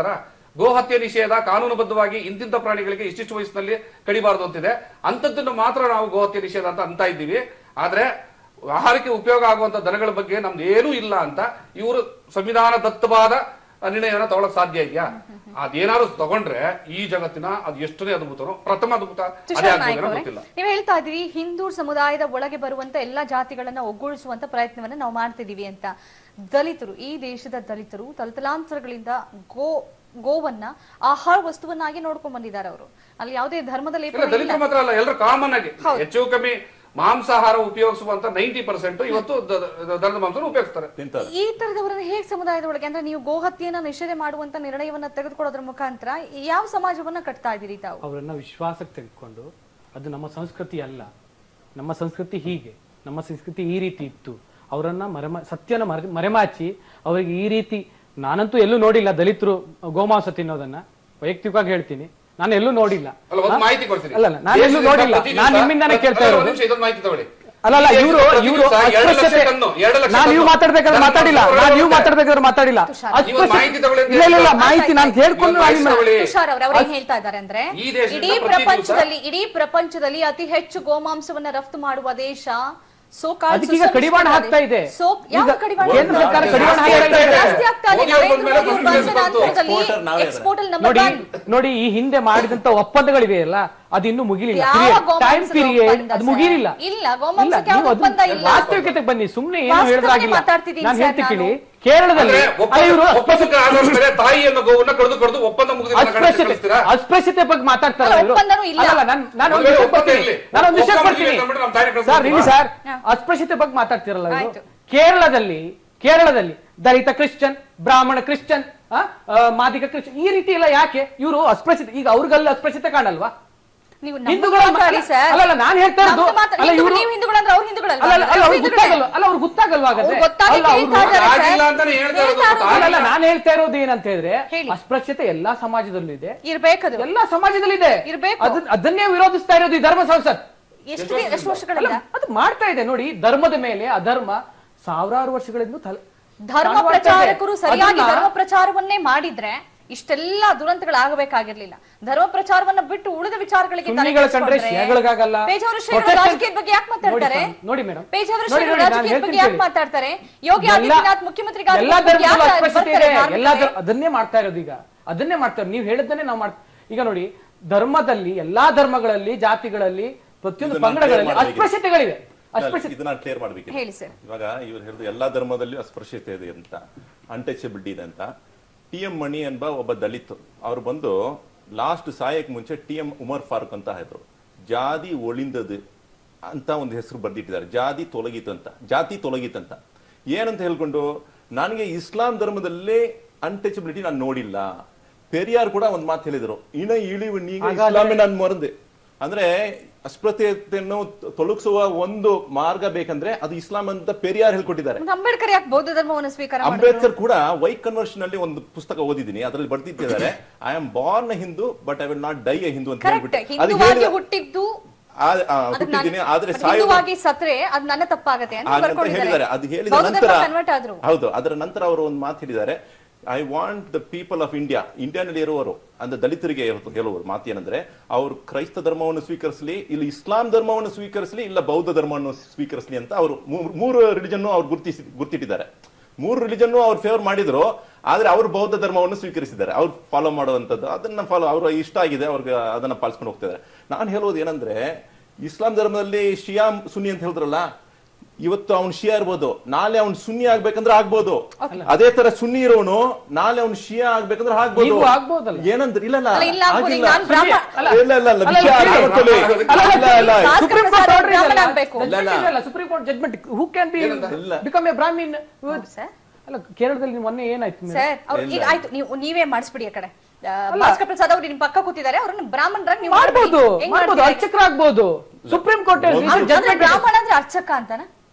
ಗೋ ಹತ್ಯೆ ನಿಷೇಧ ಕಾನೂನುಬದ್ಧವಾಗಿ ಇಂತಿಂತ ಪ್ರಾಣಿಗಳಿಗೆ ಇಷ್ಟಿಷ್ಟು ವಯಸ್ಸಿನಲ್ಲಿ ಕಡಿಬಾರದು ಅಂತಿದೆ ಅಂತದ್ದನ್ನು ಮಾತ್ರ ನಾವು ಗೋ ಹತ್ಯೆ ನಿಷೇಧ ಅಂತ ಅಂತ ಇದ್ದೀವಿ ಆದ್ರೆ ಆಹಾರಕ್ಕೆ ಉಪಯೋಗ ಆಗುವಂತ ದನಗಳ ಬಗ್ಗೆ ನಮ್ದು ಏನೂ ಇಲ್ಲ ಅಂತ ಇವರು ಸಂವಿಧಾನ ದತ್ತವಾದ ನಿರ್ಣಯವನ್ನ ತಗೊಳಕ್ ಸಾಧ್ಯ ಇದೆಯಾ ಅದೇನಾದ್ರು ತಗೊಂಡ್ರೆ ಈ ಜಗತ್ತಿನ ಅದು ಎಷ್ಟನೇ ಅದ್ಭುತನೋ ಪ್ರಥಮ ಅದ್ಭುತ ಅದೇ ತುಷಾರ್ ನಾಯ್ಕ ಆಗ್ಬೋದೇನೋ ಅವರೇ ಗೊತ್ತಿಲ್ಲ ನೀವು ಹೇಳ್ತಾ ಇದ್ರಿ ಹಿಂದೂ ಸಮುದಾಯದ ಒಳಗೆ ಬರುವಂತ ಎಲ್ಲಾ ಜಾತಿಗಳನ್ನ ಒಗ್ಗೂಡಿಸುವಂತ ಪ್ರಯತ್ನವನ್ನ ನಾವು ಮಾಡ್ತಿದೀವಿ ಅಂತ ದಲಿತರು ಈ ದೇಶದ ದಲಿತರು ತಲತಲಾಂತರಗಳಿಂದ ಗೋ ಗೋವನ್ನ ಆಹಾರ ವಸ್ತುವನ್ನಾಗಿ ನೋಡ್ಕೊಂಡ್ ಬಂದಿದ್ದಾರೆ ಅವರು ಅಲ್ಲಿ ಯಾವುದೇ ಧರ್ಮದ ಇಲ್ಲ ಲೇಪನ ಇಲ್ಲ ದಲಿತರು ಮಾತ್ರ ಅಲ್ಲ ಎಲ್ಲರೂ ಕಾಮನ್ ಆಗಿ ಹೆಚ್ಚು ಕಮ್ಮಿ ಮಾಂಸಾಹಾರ ಉಪಯೋಗಿಸುವಂತ ನೈಂಟಿ ಪರ್ಸೆಂಟ್ ಇವತ್ತು ದ- ದ- ದನದ ಮಾಂಸ ಉಪಯೋಗಿಸ್ತಾರೆ ತಿಂತಾರೆ ಈ ತರದವರನ್ನ ಹೇಗೆ ಸಮುದಾಯದ ಒಳಗೆ ಅಂದ್ರೆ ನೀವು ಗೋಹತ್ಯೆಯನ್ನ ನಿಷೇಧ ಮಾಡುವಂತ ನಿರ್ಣಯವನ್ನ ತೆಗೆದುಕೊಳ್ಳೋದ್ರ ಮುಖಾಂತರ ಯಾವ ಸಮಾಜವನ್ನ ಕಟ್ತಾ ಇದ್ದೀರಿ ತಾವು ಅವರನ್ನ ವಿಶ್ವಾಸಕ್ಕೆ ತೆಗೆದುಕೊಂಡು ಅದು ನಮ್ಮ ಸಂಸ್ಕೃತಿ ಅಲ್ಲ ನಮ್ಮ ಸಂಸ್ಕೃತಿ ಹೀಗೆ ನಮ್ಮ ಸಂಸ್ಕೃತಿ ಈ ರೀತಿ ಇತ್ತು ಅವರನ್ನ ಮರೆಮ ಸತ್ಯನ ಮರೆ ಮರೆಮಾಚಿ ಅವರಿಗೆ ಈ ರೀತಿ ನಾನಂತೂ ಎಲ್ಲೂ ನೋಡಿಲ್ಲ ದಲಿತರು ಗೋಮಾಂಸ ತಿನ್ನೋದನ್ನ ವೈಯಕ್ತಿಕವಾಗಿ ಹೇಳ್ತೀನಿ ನಾನು ಎಲ್ಲೂ ನೋಡಿಲ್ಲ ಅಲ್ಲ ಒಂದು ಹಾ? ಮಾಹಿತಿ ಕೊಡ್ತೀನಿ ಅಲ್ಲ ಅಲ್ಲ, ನಾನು ಎಲ್ಲೂ ದೇಶದಿಂದ ನೋಡಿಲ್ಲ ಪ್ರತಿ ನಾನು ದಿವಸ- ನಿಮ್ಮಿಂದಾನೇ ಅಲ್ಲ, ಕೇಳ್ತಾ ಒಂದು ಇರೋದು ನಿಮಿಷ ಇದೊಂದು ಮಾಹಿತಿ ತಗೊಳ್ಳಿ ಅಲ್ಲ ಅಲ್ಲ ಈ ಇವರು ದೇಶದಿಂದ ಪ್ರತಿ ಇವರು ದಿವಸ ಎರಡು ಲಕ್ಷ ಅಸ್ಪೃಶ್ಯತೆ ಟನ್ನು, ಎರಡು ಲಕ್ಷ ನಾನು ನೀವು ಟನ್ನು ಮಾತಾಡ್ಬೇಕಾದ್ರೆ ದನದ ಮಾತಾಡಿಲ್ಲ ಮಾಂಸ ನಾನು ನೀವು ಹೊರಗಡೆ ಮಾತಾಡ್ಬೇಕಾದ್ರೆ ಮಾತಾಡಿಲ್ಲ ತುಷಾರ್, ನೀವು ಒಂದು ಮಾಹಿತಿ ತಗೊಳ್ಳಿ ಅಂತ ಇಲ್ಲ ಇಲ್ಲ ಇಲ್ಲ ಹೇಳ್ತಾರೆ. ಮಾಹಿತಿ ನಾನು ಹೇಳ್ಕೊಂಡು ನೀವು ನಾನು ಮಾಹಿತಿ ತಗೊಳ್ಳಿ. ತುಷಾರ್ ಅವ್ರು ಅವ್ರು ಏನ್ ಹೇಳ್ತಾ ಇದ್ದಾರೆ ಅಂದ್ರೆ ಈ ದೇಶದಿಂದ ಇಡೀ ಪ್ರತಿ ದಿವಸ- ಪ್ರಪಂಚದಲ್ಲಿ ಇಡೀ ಪ್ರಪಂಚದಲ್ಲಿ ಅತಿ ಹೆಚ್ಚು ಗೋಮಾಂಸವನ್ನ ರಫ್ತು ಮಾಡುವ ದೇಶ ಸೋ ಅದಕ್ಕೀಗ ಕಡಿವಾಣ ಹಾಕ್ತಾ ಇದೆ. ಈಗ ಕಡಿವಾಣ ಕೇಂದ್ರ ಹಾಕ್ತಾ ಸರ್ಕಾರ ಇದೆ? ಕಡಿವಾಣ ಹಾಕ್ತಾ ಇದೆ. ಜಾಸ್ತಿ ಆಗ್ತಾ ಇದೆ. ಮೋದಿ ಅವ್ರು ನರೇಂದ್ರ ಬಂದ್ಮೇಲೆ ಮೋದಿ ಅವ್ರು confidence ಬಂದ ಬಂತು. ನಂತರದಲ್ಲಿ Exporter ನಾವೇ export ಅಲ್ಲಿ number ನೋಡಿ one. ನೋಡಿ ಈ ಹಿಂದೆ ಮಾಡಿದಂತ ಒಪ್ಪಂದಗಳಿವೆಯಲ್ಲ ಅದು ಇನ್ನೂ ಮುಗಿಲಿಲ್ಲ ಯಾವ ಗೋಮಾಂಸದ ಟೈಮ್ ಪೀರಿಯಡ್ ಒಪ್ಪಂದ ಅದು ಸರ್? ಮುಗಿಲಿಲ್ಲ ಇಲ್ಲ, ಗೋಮಾಂಸಕ್ಕೆ ಇಲ್ಲ, ಯಾವ ನೀವು ಅದು ಒಪ್ಪಂದ ಇಲ್ಲ. ವಾಸ್ತವಿಕತೆಗೆ ಬನ್ನಿ ಸುಮ್ನೆ ಏನು ವಾಸ್ತವನೇ ಹೇಳಿದ್ರಾಗಿಲ್ಲ ಮಾತಾಡ್ತಿದ್ದೀನಿ ನಾನು ಸರ್ ಹೇಳ್ತಿ ಕೇಳಿ ನಾನು. ಕೇರಳದಲ್ಲಿ ಅಂದ್ರೆ ಅಲ್ಲ, ಒಪ್ಪಂದ ಇವರು ಒಪ್ಪಂದಕ್ಕೆ ಆಧಾರದ ಮೇಲೆ ತಾಯಿಯನ್ನು ಗೋವನ್ನ ಕಡಿದು ಕಡಿದು ಒಪ್ಪಂದ ಮುಗಿದ ಅಸ್ಪೃಶ್ಯತೆ ಕಳಿಸ್ತೀರಾ ಅಸ್ಪೃಶ್ಯತೆ ಬಗ್ಗೆ ಮಾತಾಡ್ತಾರಲ್ಲ ಅಲ್ಲ, ಇವರು ಒಪ್ಪಂದನೂ ಇಲ್ಲ. ಅಲ್ಲ ನಾನು ನಾನು ಒಂದು ಒಂದು ವಿಷಯ ಒಪ್ಪಂದ ಕೊಡ್ತೀನಿ ಇರ್ಲಿ. ನಾನು ಒಂದು ವಿಷಯ ಒಪ್ಪಂದ ಕೊಡ್ತೀನಿ ಮುಗಿದ ನಂತರ ನಮ್ಮ ತಾಯಿಗೆ ಸರ್ ಇಲ್ಲಿ ಕಳಿಸ್ತೀರಾ? ಸರ್ ಅಸ್ಪೃಶ್ಯತೆ ಬಗ್ಗೆ ಮಾತಾಡ್ತಿರಲ್ಲ ಇವರು ಆಯ್ತು. ಕೇರಳದಲ್ಲಿ ಕೇರಳದಲ್ಲಿ ದಲಿತ ಕ್ರಿಶ್ಚಿಯನ್ ಬ್ರಾಹ್ಮಣ ಕ್ರಿಶ್ಚಿಯನ್ ಆ, ಆ, ಮಾದಿಗ ಕ್ರಿಶ್ಚಿಯನ್ ಈ ರೀತಿ ಎಲ್ಲ ಯಾಕೆ ಇವರು ಅಸ್ಪೃಶ್ಯತೆ ಈಗ ಅವ್ರಿಗಲ್ಲಿ ಅಸ್ಪೃಶ್ಯತೆ ಕಾಣಲ್ವಾ ನೀವು ನಮ್ಮ ಹಿಂದೂಗಳ ಮಾತಾಡಿ ಸರ್. ಅಲ್ಲ ಅಲ್ಲ ನಾನು ಹೇಳ್ತಾ ಇರೋದು ನಮ್ದು ಮಾತಾಡಿ. ಅಲ್ಲ ಹಿಂದೂಗಳು ಇವರು ನೀವು ಹಿಂದೂಗಳಂದ್ರೆ ಅವ್ರು ಹಿಂದೂಗಳಲ್ವಾ? ಅಲ್ಲ ಅಲ್ಲ ಅಲ್ಲ ನಾವು ಅವ್ರಿಗೆ ಹಿಂದೂಗಳೇ. ಗೊತ್ತಾಗಲ್ವಾ ಅಲ್ಲ ಅವ್ರಿಗೆ ಗೊತ್ತಾಗಲ್ವಾ ಹಾಗಾದ್ರೆ ಅವ್ರು ಗೊತ್ತಾಗಿ ಅಲ್ಲ, ಅವ್ರು- ಕೇಳ್ತಾ ಇದ್ದಾರೆ ಸರ್. ಆಗಿಲ್ಲ ಅಂತಾನೆ ಹೇಳ್ತಾ ಇರೋದು. ಹೇಳ್ತಾ ಇರೋದು. ಅಲ್ಲ ಅಲ್ಲ ನಾನು ಹೇಳ್ತಾ ಇರೋದು ಏನಂತ ಹೇಳಿದ್ರೆ ಹೇಳಿ. ಅಸ್ಪೃಶ್ಯತೆ ಎಲ್ಲಾ ಸಮಾಜದಲ್ಲೂ ಇದೆ ಇರ್ಬೇಕದು ಎಲ್ಲಾ ಸಮಾಜದಲ್ಲಿದೆ ಇರ್ಬೇಕು. ಅದನ್ನ ಅದನ್ನೇ ವಿರೋಧಿಸ್ತಾ ಇರೋದು ಈ ಧರ್ಮ ಸಂಸತ್ ಎಷ್ಟು ಎಷ್ಟು ಅಲ್ಲ ವರ್ಷಗಳಿಂದ ಅದು ಮಾಡ್ತಾ ಇದೆ ನೋಡಿ ಧರ್ಮದ ಮೇಲೆ ಅಧರ್ಮ ಸಾವಿರಾರು ವರ್ಷಗಳಿಂದ ತಲೆ ಧರ್ಮ ನಾನು ಮಾಡ್ತಾ ಇದ್ದೆ. ಪ್ರಚಾರಕರು ಸರಿಯಾಗಿ ಅದನ್ನ- ಧರ್ಮ ಪ್ರಚಾರವನ್ನೇ ಮಾಡಿದ್ರೆ ಇಷ್ಟೆಲ್ಲ ದುರಂತಗಳಾಗಬೇಕಾಗಿರ್ಲಿಲ್ಲ ಧರ್ಮ ಪ್ರಚಾರವನ್ನ ಬಿಟ್ಟು ಉಳಿದ ವಿಚಾರಗಳಿಗೆ ತಲೆ ಸುನ್ನಿಗಳ ಕಂಡ್ರೆ ಕೆಡಿಸ್ಕೊಂಡ್ರೆ- ಶಿಯಾಗಳಿಗಾಗಲ್ಲ. ಪೇಜಾವರ ಶ್ರೀಗಳು Protestant- ರಾಜಕೀಯದ ಬಗ್ಗೆ ಯಾಕೆ ಮಾತಾಡ್ತಾರೆ ನೋಡಿ ಸರ್, ನೋಡಿ ಮೇಡಮ್. ಪೇಜಾವರ ನೋಡಿ, ಶ್ರೀಗಳು ನೋಡಿ, ನಾನು ರಾಜಕೀಯದ ಬಗ್ಗೆ ಹೇಳ್ತೀನಿ ಯಾಕೆ ಕೇಳಿ. ಮಾತಾಡ್ತಾರೆ ಯೋಗಿ ಎಲ್ಲ- ಆದಿತ್ಯನಾಥ್ ಮುಖ್ಯಮಂತ್ರಿ ಎಲ್ಲಾ ಧರ್ಮದಲ್ಲೂ ಅಸ್ಪೃಶ್ಯತೆ ಇದೆ ಎಲ್ಲಾ ಧರ್- ಅದನ್ನೇ ಮಾಡ್ತಾ ಇರೋದು ಈಗ ಅದನ್ನೇ ಮಾಡ್ತಾರೆ ನೀವು ಹೇಳಿದ್ದನ್ನೇ ನಾವು ಮಾಡ್ ಈಗ ನೋಡಿ ಧರ್ಮದಲ್ಲಿ ಎಲ್ಲಾ ಧರ್ಮಗಳಲ್ಲಿ ಜಾತಿಗಳಲ್ಲಿ ಪ್ರತಿಯೊಂದು ಇದನ್ನ ಪಂಗಡಗಳಲ್ಲಿ clear ಮಾಡ್ಬೇಕಿದೆ. ಅಸ್ಪೃಶ್ಯತೆಗಳಿವೆ ಅಸ್ಪೃಶ್ಯತೆ ಇದನ್ನ ಕ್ಲಿಯರ್ ಮಾಡ್ಬೇಕು ಹೇಳಿ ಸರ್. ಇವಾಗ ಇವ್ರು ಹೇಳಿದ್ರು ಎಲ್ಲಾ ಧರ್ಮದಲ್ಲೂ ಅಸ್ಪೃಶ್ಯತೆ ಇದೆ ಅಂತ ಅನ್ಟಚಬಿಲಿಟಿ ಇದೆ ಅಂತ ಟಿ ಎಂ ಮಣಿ ಎಂಬ ಒಬ್ಬ ದಲಿತ್ ಅವ್ರು ಬಂದು ಲಾಸ್ಟ್ ಸಾಯಕ್ ಮುಂಚೆ ಟಿ ಎಂ ಉಮರ್ ಫಾರೂಕ್ ಅಂತ ಹೇಳಿದ್ರು ಜಾತಿ ಒಳಿಂದದು ಅಂತ ಒಂದು ಹೆಸರು ಬರ್ದಿಟ್ಟಿದ್ದಾರೆ ಜಾತಿ ತೊಲಗಿತಂತ ಜಾತಿ ತೊಲಗಿತಂತ ಏನಂತ ಹೇಳ್ಕೊಂಡು ನನಗೆ ಇಸ್ಲಾಂ ಧರ್ಮದಲ್ಲಿ ಅನ್ಟಚಬಿಲಿಟಿ ನಾನು ನೋಡಿಲ್ಲ ಪೆರಿಯಾರ್ ಕೂಡ ಒಂದು ಮಾತು ಹೇಳಿದ್ರು ಇನ ಇಳಿವು ನೀಗ ಇಸ್ಲಾಮೇ ನಾನು ಮರಂದೆ ಅಂದ್ರೆ ಅಸ್ಪೃಶ್ಯತೆಯನ್ನು ತೊಲಗಿಸುವ ಒಂದು ಮಾರ್ಗ ಬೇಕಂದ್ರೆ ಅದು ಇಸ್ಲಾಂ ಅಂತ ಪೆರಿಯಾರ್ ಹೇಳ್ಕೊಟ್ಟಿದ್ದಾರೆ ಅಂಬೇಡ್ಕರ್ ಯಾಕೆ ಬೌದ್ಧ ಧರ್ಮವನ್ನು ಸ್ವೀಕಾರ ಮಾಡಿದ್ರು ಅಂಬೇಡ್ಕರ್ ಕೂಡ ವೈ ಕನ್ವರ್ಷನ್ ಅಲ್ಲಿ ಒಂದು ಪುಸ್ತಕ ಓದಿದ್ದೀನಿ ಅದರಲ್ಲಿ ಬರ್ದಿದ್ದಾರೆ I am born Hindu but I will not die a Hindu ಅಂತ ಕರೆಕ್ಟ್ ಹೇಳ್ಬಿಟ್ಟು ಅದು ಹಿಂದುವಾಗಿ ಹೇಳಿದ ಹುಟ್ಟಿದ್ದು ಆ- ಆ, ಅದು ಹುಟ್ಟಿದ್ದೀನಿ ನಾನು- ಆದ್ರೆ ಅದು ಸಾಯೋದು ಹಿಂದುವಾಗಿ ಸತ್ರೆ ಅದು ನನ್ನ ತಪ್ಪಾಗತ್ತೆ ಅಂತ ಹಾಗಂತ ಬರ್ಕೊಂಡಿದ್ದಾರೆ. ಹೇಳಿದ್ದಾರೆ ಅದು ಹೇಳಿದ ಬೌದ್ಧ ನಂತರ ಧರ್ಮ ಕನ್ವರ್ಟ್ ಆದ್ರು ಹೌದು ಅದರ ನಂತರ ಅವರು ಒಂದು ಮಾತು ಹೇಳಿದ್ದಾರೆ I want the people of India ಇಂಡಿಯಾನಲ್ಲಿ ಇರುವವರು ಅಂದ್ರೆ ದಲಿತರಿಗೆ ಇರುತ್ತ- ಹೇಳುವರು ಮಾತು ಏನಂದ್ರೆ ಅವರು ಕ್ರೈಸ್ತ ಧರ್ಮವನ್ನು ಸ್ವೀಕರಿಸಲಿ ಇಲ್ಲ ಇಸ್ಲಾಂ ಧರ್ಮವನ್ನು ಸ್ವೀಕರಿಸಲಿ ಇಲ್ಲ ಬೌದ್ಧ ಧರ್ಮವನ್ನು ಸ್ವೀಕರಿಸಲಿ ಅಂತ ಅವರು ಮೂರು- ಮೂರು ರಿಲಿಜನ್ ಅವ್ರು ಗುರುತಿಸಿ ಗುರ್ತಿಟ್ಟಿದ್ದಾರೆ ಮೂರು ರಿಲಿಜನ್ ಅವ್ರು ಫೇವರ್ ಮಾಡಿದ್ರು ಆದ್ರೆ ಅವರು ಬೌದ್ಧ ಧರ್ಮವನ್ನು ಸ್ವೀಕರಿಸಿದ್ದಾರೆ ಅವ್ರು ಫಾಲೋ ಮಾಡುವಂತದ್ದು ಅದನ್ನ ಫಾಲೋ ಅವ್ರ ಇಷ್ಟ ಆಗಿದೆ ಅವ್ರಿಗೆ ಅದನ್ನ ಪಾಲಿಸ್ಕೊಂಡು ಹೋಗ್ತಿದ್ದಾರೆ ನಾನು ಹೇಳೋದು ಏನಂದ್ರೆ ಇಸ್ಲಾಂ ಧರ್ಮದಲ್ಲಿ ಶಿಯಾ ಸುನ್ನಿ ಅಂತ ಹೇಳಿದ್ರಲ್ಲ ಇವತ್ತು ಅವ್ನು ಶಿಯಾ ಇರ್ಬೋದು ನಾಳೆ ಅವ್ನು ಸುನ್ನಿ ಆಗ್ಬೇಕಂದ್ರೆ ಆಗ್ಬೋದು ಅದೇ ತರ ಸುನ್ನಿ ಇರೋನು ನಾಳೆ ಅವ್ನು ಶಿಯಾ ಆಗ್ಬೇಕಂದ್ರೆ ಆಗ್ಬೋದು ನೀವು ಆಗ್ಬೋದಲ್ಲ? ಏನಂದ್ರೆ ಇಲ್ಲ ಅಲ್ಲ, ಇಲ್ಲ ಆಗ್ಬೋದು. ಆಗಿಲ್ಲ ಈಗ ನಾನ್ ಬ್ರಾಹ್ಮಣ. ಅಲ್ಲ, ಇಲ್ಲ ಇಲ್ಲ ಇಲ್ಲ ಅಲ್ಲ, ವಿಚಾರ ಕೇಳಿ. ಆಗ್ಕೊಳ್ಳಿ. ಅಲ್ಲ, ಇಲ್ಲ ಇಲ್ಲ Bhaskara supreme Prasad court order ಬ್ರಾಹ್ಮಣ ಇದೆಯಲ್ಲ, ಆಗ್ಬೇಕು. judgment ಇದೆಯಲ್ಲ, supreme court judgment who can be ಇಲ್ಲ. ಬಿಕಮ್ ಎ ಬ್ರಾಹ್ಮಿನ್ ಸರ್ ಅಲ್ಲ ಕೇರಳದಲ್ಲಿ ಮೊನ್ನೆ ಏನಾಯ್ತು ಮೇಡಮ್? ಸರ್ ಅವ್ರು ಈಗ ಆಯ್ತು ನೀವು ನೀವೇ ಮಾಡಿಸ್ಬಿಡಿ ಆ ಕಡೆ ಆ, ಭಾಸ್ಕರ್ ಪ್ರಸಾದ್ ಅವ್ರು ನಿಮ್ ಪಕ್ಕ ಕೂತಿದ್ದಾರೆ ಅವ್ರನ್ನ ಬ್ರಾಹ್ಮಣರಾಗಿ ನೀವು ಮಾಡ್ಬೋದು ಮಾಡ್ಬಿಡಿ. ಹೆಂಗ್ ಮಾಡ್ಬೋದು ಮಾಡ್ತೀರಾ? ಅರ್ಚಕರ ಆಗ್ಬೋದು ಸುಪ್ರೀಂ ಕೋರ್ಟ್ ಒಂದು- ಅಂದ್ರೆ ಬ್ರಾಹ್ಮಣ ಅಂದ್ರೆ ಅರ್ಚಕ ಅಂತಾನ ಅಲ್ಲ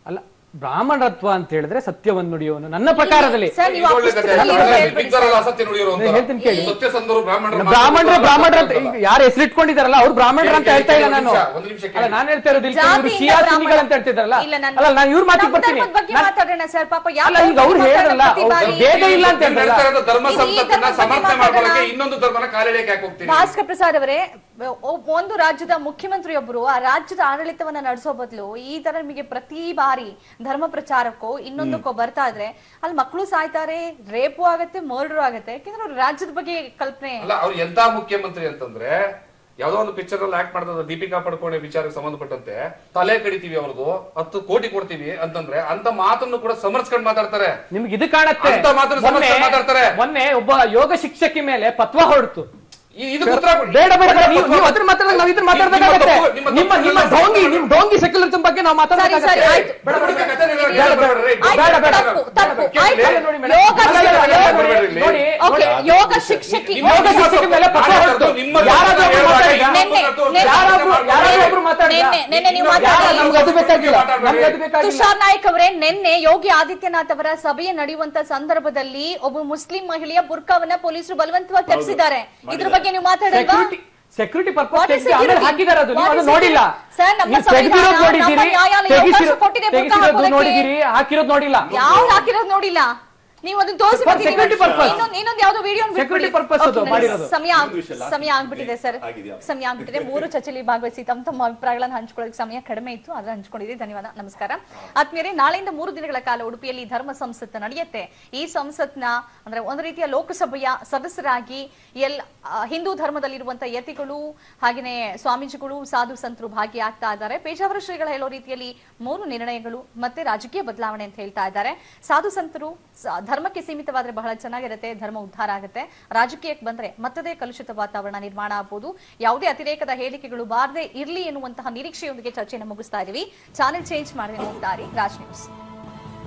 ಬ್ರಾಹ್ಮಣತ್ವ ಅಂತ ಹೇಳಿದ್ರೆ ಸತ್ಯವನ್ನು ನುಡಿಯುವನು ನನ್ನ ಪ್ರಕಾರದಲ್ಲಿ ಸರ್ ನೀವು ಆ ಇದು ಒಳ್ಳೆ ಕಥೆ. ಪುಸ್ತಕದಲ್ಲಿ ಅಲ್ಲ, ಇರೋದು ಅಲ್ಲ, ಹೇಳ್ಬಿಡಿ ಬಿದ್ದವರೆಲ್ಲ ಸರ್. ಅಸತ್ಯ ನುಡಿಯೋರು ಅಂತಾರೆ. ಹೇಳ್ತೀನಿ ಕೇಳಿ. ಸತ್ಯಸಂಧರು ಬ್ರಾಹ್ಮಣರು ಬ್ರಾಹ್ಮಣರು ಮಾತ್ರ ಬ್ರಾಹ್ಮಣರ ಸತ್ಯ ಅಂತ. ಯಾರು ಹೆಸರಿಟ್ಕೊಂಡಿದಾರಲ್ಲ ಅವ್ರು ಬ್ರಾಹ್ಮಣರು ಅಂತ ಹೇಳ್ತಾ ಇಲ್ಲ ನಾನು ಒಂದು ನಿಮಿಷ, ಒಂದು ನಿಮಿಷ ಕೇಳಿ. ಅಲ್ಲ ನಾನು ಹೇಳ್ತಾ ಇರೋದು ಇಲ್ಲಿ ಇವರು ಜಾತಿಯಿಂದ ಶಿಯಾ ಬ್ರಾಹ್ಮಣ- ಸುನ್ನಿಗಳು ಅಂತ ಹೇಳ್ತಿದ್ರಲ್ಲ ಇಲ್ಲ, ನಾನು- ಅಲ್ಲ ನಾನು ಇವ್ರ ಮಾತಿಗೆ ನಮ್ಮ ಬರ್ತೀನಿ ಧರ್ಮದ ಬಗ್ಗೆ ನಾನ್- ಮಾತಾಡೋಣ ಸರ್ ಪಾಪ ಯಾವ ಅಲ್ಲ ಈಗ ಅವ್ರು ಧರ್ಮದ ಹೇಳಿದ್ರಲ್ಲ ಪ್ರತಿ ಬಾರಿ- ಭೇದ ಇಲ್ಲ ಅಂತ ನೀವು ಹೇಳಿದ್ರಲ್ಲ ಹೇಳ್ತಾ ಇರೋದು ಧರ್ಮ ಇದು ಈ ಸಂಪತ್ತನ್ನ ಧರ್ಮದ ಬಗ್ಗೆ ಸಮರ್ಥನೆ ಮಾತಾಡೋಣ. ಮಾಡ್ಕೊಳ್ಳೋಕೆ ಇನ್ನೊಂದು ಧರ್ಮನ ಕಾಲಿಡಕ್ಕೆ ಯಾಕೆ ಹೋಗ್ತೀರಿ ಭಾಸ್ಕರ್ ಪ್ರಸಾದ್ ಅವರೇ ಒ- ಒಂದು ರಾಜ್ಯದ ಮುಖ್ಯಮಂತ್ರಿಯೊಬ್ಬರು ಆ ರಾಜ್ಯದ ಆಡಳಿತವನ್ನ ನಡೆಸೋ ಬದಲು ಈ ತರ ನಿಮಗೆ ಪ್ರತಿ ಬಾರಿ ಧರ್ಮ ಪ್ರಚಾರಕ್ಕೋ ಇನ್ನೊಂದಕ್ಕೋ ಬರ್ತಾ ಇದ್ರೆ ಅಲ್ಲಿ ಮಕ್ಕಳು ಸಾಯ್ತಾರೆ ರೇಪು ಆಗತ್ತೆ ಮರ್ಡರ್ ಆಗತ್ತೆ ಯಾಕಂದ್ರೆ ಅವ್ರು ರಾಜ್ಯದ ಬಗ್ಗೆ ಕಲ್ಪನೆ ಅಲ್ಲ ಅವ್ರು ಎಂತ ಮುಖ್ಯಮಂತ್ರಿ ಅಂತಂದ್ರೆ ಯಾವ್ದೋ ಒಂದು ಪಿಕ್ಚರ್ ಅಲ್ಲಿ ಆಕ್ಟ್ ಮಾಡ್ತದ ದೀಪಿಕಾ ಪಡ್ಕೋಣೆ ವಿಚಾರಕ್ಕೆ ಸಂಬಂಧಪಟ್ಟಂತೆ ತಲೆ ಕಡಿತೀವಿ ಅವ್ರದ್ದು ಹತ್ತು ಕೋಟಿ ಕೊಡ್ತೀವಿ ಅಂತಂದ್ರೆ ಅಂತ ಮಾತನ್ನು ಕೂಡ ಸಮರ್ಸ್ಕೊಂಡ್ ಮಾತಾಡ್ತಾರೆ ನಿಮ್ಗೆ ಇದು ಕಾಣತ್ತೆ ಅಂತ ಮಾತ್ರ ಸಮಸ್ಯೆ ಮೊನ್ನೆ- ಮಾತಾಡ್ತಾರೆ. ಮೊನ್ನೆ ಒಬ್ಬ ಯೋಗ ಶಿಕ್ಷಕಿ ಮೇಲೆ ಪತ್ವ ಹೊರಡ್ತು ಈ- ಇದಕ್ಕೆ ಉತ್ತರ ಕೊಡಿ. ಬೇಡ ಬೇಡ ಬೇಡ, ನೀವು ನೀವು ಅದ್ರ ಮಾತಾಡೋದು ನಾವು ಇದ್ರ ಮಾತಾಡ್ಬೇಕಾಗತ್ತೆ ನಿಮ್ಮ ತಪ್ಪು- ನಿಮ್ಮ ನಿಮ್ಮ ತಪ್ಪು ನಿಮ್ಮ ಎಲ್ಲ ಡೋಂಗಿ ಸರಿ. ನಿಮ್ ಡೋಂಗಿ ಸೆಕ್ಯುಲರಿಸಂ ಬಗ್ಗೆ ನಾವು ಮಾತಾಡಬೇಕಾಗತ್ತೆ ಸರಿ, ಆಯ್ತು. ಬೇಡ, ಬೇಡ, ಬೇಡ, ಕಥೆ ನೀವು ಬೇಡ, ಬೇಡ, ಬೇಡ, ಬೇಡ, ಬೇಡ, ಬೇಡ, ತಪ್ಪು, ತಪ್ಪು. ಕೇಳಿ, ಆಯ್ತು. ಕೇಳಿ. ನೋಡಿ ಮೇಡಮ್. ಯೋಗ ಅಲ್ಲ, ಅಲ್ಲ, ಅಲ್ಲ, ಶಿಕ್ಷಕಿ- ನೋಡಿ, ನೋಡಿ, ನೋಡಿ, ಓಕೆ ನೋಡಿ. ಯೋಗ ಶಿಕ್ಷಕಿ ನಿಮ್ಮ ಯೋಗ ಶಿಕ್ಷಕಿ ಮೇಲೆ ಪತ್ರ ಹೊರಡ್ತು. ನಿಮ್ಮ ಯಾರಾದ್ರೂ ಒಬ್ರು ಹೇಳುವಾಗ ಮಾತಾಡಿ. ಇನ್ನೊಬ್ಬ ನೆನ್ನೆ- ಮತ್ತು ನೆನ್ನೆ- ಯಾರಾದ್ರೂ ಯಾರಾದ್ರೂ ಒಬ್ರು ಮಾತಾಡಿ ನೆನ್ನೆ- ನೆನ್ನೆ ನೀವು ಯಾರು ಮಾತಾಡಿ. ನಮ್ಗೆ ಅದು ಬೇಕಾಗಿಲ್ಲ ನಮ್ಗೆ ಅದು ಬೇಕಾಗಿಲ್ಲ ತುಷಾರ್ ನಾಯ್ಕ್ ಅವರೇ ನಿನ್ನೆ ಯೋಗಿ ಆದಿತ್ಯನಾಥ್ ಅವರ ಸಭೆ ನಡೆಯುವಂತ ಸಂದರ್ಭದಲ್ಲಿ ಒಬ್ಬ ಮುಸ್ಲಿಂ ಮಹಿಳೆಯ ಬುರ್ಕಾವನ್ನ ಪೊಲೀಸರು ಬಲವಂತವಾಗಿ ತರಿಸಿದ್ದಾರೆ ಇದ್ರ ಬಗ್ಗೆ ನೀವು ಮಾತಾಡಲ್ವಾ security security What purpose is ತೆಗೆದು ಆಮೇಲೆ security? ಹಾಕಿದಾರೆ ಅದು ನೀವು What ಅದು is ನೋಡಿಲ್ಲ security? Sir, ನಮ್ಮ ನೀವು ಸಂವಿಧಾನ, ತೆಗೆದಿರೋದು ನಮ್ಮ ನೋಡಿದ್ದೀರಿ ನ್ಯಾಯಾಲಯ ತೆಗೆಸಿರೋ- ಅವಕಾಶ ಕೊಟ್ಟಿದೆ ಬುರ್ಕಾ ತೆಗೆಸಿರೋದು ಹಾಕೋದಕ್ಕೆ. ನೋಡಿದ್ದೀರಿ ಹಾಕಿರೋದು ನೋಡಿಲ್ಲ ಯಾವ್ದು ಹಾಕಿರೋದು ನೋಡಿಲ್ಲ ನೀವು ಅದನ್ನ ತೋರಿಸಿ For security purpose. ಇನ್ನೊಂದು ಇನ್ನೊಂದು ಯಾವ್ದೋ ವಿಡಿಯೋ Security purpose ಅದು ಮಾಡಿರೋದು. ಸಮಯ ಆಗ್- ಒಂದು ವಿಷಯ ಅಲ್ಲ. ಸಮಯ ಆಗ್ಬಿಟ್ಟಿದೆ ಸರ್ ಆಗಿದ್ಯಾ? ಸಮಯ ಆಗ್ಬಿಟ್ಟಿದೆ ಮೂರು ಚರ್ಚೆಲಿ ಭಾಗವಹಿಸಿ ತಮ್ಮ ತಮ್ಮ ಅಭಿಪ್ರಾಯಗಳನ್ನು ಹಂಚ್ಕೊಳ್ಳೋಕೆ ಸಮಯ ಕಡಿಮೆ ಇತ್ತು ಅದನ್ನ ಹಂಚ್ಕೊಂಡಿದ್ದೀವಿ ಧನ್ಯವಾದ ನಮಸ್ಕಾರ ಆತ್ಮೀಯರೇ ನಾಳೆಯಿಂದ ಮೂರು ದಿನಗಳ ಕಾಲ ಉಡುಪಿಯಲ್ಲಿ ಧರ್ಮ ಸಂಸತ್ ನಡೆಯುತ್ತೆ ಈ ಸಂಸತ್ನ ಅಂದ್ರೆ ಒಂದು ರೀತಿಯ ಲೋಕಸಭೆಯ ಸದಸ್ಯರಾಗಿ ಎಲ್ ಆ, ಹಿಂದೂ ಧರ್ಮದಲ್ಲಿರುವಂತಹ ಯತಿಗಳು ಹಾಗೆಯೇ ಸ್ವಾಮೀಜಿಗಳು ಸಾಧು ಸಂತರು ಭಾಗಿಯಾಗ್ತಾ ಇದ್ದಾರೆ ಪೇಜಾವರ ಶ್ರೀಗಳ ಹೇಳೋ ರೀತಿಯಲ್ಲಿ ಮೂರು ನಿರ್ಣಯಗಳು ಮತ್ತೆ ರಾಜಕೀಯ ಬದಲಾವಣೆ ಅಂತ ಹೇಳ್ತಾ ಇದ್ದಾರೆ ಸಾಧು ಸಂತರು ಸ- ಧರ್ಮಕ್ಕೆ ಸೀಮಿತವಾದ್ರೆ ಬಹಳ ಚೆನ್ನಾಗಿರುತ್ತೆ ಧರ್ಮ ಉದ್ಧಾರ ಆಗುತ್ತೆ ರಾಜಕೀಯಕ್ಕೆ ಬಂದ್ರೆ ಮತ್ತದೇ ಕಲುಷಿತ ವಾತಾವರಣ ನಿರ್ಮಾಣ ಆಗ್ಬೋದು ಯಾವುದೇ ಅತಿರೇಕದ ಹೇಳಿಕೆಗಳು ಬಾರದೆ ಇರ್ಲಿ ಎನ್ನುವಂತಹ ನಿರೀಕ್ಷೆಯೊಂದಿಗೆ ಚರ್ಚೆಯನ್ನು ಮುಗಿಸ್ತಾ ಇದೀವಿ ಚಾನೆಲ್ ಚೇಂಜ್ ಮಾಡದೆ ನೋಡ್ತಾರೆ ರಾಜ್ ನ್ಯೂಸ್